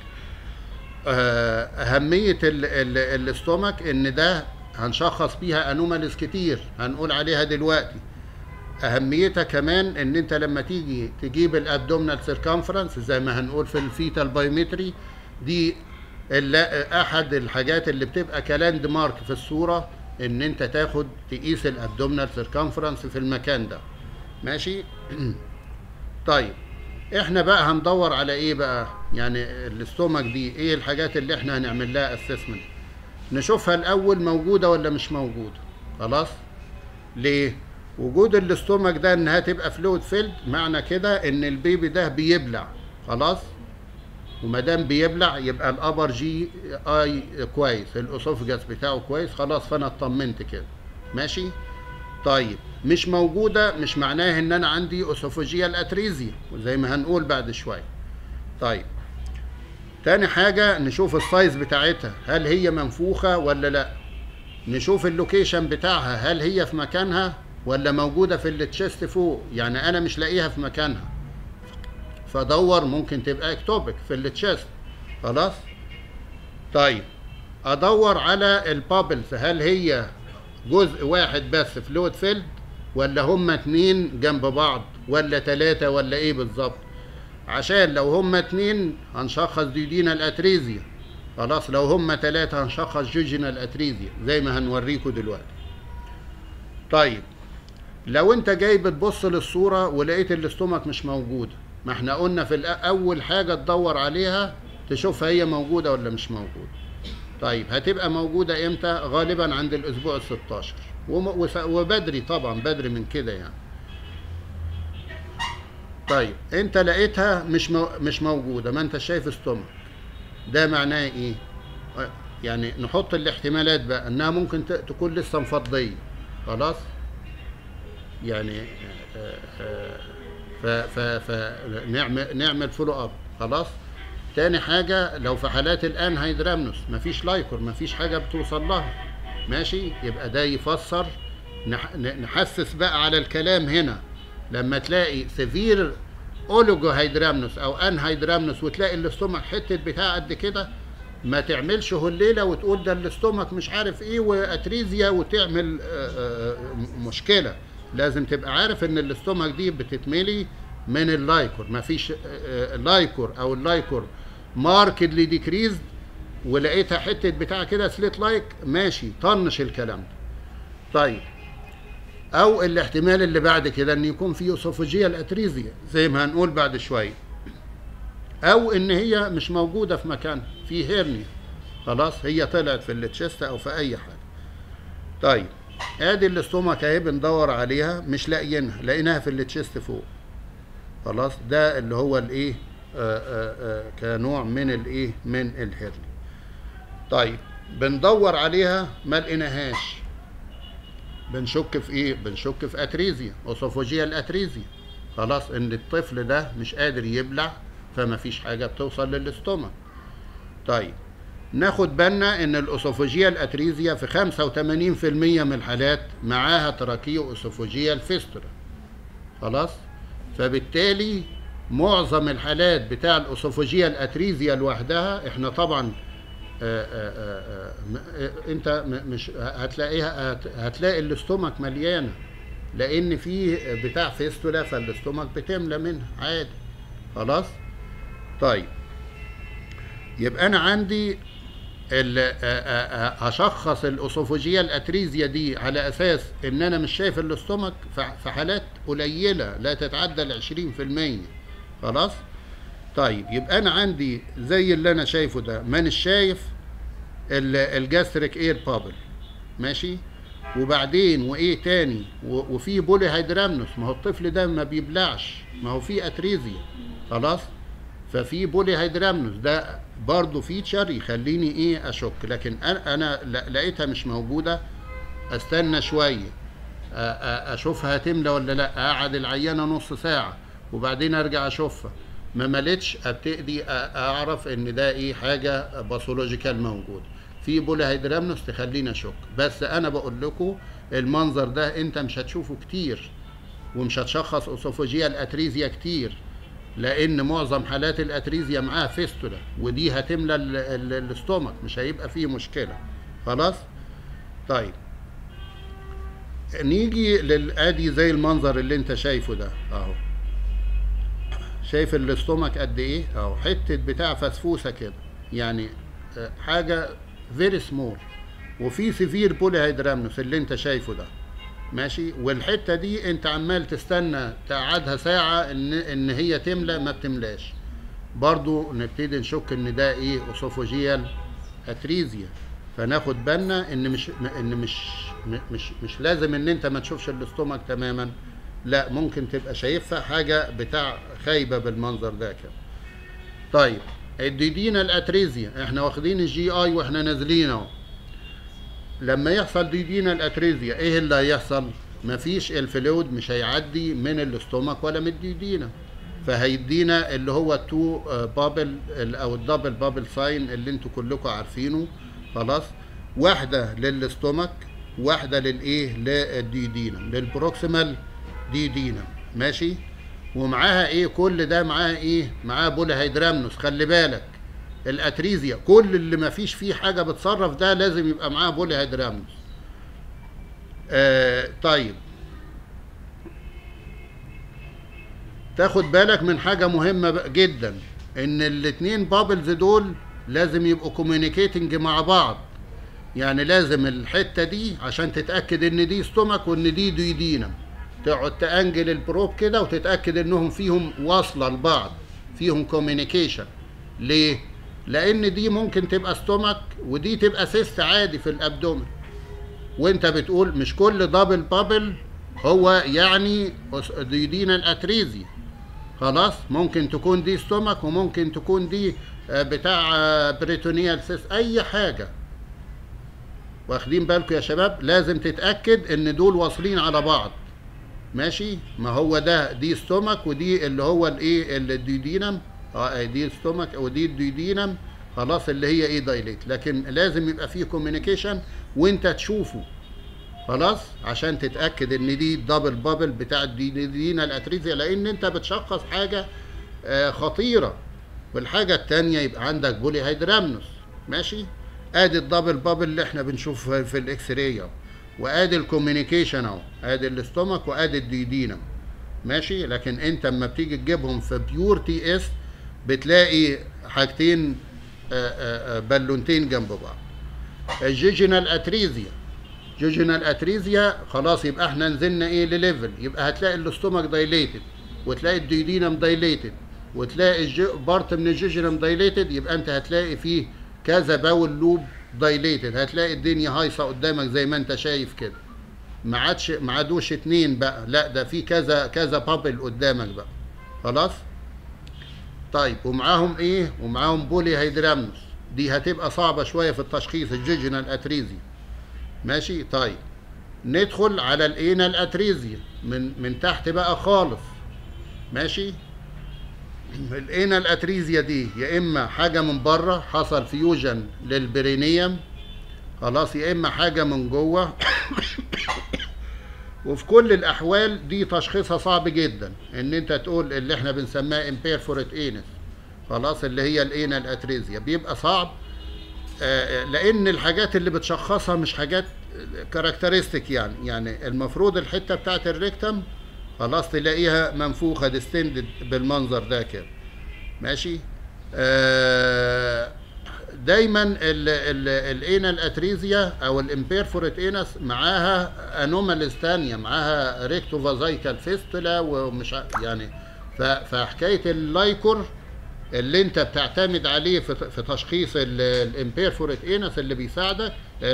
اهميه الاستومك ان ده هنشخص بيها انوماليز كتير هنقول عليها دلوقتي اهميتها كمان ان انت لما تيجي تجيب الابدومينال سيركمفرنس زي ما هنقول في الفيتال بايومتري دي احد الحاجات اللي بتبقى كلاند مارك في الصوره ان انت تاخد تقيس الابدومينال سيركمفرنس في المكان ده ماشي طيب احنا بقى هندور على ايه بقى يعني الاستومك دي ايه الحاجات اللي احنا هنعمل لها اسسمنت نشوفها الاول موجوده ولا مش موجوده خلاص ليه وجود الاستومك ده انها تبقى فلويد فيلد معنى كده ان البيبي ده بيبلع خلاص وما دام بيبلع يبقى الابر جي اي كويس الاسوفجاس بتاعه كويس خلاص فانا اطمنت كده ماشي طيب مش موجوده مش معناها ان انا عندي اسوفوجيال اتريزيا وزي ما هنقول بعد شويه طيب تاني حاجه نشوف السايز بتاعتها هل هي منفوخه ولا لا نشوف اللوكيشن بتاعها هل هي في مكانها ولا موجوده في التشيست فوق يعني انا مش لاقيها في مكانها فادور ممكن تبقى اكتوبك في التشيست خلاص طيب ادور على البابلز هل هي جزء واحد بس فلويد فيلد ولا هما اتنين جنب بعض ولا تلاتة ولا ايه بالظبط عشان لو هما اتنين هنشخص ديودينال اتريزيا خلاص لو هما تلاتة هنشخص جوجينال اتريزيا زي ما هنوريكم دلوقتي طيب لو انت جاي بتبص للصورة ولقيت الاستومك مش موجودة ما احنا قلنا في اول حاجة تدور عليها تشوفها هي موجودة ولا مش موجودة طيب هتبقى موجودة امتى غالبا عند الاسبوع ال 16 وبدري طبعا بدري من كده يعني طيب انت لقيتها مش مو مش موجودة ما انت شايف استومك ده معناه ايه يعني نحط الاحتمالات بقى انها ممكن تكون لسه مفضية خلاص يعني ف ف ف نعمل نعمل فولو اب خلاص تاني حاجة لو في حالات الآن هيدرامنوس مفيش لايكور مفيش حاجة بتوصل لها ماشي يبقى ده يفسر نحسس بقى على الكلام هنا لما تلاقي سيفير اولوجو هيدرامنوس او ان هيدرامنوس وتلاقي الاستومك حتة بتاع قد كده ما تعملش هليلة وتقول ده الاستومك مش عارف ايه واتريزيا وتعمل مشكلة لازم تبقى عارف ان الاستومك دي بتتملي من اللايكور مفيش لايكور او اللايكور ماركدلي ديكريز ولقيتها حته بتاع كده سليت لايك ماشي طنش الكلام ده طيب او الاحتمال اللي بعد كده ان يكون في اسوفوجيال اتريزيا زي ما هنقول بعد شويه او ان هي مش موجوده في مكانها في هيرنيا خلاص هي طلعت في التشيست او في اي حاجه طيب ادي الاستومك اهي بندور عليها مش لاقيينها لقيناها في التشيست فوق خلاص ده اللي هو الايه كنوع من الايه من الهرني طيب بندور عليها ما لقيناهاش بنشك في ايه بنشك في اتريزيا اسوفوجيال اتريزيا خلاص ان الطفل ده مش قادر يبلع فما فيش حاجه بتوصل للاستومك طيب ناخد بالنا ان الاسوفوجيال اتريزيا في 85% من الحالات معاها تراكيو اسوفوجيال فيستولا خلاص فبالتالي معظم الحالات بتاع الاسوفوجيال اتريزيا لوحدها احنا طبعا آآ آآ آآ انت مش هتلاقيها هتلاقي الاستومك مليانه لان في بتاع فيستولا فالاستومك بتملى منها عادي خلاص طيب يبقى انا عندي هشخص الاسوفوجيال اتريزيا دي على اساس ان انا مش شايف الاستومك في حالات قليله لا تتعدى ال 20% خلاص طيب يبقى انا عندي زي اللي انا شايفه ده مانيش شايف الجاستريك اير بابل ماشي وبعدين وايه تاني و- وفي بولي هيدرامنوس ما هو الطفل ده ما بيبلعش ما هو في اتريزيا خلاص ففي بولي هيدرامنوس ده برضه فيتشر يخليني ايه اشك لكن انا انا ل- لقيتها مش موجوده استنى شويه أ- أ- اشوفها تملى ولا لا اقعد العيانه نص ساعه وبعدين ارجع اشوفها ما ملتش ابتدي أ- اعرف ان ده ايه حاجه باثولوجيكال موجود في بولي هيدرامنوس تخليني اشك بس انا بقول لكم المنظر ده انت مش هتشوفه كتير ومش هتشخص اسوفوجيال اتريزيا كتير لان معظم حالات الاتريزيا معاها فيستولا ودي هتملى ال- ال- الاستومك مش هيبقى فيه مشكله خلاص طيب نيجي للادي زي المنظر اللي انت شايفه ده اهو شايف الاستومك قد ايه اهو حته بتاع فسفوسه كده يعني آه، حاجه فيري سمول وفي سيفير بولي هيدرامنوس اللي انت شايفه ده ماشي والحته دي انت عمال تستنى تقعدها ساعه ان ان هي تملى ما بتملاش برضو نبتدي نشك ان ده ايه اسوفوجيال اتريزيا فناخد بالنا ان مش ان مش مش مش لازم ان انت ما تشوفش الاستومك تماما لا ممكن تبقى شايفها حاجه بتاع خايبه بالمنظر ده كده طيب الديدينا الاتريزيا احنا واخدين الجي اي واحنا نازلين اهو لما يحصل ديدينا الاتريزيا ايه اللي هيحصل مفيش الفلويد مش هيعدي من الاستومك ولا من الديدينا فهيدينا اللي هو التو بابل او الدبل بابل ساين اللي انتوا كلكم عارفينه خلاص واحده للاستومك واحده للايه للديدينم للبروكسيمال ديدينم ماشي ومعاها ايه كل ده معاها ايه معاها بولي هيدرامنوس خلي بالك الاتريزيا كل اللي ما فيش فيه حاجه بتصرف ده لازم يبقى معاه بولي هيدرامنوس آه طيب تاخد بالك من حاجه مهمه بقى جدا ان الاتنين بابلز دول لازم يبقوا كوميونيكيتنج مع بعض يعني لازم الحته دي عشان تتاكد ان دي ستومك وان دي ديدينم تقعد تانجل البروب كده وتتاكد انهم فيهم واصله لبعض فيهم كوميونيكيشن ليه لان دي ممكن تبقى ستومك ودي تبقى سيست عادي في الابدومن وانت بتقول مش كل دبل بابل هو يعني ديدينا الاتريزي خلاص ممكن تكون دي ستومك وممكن تكون دي آه، بتاع آه، بريتونيال سيس اي حاجه واخدين بالكم يا شباب لازم تتاكد ان دول واصلين على بعض ماشي ما هو ده دي ستومك ودي اللي هو الايه الديدينم اه دي ستومك ودي الديدينم خلاص اللي هي ايه دايليت لكن لازم يبقى فيه كوميونيكيشن وانت تشوفه خلاص عشان تتاكد ان دي الدبل بابل بتاع الديدينا الاتريزيا لان انت بتشخص حاجه آه، خطيره والحاجه التانية يبقى عندك بولي هيدرامنوس ماشي ادي الدبل بابل اللي احنا بنشوفها في الاكس راي اهو وادي الكوميونيكيشن اهو ادي الاستومك وادي الديدينم ماشي لكن انت اما بتيجي تجيبهم في بيور تي اس بتلاقي حاجتين آه، آه، آه، بالونتين جنب بعض الجيجينال اتريزيا جيجينال اتريزيا خلاص يبقى احنا نزلنا ايه لليفل يبقى هتلاقي الاستومك دايليتد وتلاقي الديودينم دايليتد وتلاقي الجي بارت من الجيجينم دايليتد يبقى انت هتلاقي فيه كذا باول لوب دايليتد هتلاقي الدنيا هايصه قدامك زي ما انت شايف كده ما عادش ما عادوش اتنين بقى لا ده في كذا كذا بابل قدامك بقى خلاص طيب ومعاهم ايه ومعاهم بولي هيدرامنوس دي هتبقى صعبه شويه في التشخيص الجيجينال اتريزي ماشي طيب ندخل على الانال اتريزيا من من تحت بقى خالص ماشي الانال اتريزيا دي يا اما حاجه من بره حصل فيوجن للبرينيوم خلاص يا اما حاجه من جوه وفي كل الاحوال دي تشخيصها صعب جدا ان انت تقول اللي احنا بنسميها امبيرفورت انس خلاص اللي هي الانال اتريزيا بيبقى صعب آه، لان الحاجات اللي بتشخصها مش حاجات كاركترستيك يعني يعني المفروض الحته بتاعت الريكتم خلاص تلاقيها منفوخه ديستندد بالمنظر ده كده ماشي آه، دايما الانال اتريزيا او الامبيرفورت انس معاها انوماليز تانية معاها ريكتو فازايكال فيستولا ومش ع- يعني ف- فحكايه اللايكور اللي انت بتعتمد عليه في في تشخيص الامبيرفوريت انس اللي بيساعدك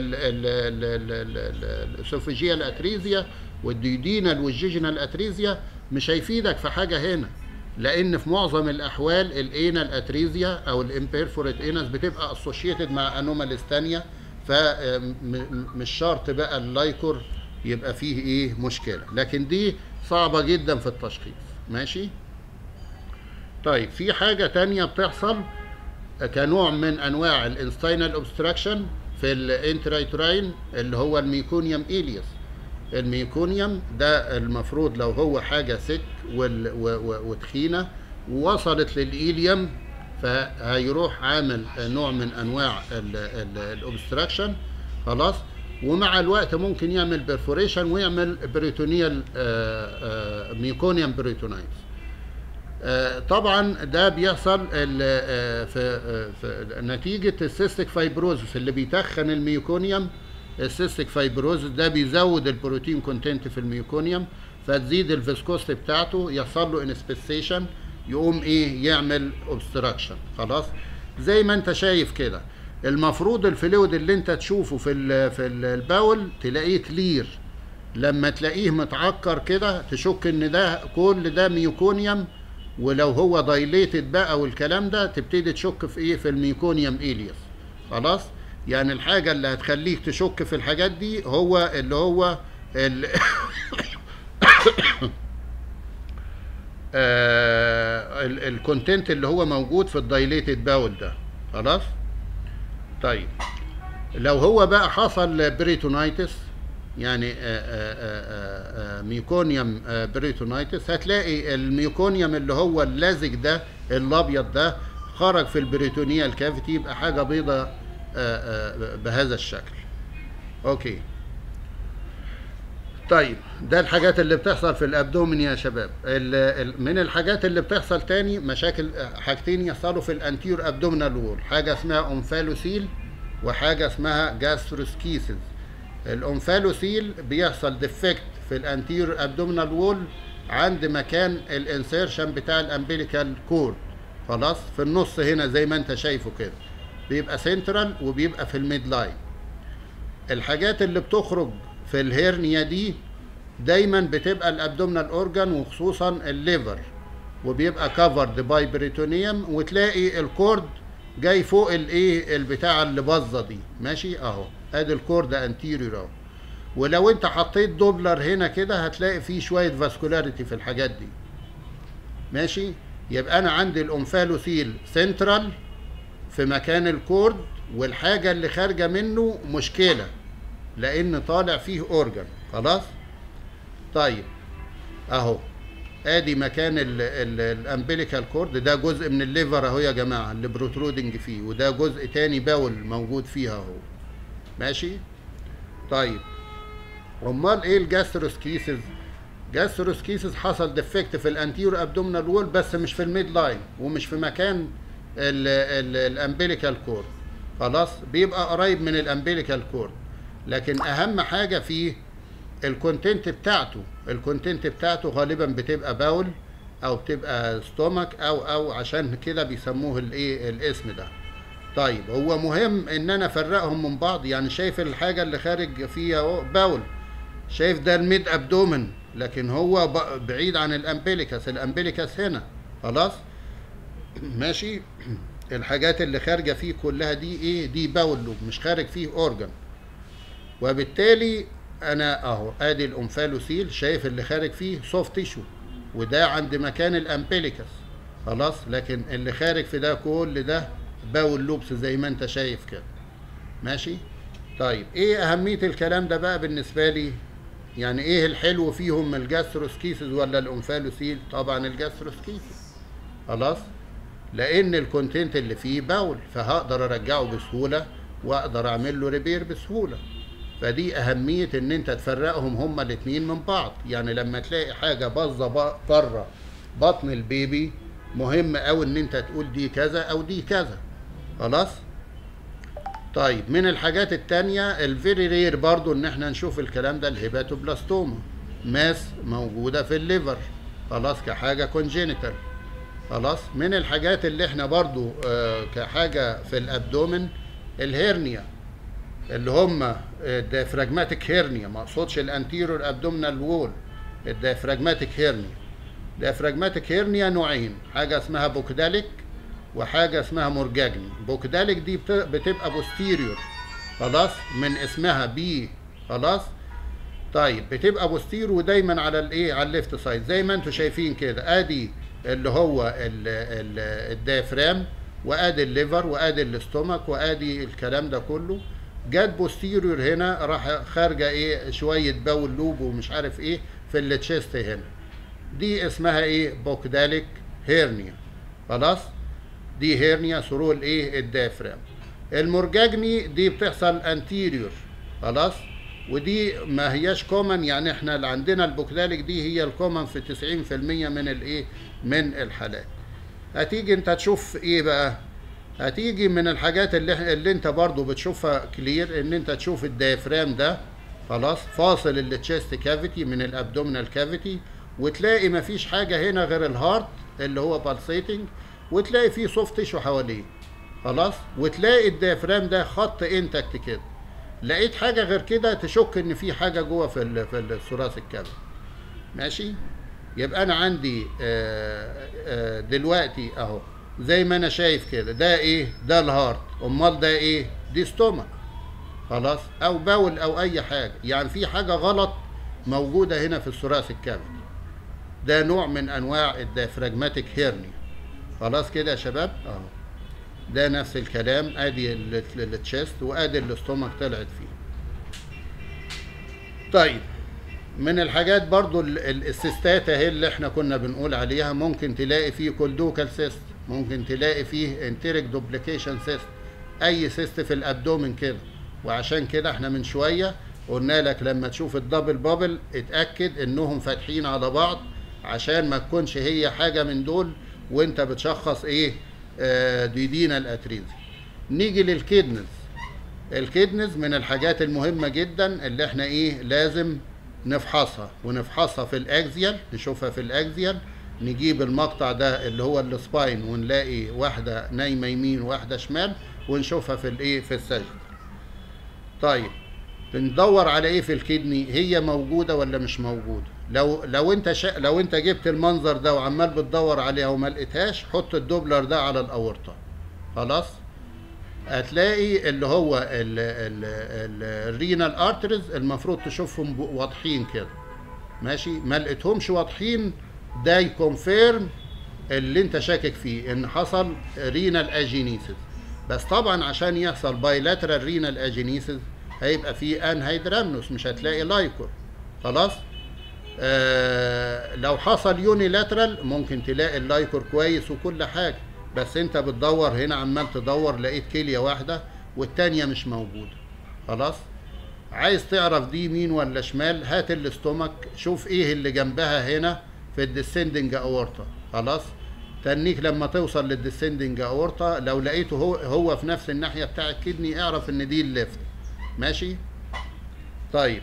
الاسوفيجيال اتريزيا والديودينال والجيجينال اتريزيا مش هيفيدك في حاجه هنا لان في معظم الاحوال الانال اتريزيا او الامبيرفوريت انس بتبقى اسوشيتد مع انوماليز ثانيه فمش شرط بقى اللايكور يبقى فيه ايه مشكله لكن دي صعبه جدا في التشخيص ماشي طيب في حاجه تانية بتحصل كنوع من انواع الانستينال اوبستراكشن في الانترايتراين اللي هو الميكونيوم إيليوس الميكونيوم ده المفروض لو هو حاجه سك وتخينه ووصلت للايليوم فهيروح عامل نوع من انواع الاوبستراكشن خلاص ومع الوقت ممكن يعمل بيرفوريشن ويعمل بريتونيال ميكونيوم بريتونايتس طبعا ده بيحصل في, في نتيجه السيستيك فايبروزس اللي بيتخن الميكونيوم السيستيك فايبروزس ده بيزود البروتين كونتنت في الميكونيوم فتزيد الفيسكوست بتاعته يحصل له انسبستيشن يقوم ايه يعمل اوبستراكشن خلاص زي ما انت شايف كده المفروض الفلويد اللي انت تشوفه في ال في الباول تلاقيه كلير لما تلاقيه متعكر كده تشك ان ده كل ده ميوكونيوم ولو هو دايليتد بقى والكلام ده تبتدي تشك في ايه في الميوكونيوم إيليوس خلاص يعني الحاجه اللي هتخليك تشك في الحاجات دي هو اللي هو ال الكونتنت اللي هو موجود في الدايليتد باول ده خلاص طيب لو هو بقى حصل بريتونايتس يعني آآ آآ آآ ميوكونيوم بريتونايتس هتلاقي الميوكونيوم اللي هو اللزج ده الابيض ده خرج في البريتونيال كافيتي يبقى حاجه بيضة بهذا الشكل اوكي طيب ده الحاجات اللي بتحصل في الابدومين يا شباب من الحاجات اللي بتحصل تاني مشاكل حاجتين يحصلوا في الانتيور ابدومينال وول حاجه اسمها اومفالوسيل وحاجه اسمها جاستروسكيسز الانفالوسيل بيحصل ديفكت في الانتير ابدومينال وول عند مكان الانسيرشن بتاع الامبليكال كورد خلاص في النص هنا زي ما انت شايفه كده بيبقى سنترال وبيبقى في الميد لاين الحاجات اللي بتخرج في الهيرنيا دي دايما بتبقى الابدومينال اورجان وخصوصا الليفر وبيبقى كفرد باي بريتونيوم وتلاقي الكورد جاي فوق الايه البتاع اللي باظه دي ماشي اهو ادي الكورد انتيريور اهو ولو انت حطيت دوبلر هنا كده هتلاقي فيه شويه فاسكولاريتي في الحاجات دي ماشي يبقى انا عندي الانفالوسيل سنترال في مكان الكورد والحاجه اللي خارجه منه مشكله لان طالع فيه اورجان خلاص طيب اهو ادي مكان الامبليكال كورد ده جزء من الليفر اهو يا جماعه اللي بروترودنج فيه وده جزء تاني باول موجود فيها اهو ماشي طيب امال ايه الجاستروسكيسز جاستروسكيسز حصل ديفكت في الانتيور ابدومينال وول بس مش في الميد لاين ومش في مكان الامبليكال كورد خلاص بيبقى قريب من الامبليكال كورد لكن اهم حاجه فيه الكونتنت بتاعته الكونتنت بتاعته غالبا بتبقى باول او بتبقى ستومك او او عشان كده بيسموه الايه الاسم ده طيب هو مهم ان انا افرقهم من بعض يعني شايف الحاجه اللي خارج فيها باول شايف ده الميد ابدومن لكن هو بعيد عن الامبليكاس الامبليكاس هنا خلاص ماشي الحاجات اللي خارجه فيه كلها دي ايه دي باول لوب مش خارج فيه اورجان وبالتالي انا اهو ادي الانفالوسيل شايف اللي خارج فيه سوفت تيشو وده عند مكان الامبليكاس خلاص لكن اللي خارج في ده كل ده باول لوبس زي ما انت شايف كده ماشي طيب ايه اهميه الكلام ده بقى بالنسبه لي يعني ايه الحلو فيهم الجاستروسكيسز ولا الانفالوسيل طبعا الجاستروسكيسز خلاص لان الكونتنت اللي فيه باول فهقدر ارجعه بسهوله واقدر اعمل له ريبير بسهوله فدي اهميه ان انت تفرقهم هما الاثنين من بعض يعني لما تلاقي حاجه باظه بره بطن البيبي مهم قوي ان انت تقول دي كذا او دي كذا خلاص طيب من الحاجات التانية الفيري رير برضو ان احنا نشوف الكلام ده الهيباتوبلاستوما ماس موجودة في الليفر خلاص كحاجة كونجينيتال خلاص من الحاجات اللي احنا برضو آه كحاجه في الابدومن الهيرنيا اللي هم الديافراجماتيك هيرنيا ما اقصدش الانتيرور ابدومينال وول الديافراجماتيك هيرنيا الديافراجماتيك هيرنيا نوعين حاجه اسمها بوكداليك وحاجه اسمها مورجاجني بوكداليك دي بت- بتبقى بوستيريور خلاص من اسمها بي خلاص طيب بتبقى بوستير ودايما على الايه على الليفت سايد زي ما انتم شايفين كده ادي اللي هو ال- ال- الديافرام وادي الليفر وادي الاستومك وادي الكلام ده كله جت بوستيريور هنا راح خارجه ايه شويه باول لوب ومش عارف ايه في التشيست هنا دي اسمها ايه بوكداليك هيرنيا خلاص دي هيرنيا ثرو الايه الديافرام المرججني دي بتحصل انتيريور خلاص ودي ما هياش كومن يعني احنا اللي عندنا البوكداليك دي هي الكومن في 90% من الايه من الحالات هتيجي انت تشوف ايه بقى هتيجي من الحاجات اللي, اللي انت برضو بتشوفها كلير ان انت تشوف الديافرام ده خلاص فاصل التشيست كافيتي من الابدومينال كافيتي وتلاقي مفيش حاجه هنا غير الهارت اللي هو بالسيتنج وتلاقي فيه سوفت تيشو حواليه خلاص وتلاقي الديافرام ده خط انتكت كده لقيت حاجه غير كده تشك ان في حاجه جوه في ال في الثراث الكبد ماشي يبقى انا عندي آه، آه، دلوقتي اهو زي ما انا شايف كده ده ايه ده الهارت امال ده ايه دي ستومك خلاص او باول او اي حاجه يعني في حاجه غلط موجوده هنا في الثراث الكبد ده نوع من انواع الديافراجماتيك هيرني خلاص كده يا شباب اهو ده نفس الكلام ادي ال- ال- التشيست وادي الاستومك طلعت فيه طيب من الحاجات برضو ال- ال- السيستات اهي اللي احنا كنا بنقول عليها ممكن تلاقي فيه كولدوكال سيست ممكن تلاقي فيه انتريك دوبليكيشن سيست اي سيست في الابدومن كده وعشان كده احنا من شويه قلنا لك لما تشوف الدبل بابل اتاكد انهم فاتحين على بعض عشان ما تكونش هي حاجه من دول وانت بتشخص ايه آه ديدينا الاتريزي نيجي للكيدنز الكيدنز من الحاجات المهمة جدا اللي احنا ايه لازم نفحصها ونفحصها في الاكزيال نشوفها في الاكزيال نجيب المقطع ده اللي هو السباين ونلاقي واحدة نايمة يمين وواحدة شمال ونشوفها في الايه في السجن طيب بندور على ايه في الكدني هي موجودة ولا مش موجودة لو لو انت شا... لو انت جبت المنظر ده وعمال بتدور عليها وما لقيتهاش حط الدوبلر ده على الاورطة خلاص هتلاقي اللي هو الرينال ارترز المفروض تشوفهم ب- واضحين كده ماشي ما لقيتهمش واضحين ده يكونفيرم اللي انت شاكك فيه ان حصل رينال اجينيسيس بس طبعا عشان يحصل بايلاترال رينال اجينيسيس هيبقى فيه انهيدرامنوس مش هتلاقي لايكور خلاص آه لو حصل يونيلاترال ممكن تلاقي اللايكور كويس وكل حاجه بس انت بتدور هنا عمال تدور لقيت كليه واحده والتانيه مش موجوده خلاص عايز تعرف دي يمين ولا شمال هات الاستومك شوف ايه اللي جنبها هنا في الديسندنج اورطه خلاص تنيك لما توصل للديسندنج اورطه لو لقيته هو هو في نفس الناحيه بتاع الكدني اعرف ان دي الليفت ماشي طيب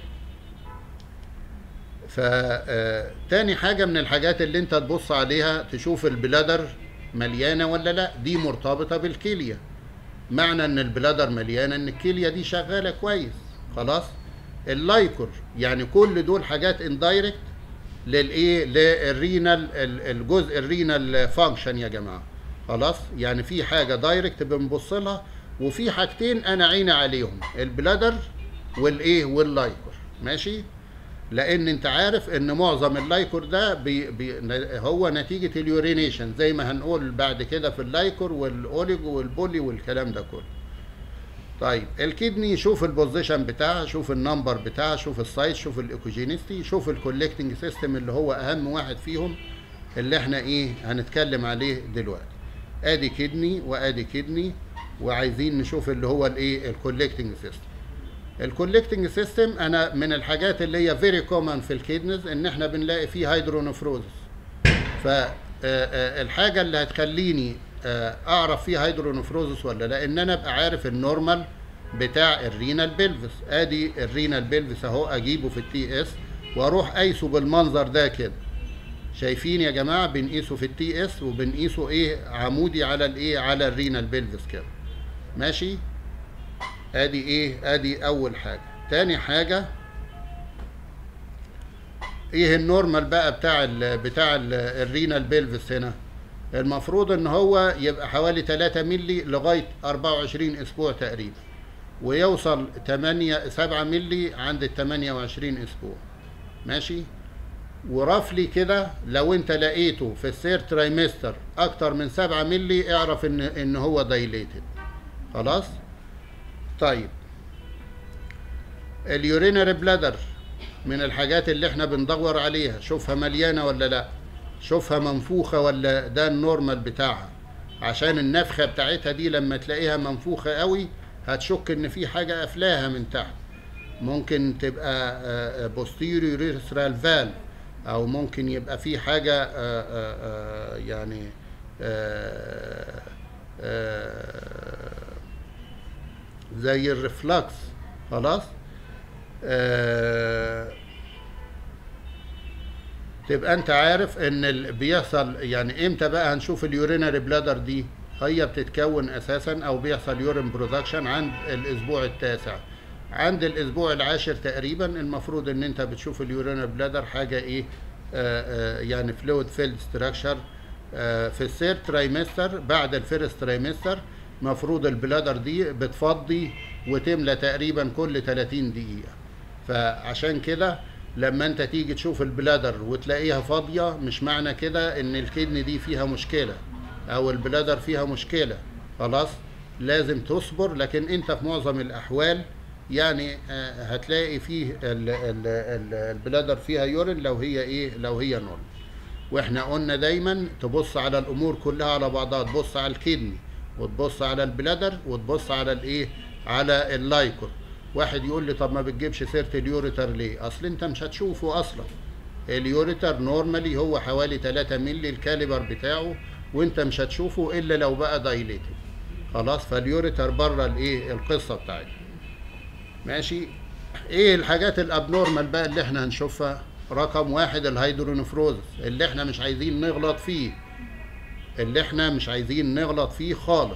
فتاني حاجة من الحاجات اللي انت تبص عليها تشوف البلادر مليانة ولا لا دي مرتبطة بالكلية معنى ان البلادر مليانة ان الكلية دي شغالة كويس خلاص اللايكور يعني كل دول حاجات اندايركت للايه للرينال ال- الجزء الرينال فانكشن يا جماعه خلاص يعني في حاجه دايركت بنبص لها وفي حاجتين انا عيني عليهم البلادر والايه واللايكور ماشي لان انت عارف ان معظم اللايكور ده بي بي هو نتيجه اليورينيشن زي ما هنقول بعد كده في اللايكور والاوليجو والبولي والكلام ده كله طيب الكدني شوف البوزيشن بتاعها شوف النمبر بتاعها شوف السايز شوف الايكوجينيستي شوف الكولكتنج سيستم اللي هو اهم واحد فيهم اللي احنا ايه هنتكلم عليه دلوقتي ادي كدني وادي كدني وعايزين نشوف اللي هو الايه الكولكتنج سيستم الكولكتنج سيستم انا من الحاجات اللي هي فيري كومن في الكيدنز ان احنا بنلاقي فيه هيدرونفروزس فالحاجه اللي هتخليني آه، اعرف فيه هيدرونفروزس ولا لا ان انا ابقى عارف النورمال بتاع الرينال بيلفس ادي الرينال بيلفس اهو اجيبه في التي اس واروح قايسه بالمنظر ده كده شايفين يا جماعه بنقيسه في التي اس وبنقيسه ايه عمودي على الايه على الرينال بيلفس كده ماشي ادي ايه ادي اول حاجه تاني حاجه ايه النورمال بقى بتاع ال بتاع ال الرينال بيلفس هنا المفروض ان هو يبقى حوالي 3 مللي لغايه 24 اسبوع تقريبا ويوصل 8 7 مللي عند ال 28 اسبوع ماشي ورفلي كده لو انت لقيته في الثير ترايمستر اكتر من 7 مللي اعرف ان ان هو دايليتد خلاص طيب اليورينري بلادر من الحاجات اللي احنا بندور عليها شوفها مليانه ولا لا شوفها منفوخه ولا ده النورمال بتاعها عشان النفخه بتاعتها دي لما تلاقيها منفوخه قوي هتشك ان في حاجه قافلاها من تحت ممكن تبقى بوستيريور ريسرال فالف او ممكن يبقى في حاجه آه، آه، آه، يعني آه، آه، زي الرفلكس خلاص آه، تبقى انت عارف ان ال- بيحصل يعني امتى بقى هنشوف اليورينري بلادر دي هي بتتكون اساسا او بيحصل يورين برودكشن عند الاسبوع التاسع عند الاسبوع العاشر تقريبا المفروض ان انت بتشوف اليورينري بلادر حاجه ايه آه آه يعني فلويد فيلد ستراكشر في الثير ترايمستر بعد الفيرست ترايمستر مفروض البلادر دي بتفضي وتملى تقريبا كل 30 دقيقه فعشان كده لما انت تيجي تشوف البلادر وتلاقيها فاضيه مش معنى كده ان الكدن دي فيها مشكله او البلادر فيها مشكله خلاص لازم تصبر لكن انت في معظم الاحوال يعني آه، هتلاقي فيه ال- ال- ال- البلادر فيها يورين لو هي ايه لو هي نورمال واحنا قلنا دايما تبص على الامور كلها على بعضها تبص على الكدني وتبص على البلادر وتبص على الايه على اللايكور واحد يقول لي طب ما بتجيبش سيره اليوريتر ليه اصل انت مش هتشوفه اصلا اليوريتر نورمالي هو حوالي 3 مللي الكاليبر بتاعه وانت مش هتشوفه الا لو بقى دايليتد خلاص فاليوريتر بره الايه القصه بتاعتنا ماشي ايه الحاجات الابنورمال بقى اللي احنا هنشوفها رقم واحد الهيدرونفروزس اللي احنا مش عايزين نغلط فيه اللي احنا مش عايزين نغلط فيه خالص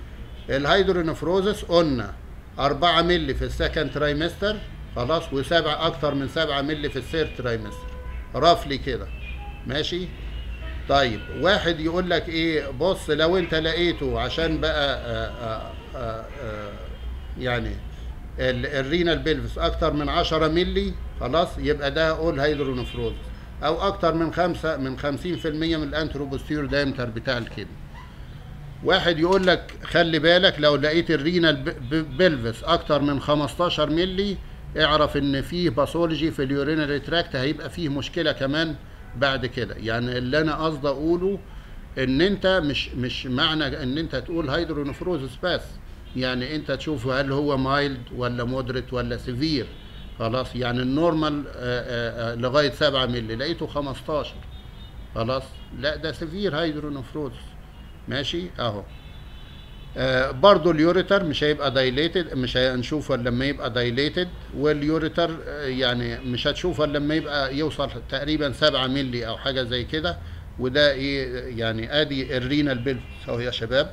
الهيدرونفروزس قلنا 4 مللي في السكند ترايمستر خلاص وسبعة اكتر من 7 مللي في الثيرد ترايمستر رفلي كده ماشي طيب واحد يقول لك ايه بص لو انت لقيته عشان بقى آآ آآ آآ يعني ال- الرينال بيلفس اكتر من 10 مللي خلاص يبقى ده اول هيدرونفروزس او اكتر من خمسة من 50% من الانتروبوستير دايمتر بتاع الكدني واحد يقول لك خلي بالك لو لقيت الرينال ب- ب- بيلفس اكتر من 15 مللي اعرف ان فيه باثولوجي في اليورينري تراكت هيبقى فيه مشكله كمان بعد كده يعني اللي انا قصدي اقوله ان انت مش مش معنى ان انت تقول هيدرونفروزس بس يعني انت تشوف هل هو مايلد ولا مودريت ولا سيفير خلاص يعني النورمال آه، آه، آه، لغايه 7 مللي لقيته 15 خلاص لا ده سيفير هيدرونفروزس ماشي اهو آه برضو اليوريتر مش هيبقى دايليتد مش هنشوفه الا لما يبقى دايليتد واليوريتر آه يعني مش هتشوفه الا لما يبقى يوصل تقريبا 7 مللي او حاجه زي كده وده ايه يعني ادي الرينال بيلفس اهو يا شباب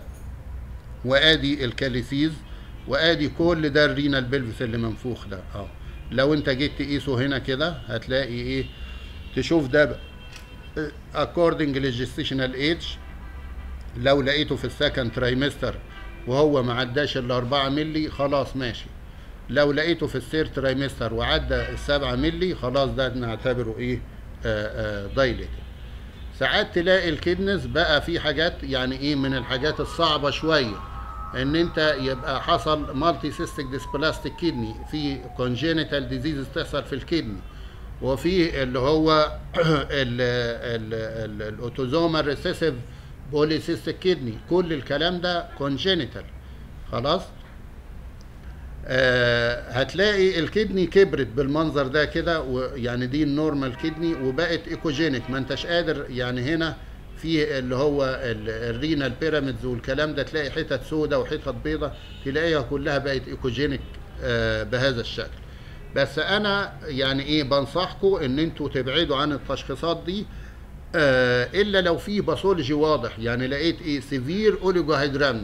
وادي الكاليسيز وادي كل ده الرينال بيلفس اللي منفوخ ده اهو لو انت جيت تقيسه هنا كده هتلاقي ايه تشوف ده بقى according للجستيشنال ايج لو لقيته في السكند ترايمستر وهو ما عداش الا 4 مللي خلاص ماشي لو لقيته في الثير ترايمستر وعدى السبعة مللي خلاص ده نعتبره ايه دايليتد ساعات تلاقي الكدنس بقى في حاجات يعني ايه من الحاجات الصعبة شوية ان انت يبقى حصل مالتي سيستيك ديسبلاستيك كدني في كونجينيتال ديزيز تحصل في الكدني وفي اللي هو الاوتوزومال ريسيسيف بوليسيستيك كدني كل الكلام ده كونجينيتال خلاص آه هتلاقي الكدني كبرت بالمنظر ده كده ويعني دي النورمال كدني وبقت ايكوجينيك ما انتش قادر يعني هنا في اللي هو ال- الرينال بيراميدز والكلام ده تلاقي حتت سودة وحتت بيضة تلاقيها كلها بقت ايكوجينيك آه بهذا الشكل بس انا يعني ايه بنصحكم ان انتوا تبعدوا عن التشخيصات دي آه الا لو في باثولوجي واضح يعني لقيت ايه سيفير اوليجوهيدرامنس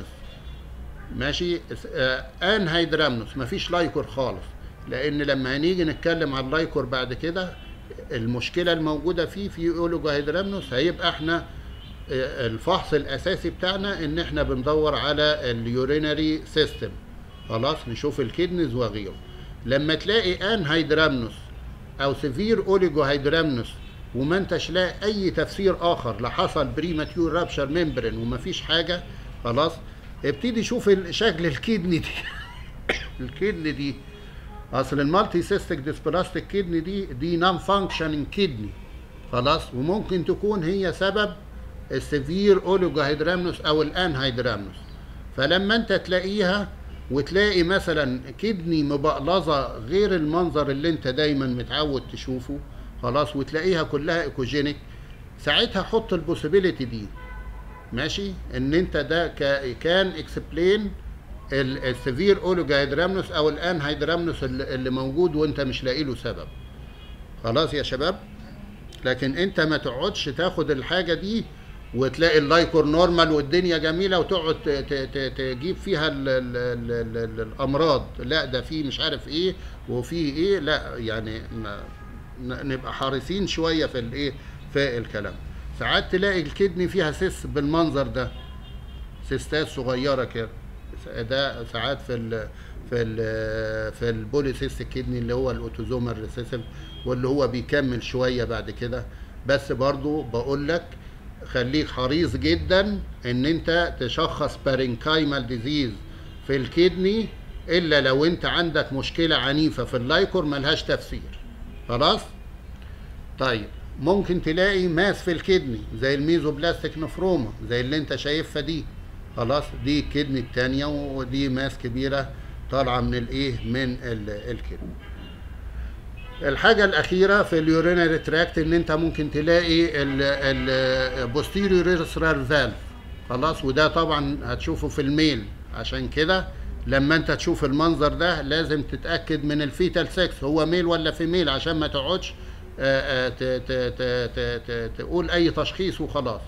ماشي آه ان هيدرامنس مفيش لايكور خالص لان لما هنيجي نتكلم عن اللايكور بعد كده المشكله الموجوده فيه في اوليجوهيدرامنس هيبقى احنا آه، الفحص الاساسي بتاعنا ان احنا بندور على اليورينري سيستم خلاص نشوف الكدنز وغيره لما تلاقي ان هيدرامنس او سيفير اوليجوهيدرامنس وما انتش لاقي اي تفسير اخر لا حصل بريماتيور رابشر ممبرين ومفيش حاجه خلاص ابتدي شوف ال- شكل الكدني دي الكدني دي اصل المالتي سيستيك ديسبلاستيك كدني دي دي نون فانكشننج كدني خلاص وممكن تكون هي سبب السيفير اوليجوهيدرامنوس او الان هيدرامنوس فلما انت تلاقيها وتلاقي مثلا كدني مبقلظه غير المنظر اللي انت دايما متعود تشوفه خلاص وتلاقيها كلها ايكوجينيك ساعتها حط البوسيبيليتي دي ماشي ان انت ده كان اكسبلين السيفير اوليجوهيدرامنوس او الان هيدرامنوس اللي اللي موجود وانت مش لاقي له سبب خلاص يا شباب لكن انت ما تقعدش تاخد الحاجه دي وتلاقي اللايكور نورمال والدنيا جميله وتقعد ت- ت- ت- تجيب فيها ال ال ال ال ال الامراض لا ده في مش عارف ايه وفي ايه لا يعني ما- ن- نبقى حريصين شويه في الايه في الكلام ساعات تلاقي الكدني فيها سيس بالمنظر ده سيستات صغيره كده ده ساعات في ال في ال في البوليسيستيك كدني اللي هو الاوتوزومال ريسيسيف واللي هو بيكمل شويه بعد كده بس برضو بقول لك خليك حريص جدا ان انت تشخص بارينكايمال ديزيز في الكدني الا لو انت عندك مشكله عنيفه في اللايكور ملهاش تفسير خلاص طيب ممكن تلاقي ماس في الكدني زي الميزوبلاستيك نفروما زي اللي انت شايفها دي خلاص دي الكدني التانية ودي ماس كبيرة طالعة من الايه من ال- الكدني الحاجة الأخيرة في اليورينري تراكت إن أنت ممكن تلاقي البوستيريور ريسرال فالف خلاص وده طبعا هتشوفه في الميل عشان كده لما أنت تشوف المنظر ده لازم تتأكد من الفيتال سكس هو ميل ولا فيميل عشان ما تقعدش آه، آه، ت- ت- ت- ت- ت- تقول أي تشخيص وخلاص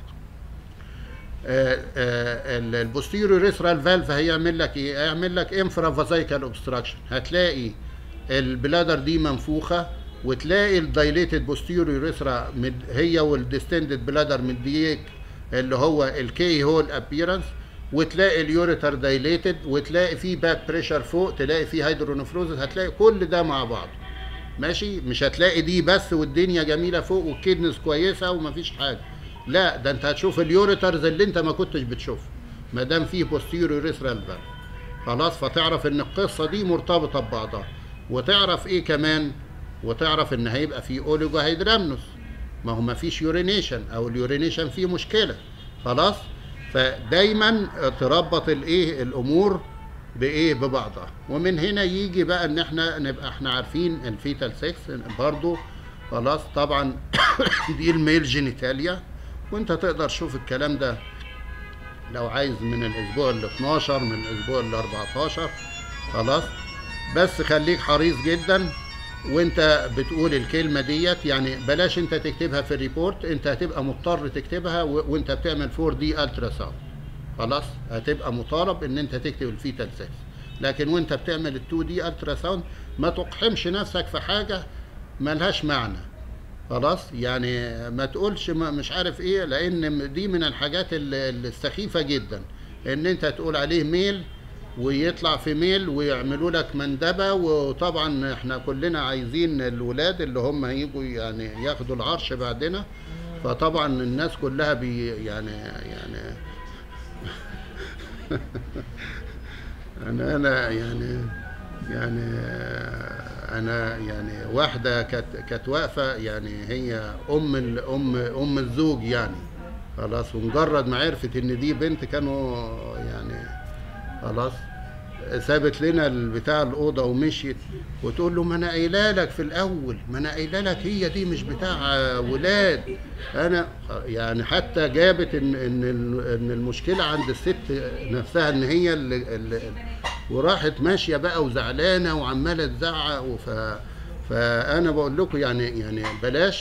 البوستيريور ريسرال فالف هيعمل لك ايه؟ هيعمل لك انفرا فازايكال اوبستراكشن هتلاقي البلادر دي منفوخه وتلاقي الدايليتد بوستيريور ريسرا هي والديستندد بلادر مديك اللي هو الكي هول ابييرنس وتلاقي اليوريتر دايليتد وتلاقي فيه باك بريشر فوق تلاقي فيه هيدرونفروزس هتلاقي كل ده مع بعض ماشي مش هتلاقي دي بس والدنيا جميله فوق والكيدنس كويسه ومفيش حاجه لا ده انت هتشوف اليوريترز اللي انت ما كنتش بتشوفه ما دام فيه بوستيريور ريسرال فالف خلاص فتعرف ان القصه دي مرتبطه ببعضها وتعرف ايه كمان وتعرف ان هيبقى فيه اوليجوهيدرامنوس ما هو ما فيش يورينيشن او اليورينيشن فيه مشكله خلاص فدايما تربط الايه الامور بايه ببعضها ومن هنا يجي بقى ان احنا نبقى احنا عارفين الفيتال سكس برضو خلاص طبعا دي الميل جينيتاليا وانت تقدر تشوف الكلام ده لو عايز من الاسبوع ال 12 من الاسبوع ال 14 خلاص بس خليك حريص جدا وانت بتقول الكلمه ديت يعني بلاش انت تكتبها في الريبورت انت هتبقى مضطر تكتبها و- وانت بتعمل 4 دي الترا ساوند خلاص هتبقى مطالب ان انت تكتب الفيتال سكس لكن وانت بتعمل ال 2 دي الترا ساوند ما تقحمش نفسك في حاجه ملهاش معنى خلاص يعني ما تقولش ما مش عارف ايه لان دي من الحاجات ال- ال- السخيفه جدا ان انت تقول عليه ميل ويطلع في ميل ويعملوا لك مندبه وطبعا احنا كلنا عايزين الولاد اللي هم يجوا يعني ياخدوا العرش بعدنا فطبعا الناس كلها بي يعني يعني انا انا يعني يعني انا يعني واحده كانت كانت واقفه يعني هي ام ال- ام ام الزوج يعني خلاص ومجرد ما عرفت ان دي بنت كانوا يعني خلاص سابت لنا بتاع الاوضه ومشيت وتقول له ما انا قايله لك في الاول ما انا قايله لك هي دي مش بتاع ولاد انا يعني حتى جابت ان ان ال- ان المشكله عند الست نفسها ان هي اللي, اللي وراحت ماشيه بقى وزعلانه وعماله تزعق وف فانا بقول لكم يعني يعني بلاش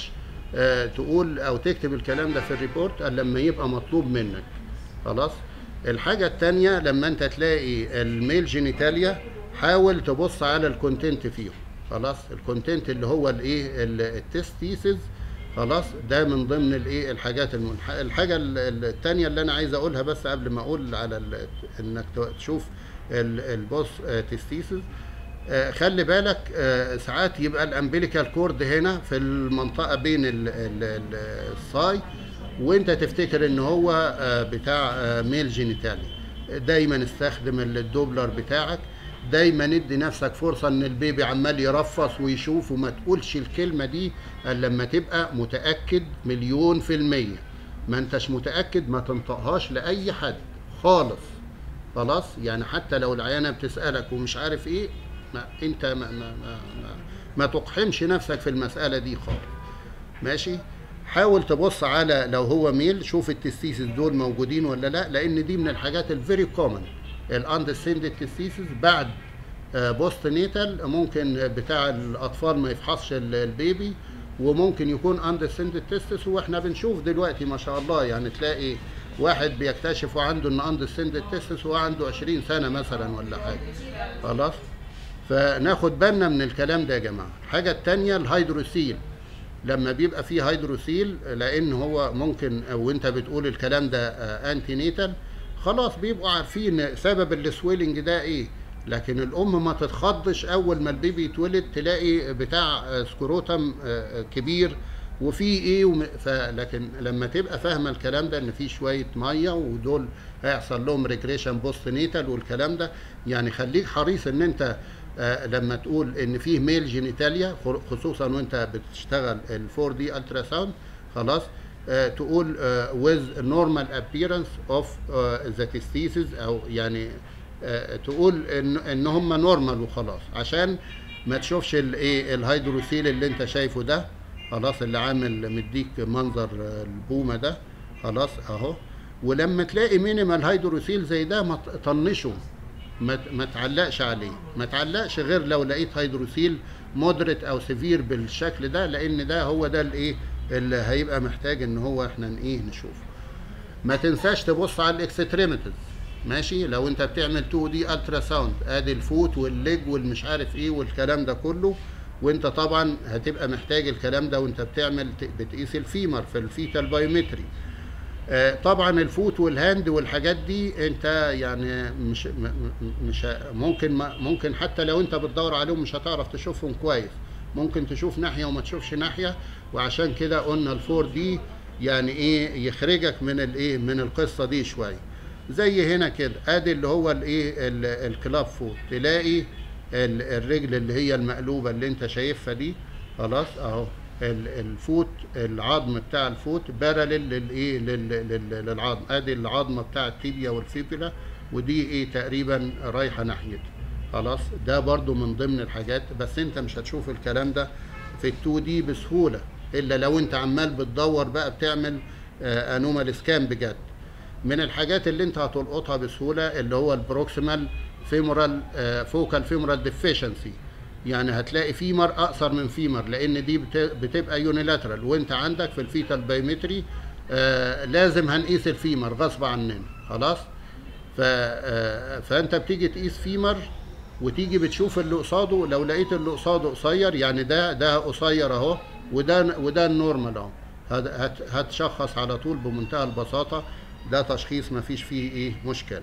آه، تقول او تكتب الكلام ده في الريبورت إلا لما يبقى مطلوب منك خلاص الحاجة التانية لما انت تلاقي الميل جينيتاليا حاول تبص على الكونتنت فيهم خلاص الكونتنت اللي هو الايه التستيسز خلاص ده من ضمن الايه الحاجات المنح... الحاجه ال- ال- التانية اللي انا عايز اقولها بس قبل ما اقول على ال... انك ت- تشوف ال- البوس تستيسز آه، خلي بالك آه، ساعات يبقى الامبليكال كورد هنا في المنطقه بين ال- ال- ال- الصاي وانت تفتكر ان هو آه، بتاع آه، ميل جينيتالي دايما استخدم الدوبلر بتاعك دايما ادي نفسك فرصه ان البيبي عمال يرفص ويشوف وما تقولش الكلمه دي الا لما تبقى متاكد مليون في الميه ما انتش متاكد ما تنطقهاش لاي حد خالص خلاص يعني حتى لو العيانه بتسالك ومش عارف ايه ما انت ما ما ما, ما, ما تقحمش نفسك في المساله دي خالص ماشي حاول تبص على لو هو ميل شوف التستيسز دول موجودين ولا لا لان دي من الحاجات الفيري كومن الاندسندد تستيسز بعد بوست نيتال ممكن بتاع الاطفال ما يفحصش ال- البيبي وممكن يكون اندسندد تستس واحنا بنشوف دلوقتي ما شاء الله يعني تلاقي واحد بيكتشف وعنده ان اندسندد تستس وهو عنده 20 سنه مثلا ولا حاجه خلاص فناخد بالنا من الكلام ده يا جماعه الحاجه الثانيه الهيدروسيل لما بيبقى فيه هيدروسيل لان هو ممكن وانت بتقول الكلام ده انتي نيتال خلاص بيبقوا عارفين سبب السويلنج ده ايه لكن الام ما تتخضش اول ما البيبي يتولد تلاقي بتاع آه، سكروتم آه، آه، كبير وفيه ايه وم... فلكن لما تبقى فاهمه الكلام ده ان في شويه ميه ودول هيحصل لهم ريجريشن بوست نيتال والكلام ده يعني خليك حريص ان انت آه، لما تقول ان فيه ميل جينيتاليا خر- خصوصا وانت بتشتغل ال 4 دي الترا ساوند خلاص آه، تقول آه، with normal appearance of آه، the testes او يعني آه، تقول ان ان هم نورمال وخلاص عشان ما تشوفش الايه الهيدروسيل اللي انت شايفه ده خلاص اللي عامل مديك منظر آه، البومه ده خلاص اهو ولما تلاقي مينيمال هيدروسيل زي ده ما تطنشه ما ت- ما تعلقش عليه ما تعلقش غير لو لقيت هيدروسيل مودريت او سيفير بالشكل ده لان ده هو ده الايه اللي هيبقى محتاج ان هو احنا ن- ايه نشوفه ما تنساش تبص على الاكستريميتيز ماشي لو انت بتعمل 2 دي الترا ساوند ادي الفوت والليج والمش عارف ايه والكلام ده كله وانت طبعا هتبقى محتاج الكلام ده وانت بتعمل ت- بتقيس الفيمر في الفيتال بايومتري آه، طبعا الفوت والهاند والحاجات دي انت يعني مش م- م- مش ه- ممكن ما- ممكن حتى لو انت بتدور عليهم مش هتعرف تشوفهم كويس ممكن تشوف ناحيه وما تشوفش ناحيه وعشان كده قلنا الفور دي يعني ايه يخرجك من الايه من القصه دي شويه زي هنا كده ادي اللي هو الايه ال- الكلاب فوت تلاقي ال- الرجل اللي هي المقلوبه اللي انت شايفها دي خلاص اهو ال- الفوت العظم بتاع الفوت بارلل للايه لل- لل- للعظم ادي العظمه بتاع التيبيا والفيبولا ودي ايه تقريبا رايحه ناحيته خلاص ده برضو من ضمن الحاجات بس انت مش هتشوف الكلام ده في ال2 دي بسهوله الا لو انت عمال بتدور بقى بتعمل انومال سكان بجد من الحاجات اللي انت هتلقطها بسهوله اللي هو البروكسيمال فيمورال فوكال فيمورال ديفيشنسي يعني هتلاقي فيمر اقصر من فيمر لان دي بت- بتبقى يونيلاترال وانت عندك في الفيتال بايومتري آه لازم هنقيس الفيمر غصب عننا خلاص ف آه، فانت بتيجي تقيس فيمر وتيجي بتشوف اللي قصاده لو لقيت اللي قصاده قصير يعني ده ده قصير اهو وده وده النورمال اهو هت- هت- هتشخص على طول بمنتهى البساطه ده تشخيص ما فيش فيه ايه مشكله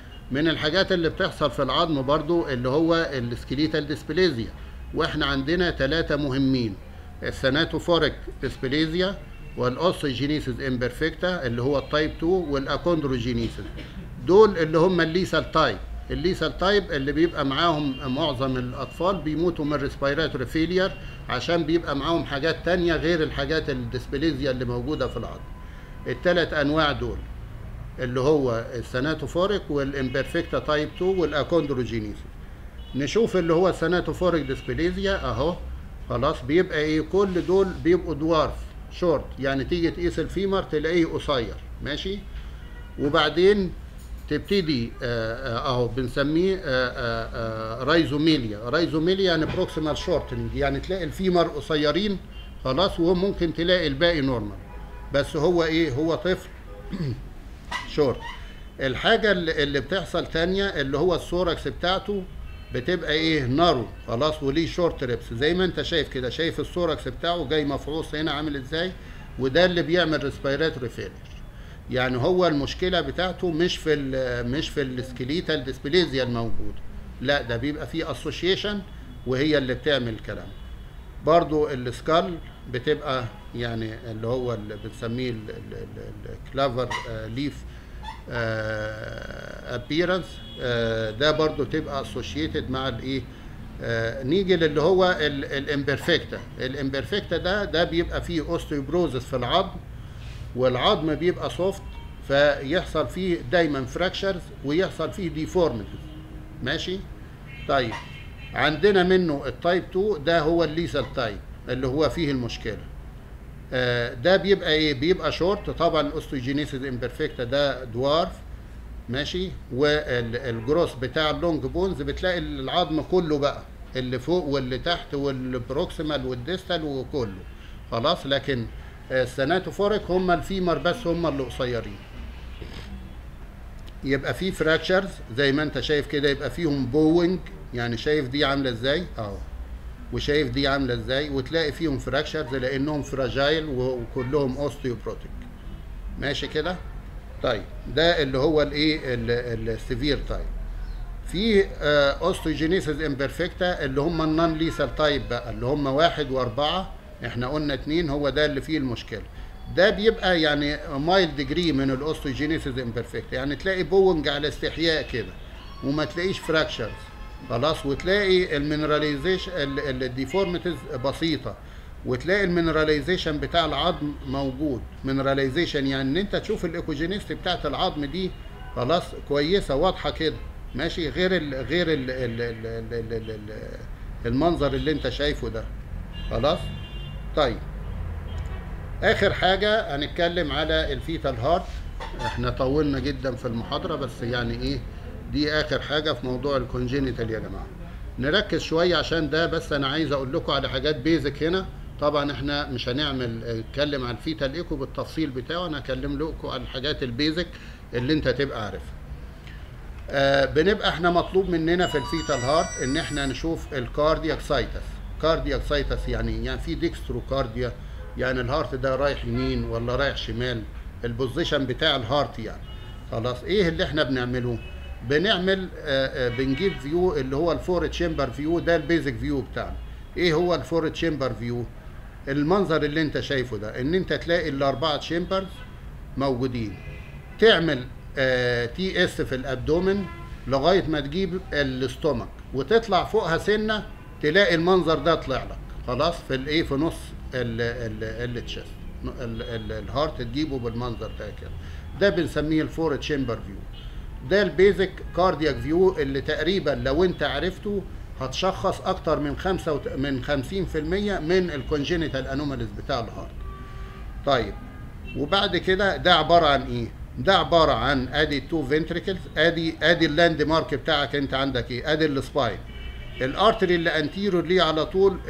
من الحاجات اللي بتحصل في العظم برضو اللي هو السكليتال ديسبليزيا واحنا عندنا ثلاثة مهمين السناتوفوريك ديسبليزيا والاوسيجينيسيس امبرفكتا اللي هو التايب 2 والاكوندروجينيسيس دول اللي هم الليسال تايب الليسال تايب اللي بيبقى معاهم معظم الاطفال بيموتوا من ريسبيراتوري فيلير عشان بيبقى معاهم حاجات تانية غير الحاجات الديسبليزيا اللي موجودة في العظم الثلاث انواع دول اللي هو السناتوفوريك والامبرفكتا تايب 2 والاكوندروجينيسيس نشوف اللي هو السناتوفوريك ديسبليزيا اهو خلاص بيبقى ايه كل دول بيبقوا دوارف شورت يعني تيجي تقيس الفيمر تلاقيه قصير ماشي وبعدين تبتدي آه، آه، اهو بنسميه آه، آه، آه، رايزوميليا رايزوميليا يعني بروكسيمال شورتنج يعني تلاقي الفيمر قصيرين خلاص وممكن تلاقي الباقي نورمال بس هو ايه هو طفل شورت الحاجة اللي اللي بتحصل تانية اللي هو السوركس بتاعته بتبقى ايه نارو خلاص وليه شورت ريبس زي ما انت شايف كده شايف السوركس بتاعه جاي مفعوص هنا عامل ازاي وده اللي بيعمل ريسبيراتوري فيلير يعني هو المشكلة بتاعته مش في ال مش في السكليتال ديسبليزيا الموجود لا ده بيبقى فيه اسوشيشن وهي اللي بتعمل الكلام برضو السكال بتبقى يعني اللي هو اللي بنسميه الكلافر ليف ابييرنس ده برضو تبقى اسوشيتد مع الايه آه، نيجي للي هو الامبرفكتا الامبرفكتا ده ده بيبقى فيه اوستيوبروزس في العظم والعظم بيبقى سوفت فيحصل فيه دايما فراكشرز ويحصل فيه ديفورميتيز ماشي طيب عندنا منه التايب 2 ده هو الليسال تايب اللي هو فيه المشكله آه، ده بيبقى ايه بيبقى شورت طبعا الاوستوجينيسيس امبرفكتا ده دوارف ماشي والجروس بتاع اللونج بونز بتلاقي العظم كله بقى اللي فوق واللي تحت والبروكسيمال والديستال وكله خلاص لكن السناتوفوريك هم الفيمر بس هم اللي قصيرين يبقى في فراكشرز زي ما انت شايف كده يبقى فيهم بوينج يعني شايف دي عامله ازاي اهو وشايف دي عامله ازاي وتلاقي فيهم فراكشرز لانهم فراجايل وكلهم اوستيوبروتيك ماشي كده طيب ده اللي هو الايه السيفير تايب في اوستوجينيسيس امبرفكتا اللي هم النون ليسال تايب بقى اللي هم واحد واربعه احنا قلنا اتنين هو ده اللي فيه المشكله ده بيبقى يعني مايل ديجري من الاوستوجينيسيس امبرفكتا يعني تلاقي بونج على استحياء كده وما تلاقيش فراكشرز خلاص وتلاقي المينراليزيشن الديفورميتيز بسيطه وتلاقي المينراليزيشن بتاع العظم موجود مينراليزيشن يعني ان انت تشوف الايكوجينيست بتاعت العظم دي خلاص كويسه واضحه كده ماشي غير ال غير ال ال ال ال ال ال ال المنظر اللي انت شايفه ده خلاص طيب اخر حاجه هنتكلم على الفيتال هارت احنا طولنا جدا في المحاضره بس يعني ايه دي اخر حاجه في موضوع الكونجينيتال يا جماعه نركز شويه عشان ده بس انا عايز اقول لكم على حاجات بيزك هنا طبعا احنا مش هنعمل نتكلم عن الفيتال ايكو بالتفصيل بتاعه انا هكلم لكم عن الحاجات البيزك اللي انت تبقى عارفها آه بنبقى احنا مطلوب مننا في الفيتال هارت ان احنا نشوف الكاردياك سايتس كاردياك سايتس يعني يعني في ديكسترو كارديا يعني الهارت ده رايح يمين ولا رايح شمال البوزيشن بتاع الهارت يعني خلاص ايه اللي احنا بنعمله بنعمل آه آه بنجيب فيو اللي هو الفور تشامبر فيو ده البيزك فيو بتاعنا ايه هو الفور تشامبر فيو المنظر اللي انت شايفه ده ان انت تلاقي الاربعه تشامبرز موجودين تعمل آه تي اس في الابدومن لغايه ما تجيب الاستومك وتطلع فوقها سنه تلاقي المنظر ده طلع لك خلاص في الايه في نص التشست الهارت تجيبه بالمنظر ده كده ده بنسميه الفور تشامبر فيو ده البيزك كاردياك فيو اللي تقريبا لو انت عرفته هتشخص اكتر من خمسة وت... من 50% من الكونجينيتال انوماليز بتاع الهارت طيب وبعد كده ده عباره عن ايه ده عباره عن ادي التو فنتريكلز ادي ادي اللاند مارك بتاعك انت عندك ايه ادي السباين الارتري اللي انتيرور ليه على طول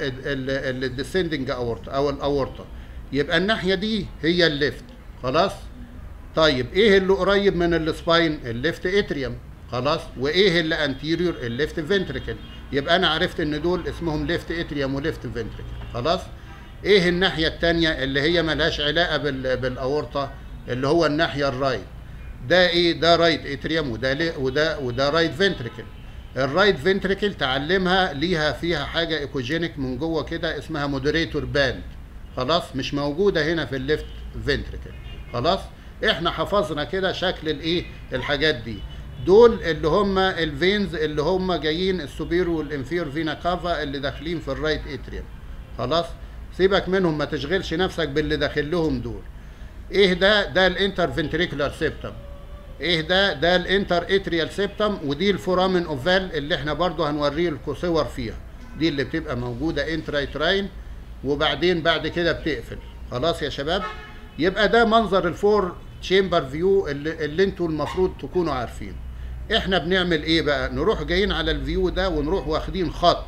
الديسندنج اورتا او الاورتا يبقى الناحيه دي هي الليفت خلاص طيب ايه اللي قريب من السباين الليفت اتريوم خلاص وايه اللي انتيريور الليفت فنتريكل يبقى انا عرفت ان دول اسمهم ليفت اتريوم وليفت فنتريكل خلاص ايه الناحيه الثانيه اللي هي ملهاش علاقه بال... بالاورطه اللي هو الناحيه الرايت ده ايه ده رايت اتريوم وده لي... وده وده رايت فنتريكل الرايت فنتريكل تعلمها ليها فيها حاجه ايكوجينيك من جوه كده اسمها مودريتور باند خلاص مش موجوده هنا في الليفت فنتريكل خلاص احنا حفظنا كده شكل الايه الحاجات دي دول اللي هم الفينز اللي هم جايين السوبير والانفير فينا كافا اللي داخلين في الرايت اتريوم خلاص سيبك منهم ما تشغلش نفسك باللي داخل لهم دول ايه ده ده الانتر فنتريكولار سيبتم ايه ده ده الانتر اتريال سيبتم ودي الفورامين اوفال اللي احنا برضو هنوريه لكم صور فيها دي اللي بتبقى موجوده انترايتراين وبعدين بعد كده بتقفل خلاص يا شباب يبقى ده منظر الفور تشامبر فيو اللي, اللي انتوا المفروض تكونوا عارفينه احنا بنعمل ايه بقى نروح جايين على الفيو ده ونروح واخدين خط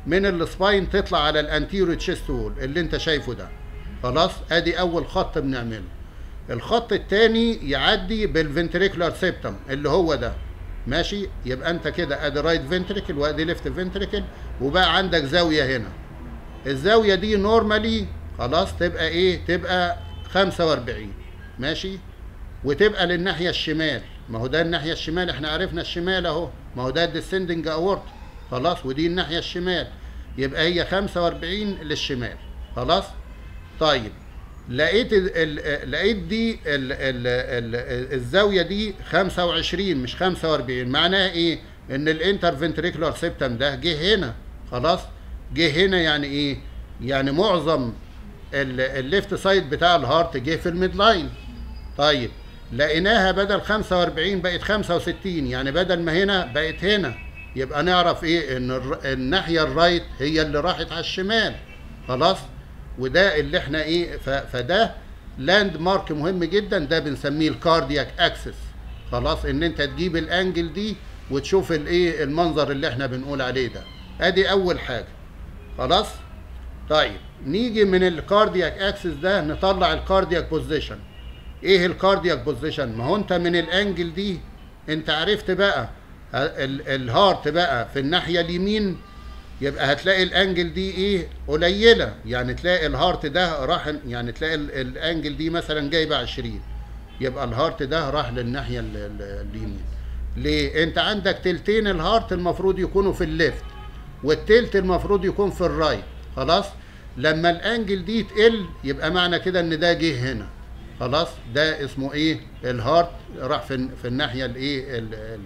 من السباين تطلع على الانتيرو تشيست وول اللي انت شايفه ده خلاص ادي اول خط بنعمله الخط الثاني يعدي بالفنتريكولار سيبتم اللي هو ده ماشي يبقى انت كده ادي رايت فنتريكل وادي ليفت فنتريكل وبقى عندك زاويه هنا الزاويه دي نورمالي خلاص تبقى ايه تبقى 45 ماشي وتبقى للناحيه الشمال ما هو ده الناحيه الشمال احنا عرفنا الشمال اهو ما هو ده الديسندنج اورت خلاص ودي الناحيه الشمال يبقى هي 45 للشمال خلاص طيب لقيت ال ال لقيت دي ال ال ال الزاويه دي 25 مش 45 معناها ايه ان الانترفنتريكولار سيبتم ده جه هنا خلاص جه هنا يعني ايه يعني معظم الليفت سايد بتاع الهارت جه في الميد لاين طيب لقيناها بدل 45 بقت 65 يعني بدل ما هنا بقت هنا يبقى نعرف ايه ان الناحيه الرايت هي اللي راحت على الشمال خلاص وده اللي احنا ايه فده لاند مارك مهم جدا ده بنسميه الكاردياك اكسس خلاص ان انت تجيب الانجل دي وتشوف الايه المنظر اللي احنا بنقول عليه ده ادي اول حاجه خلاص طيب نيجي من الكاردياك اكسس ده نطلع الكاردياك بوزيشن ايه الكاردياك بوزيشن ما هو انت من الانجل دي انت عرفت بقى الهارت بقى في الناحيه اليمين يبقى هتلاقي الانجل دي ايه قليله يعني تلاقي الهارت ده راح يعني تلاقي الانجل دي مثلا جايبه 20 يبقى الهارت ده راح للناحيه اليمين ليه انت عندك تلتين الهارت المفروض يكونوا في الليفت والتلت المفروض يكون في الرايت خلاص لما الانجل دي تقل يبقى معنى كده ان ده جه هنا خلاص ده اسمه ايه الهارت راح في في الناحيه الايه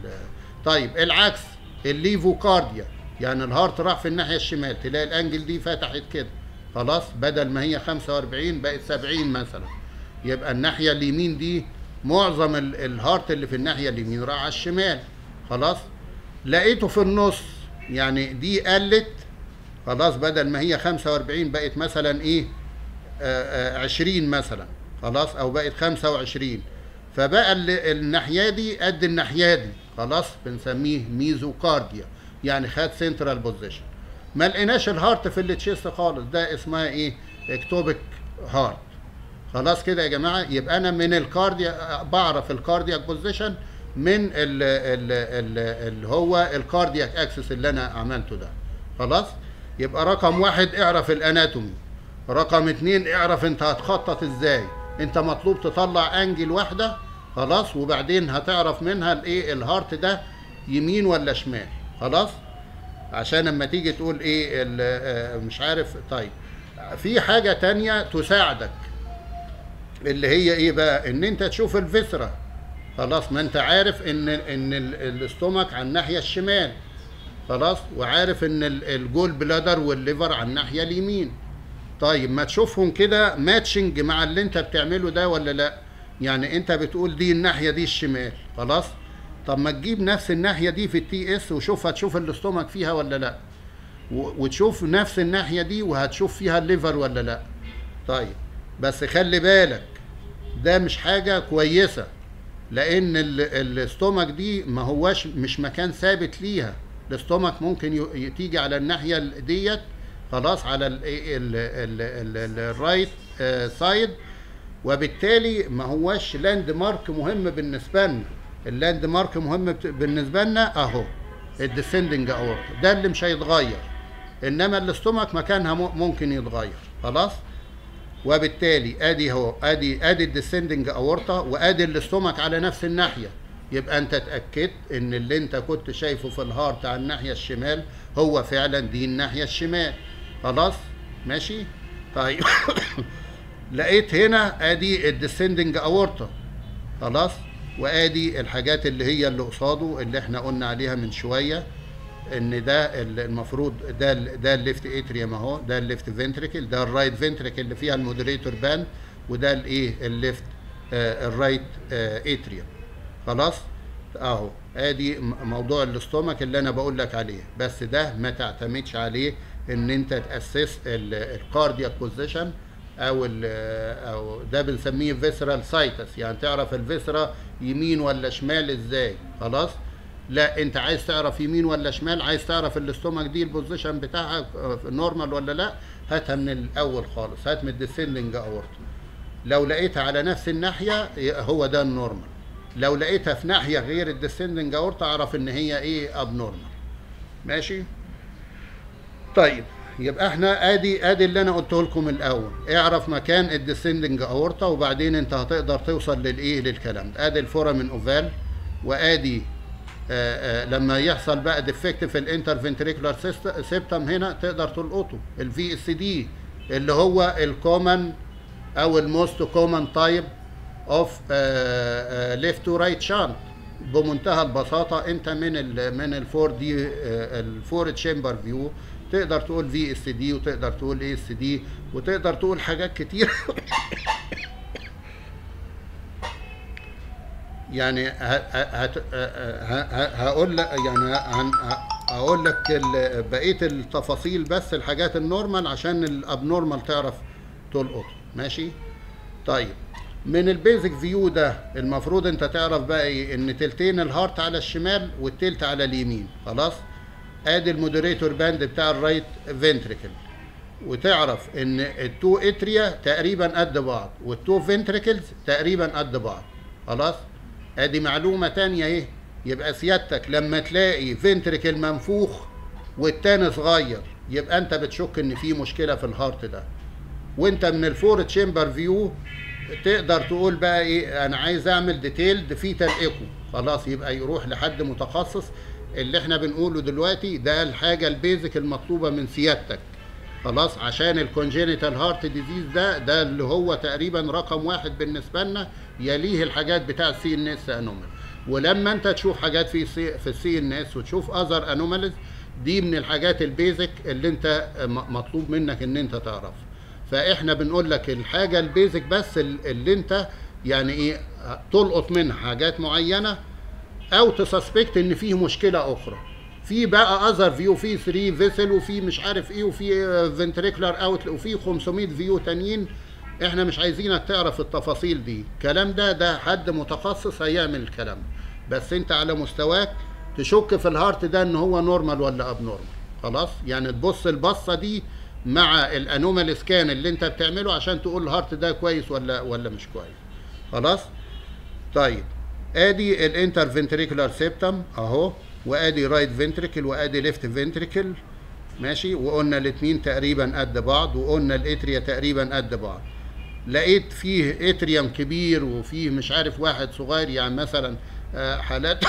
طيب العكس الليفوكارديا يعني الهارت راح في الناحيه الشمال تلاقي الانجل دي فتحت كده خلاص بدل ما هي 45 بقت 70 مثلا يبقى الناحيه اليمين دي معظم الهارت اللي في الناحيه اليمين راح على الشمال خلاص لقيته في النص يعني دي قلت خلاص بدل ما هي 45 بقت مثلا ايه آآ آآ 20 مثلا خلاص او بقت 25 فبقى الناحيه دي قد الناحيه دي خلاص بنسميه ميزوكارديا يعني خد سنترال بوزيشن ما لقيناش الهارت في التشيست خالص ده اسمها ايه اكتوبيك هارت خلاص كده يا جماعه يبقى انا من الكارديا بعرف الكاردياك بوزيشن من ال ال ال اللي هو الكاردياك اكسس اللي انا عملته ده خلاص يبقى رقم واحد اعرف الاناتومي رقم اتنين اعرف انت هتخطط ازاي انت مطلوب تطلع انجل واحده خلاص وبعدين هتعرف منها الايه الهارت ده يمين ولا شمال خلاص عشان لما تيجي تقول ايه مش عارف طيب في حاجة تانية تساعدك اللي هي ايه بقى ان انت تشوف الفسرة خلاص ما انت عارف ان ان الاستومك على الناحية الشمال خلاص وعارف ان الجول بلادر والليفر على الناحية اليمين طيب ما تشوفهم كده ماتشنج مع اللي انت بتعمله ده ولا لا يعني انت بتقول دي الناحية دي الشمال خلاص طب ما تجيب نفس الناحيه دي في التي اس وشوف هتشوف الاستومك فيها ولا لا وتشوف نفس الناحيه دي وهتشوف فيها الليفر ولا لا طيب بس خلي بالك ده مش حاجه كويسه لان الاستومك دي ما هواش مش مكان ثابت ليها الاستومك ممكن تيجي على الناحيه ديت خلاص على الرايت سايد وبالتالي ما هواش لاند مارك مهم بالنسبه لنا اللاند مارك مهم بالنسبه لنا اهو الديسندنج اورت ده اللي مش هيتغير انما الاستومك مكانها ممكن يتغير خلاص وبالتالي ادي اهو ادي ادي الديسندنج اورتا وادي الاستومك على نفس الناحيه يبقى انت اتاكدت ان اللي انت كنت شايفه في الهارت على الناحيه الشمال هو فعلا دي الناحيه الشمال خلاص ماشي طيب لقيت هنا ادي الديسندنج اورتا خلاص وادي الحاجات اللي هي اللي قصاده اللي احنا قلنا عليها من شويه ان ده المفروض ده ده الليفت اتريوم اهو ده الليفت فنتريكل ده الرايت فنتريكل اللي فيها المودريتور باند وده الايه الليفت آه الرايت آه اتريوم خلاص اهو ادي موضوع الاستومك اللي انا بقول لك عليه بس ده ما تعتمدش عليه ان انت تاسس الكاردياك بوزيشن او او ده بنسميه فيسرال سايتس يعني تعرف الفيسرا يمين ولا شمال ازاي خلاص لا انت عايز تعرف يمين ولا شمال عايز تعرف الاستومك دي البوزيشن بتاعها نورمال ولا لا هاتها من الاول خالص هات من الديسندنج اورتا لو لقيتها على نفس الناحيه هو ده النورمال لو لقيتها في ناحيه غير الديسندنج اورتا اعرف ان هي ايه اب نورمال ماشي طيب يبقى احنا ادي ادي اللي انا قلته لكم الاول اعرف مكان الديسندنج اورتا وبعدين انت هتقدر توصل للايه للكلام ده ادي الفورامين اوفال وادي آآ آآ لما يحصل بقى ديفكت في الانترفنتريكولار سيبتم هنا تقدر تلقطه الفي اس دي اللي هو الكومن او الموست كومن تايب اوف ليفت تو رايت شانت بمنتهى البساطه انت من ال من الفور دي الفور تشامبر فيو تقدر تقول في اس دي وتقدر تقول اي اس دي وتقدر تقول حاجات كتير يعني هقول لك يعني هقول لك بقيه التفاصيل بس الحاجات النورمال عشان الابنورمال تعرف تلقط ماشي طيب من البيزك فيو ده المفروض انت تعرف بقى ايه ان تلتين الهارت على الشمال والتلت على اليمين خلاص ادي المودريتور باند بتاع الرايت فنتريكل وتعرف ان التو اتريا تقريبا قد بعض والتو فنتريكلز تقريبا قد بعض خلاص ادي معلومه تانية ايه يبقى سيادتك لما تلاقي فنتريكل منفوخ والتاني صغير يبقى انت بتشك ان في مشكله في الهارت ده وانت من الفور تشامبر فيو تقدر تقول بقى ايه انا عايز اعمل ديتيلد فيتال ايكو خلاص يبقى يروح لحد متخصص اللي احنا بنقوله دلوقتي ده الحاجه البيزك المطلوبه من سيادتك خلاص عشان الكونجينيتال هارت ديزيز ده ده اللي هو تقريبا رقم واحد بالنسبه لنا يليه الحاجات بتاع السي ان اس انومال ولما انت تشوف حاجات في السي في السي ان اس وتشوف اذر انوماليز دي من الحاجات البيزك اللي انت مطلوب منك ان انت تعرفها فاحنا بنقول لك الحاجه البيزك بس اللي انت يعني ايه تلقط منها حاجات معينه او تسسبكت ان فيه مشكله اخرى في بقى اذر فيو في 3 فيسل وفي مش عارف ايه وفي فنتريكولار اوت وفي 500 فيو تانيين احنا مش عايزينك تعرف التفاصيل دي الكلام ده ده حد متخصص هيعمل الكلام ده بس انت على مستواك تشك في الهارت ده ان هو نورمال ولا اب نورمال خلاص يعني تبص البصه دي مع الانومال سكان اللي انت بتعمله عشان تقول الهارت ده كويس ولا ولا مش كويس خلاص طيب ادي الانتر فنتريكولار سيبتم اهو وادي رايت فنتريكل وادي ليفت فنتريكل ماشي وقلنا الاثنين تقريبا قد بعض وقلنا الاتريا تقريبا قد بعض لقيت فيه اتريوم كبير وفيه مش عارف واحد صغير يعني مثلا حالات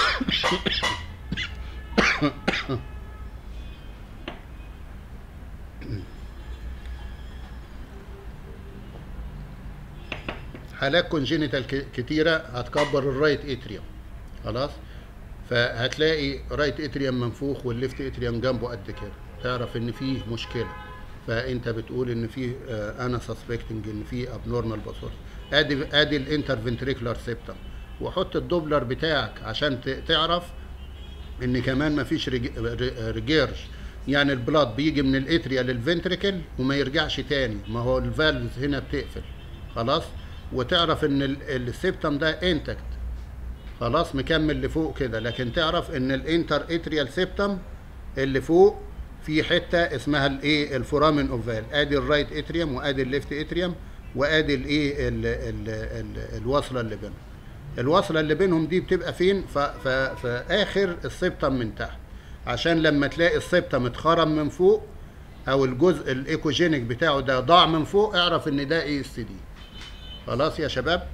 حالات كونجينيتال كتيرة هتكبر الرايت اتريوم خلاص فهتلاقي رايت اتريوم منفوخ والليفت اتريوم جنبه قد كده تعرف ان فيه مشكله فانت بتقول ان فيه آه انا سسبكتنج ان فيه ابنورمال باسورد ادي ادي الانترفنتريكولار سيبتم وحط الدوبلر بتاعك عشان تعرف ان كمان مفيش ريجيرج يعني البلاد بيجي من الاتريا للفنتريكل وما يرجعش تاني ما هو الفالفز هنا بتقفل خلاص وتعرف ان السيبتم ده انتكت خلاص مكمل لفوق كده لكن تعرف ان الانتر اتريال سيبتم اللي فوق في حته اسمها الايه الفورامين اوفال ادي الرايت اتريوم وادي الليفت اتريوم وادي الايه الوصله اللي بينهم الوصله اللي بينهم دي بتبقى فين في اخر السيبتم من تحت عشان لما تلاقي السيبتم اتخرم من فوق او الجزء الايكوجينيك بتاعه ده ضاع من فوق اعرف ان ده اي اس دي خلاص يا شباب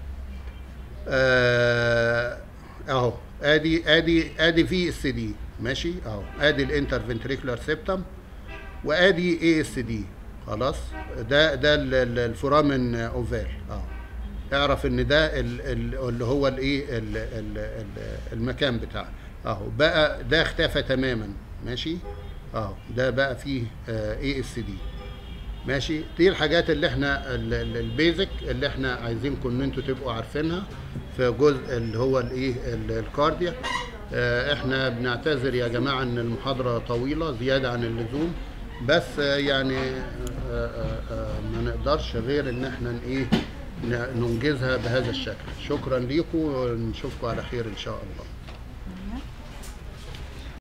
آه اهو ادي ادي ادي في اس دي ماشي اهو ادي الانتر فنتريكولار سيبتم وادي اي اس دي خلاص ده ده الفورامين اوفال اهو اعرف ان ده اللي هو الايه المكان بتاعه اهو بقى ده اختفى تماما ماشي اهو ده بقى فيه اي اس دي ماشي دي الحاجات اللي احنا البيزك اللي احنا عايزينكم ان انتوا تبقوا عارفينها في جزء اللي هو الايه الكارديا اه احنا بنعتذر يا جماعه ان المحاضره طويله زياده عن اللزوم بس اه يعني اه ما نقدرش غير ان احنا ايه ننجزها بهذا الشكل شكرا ليكم ونشوفكم على خير ان شاء الله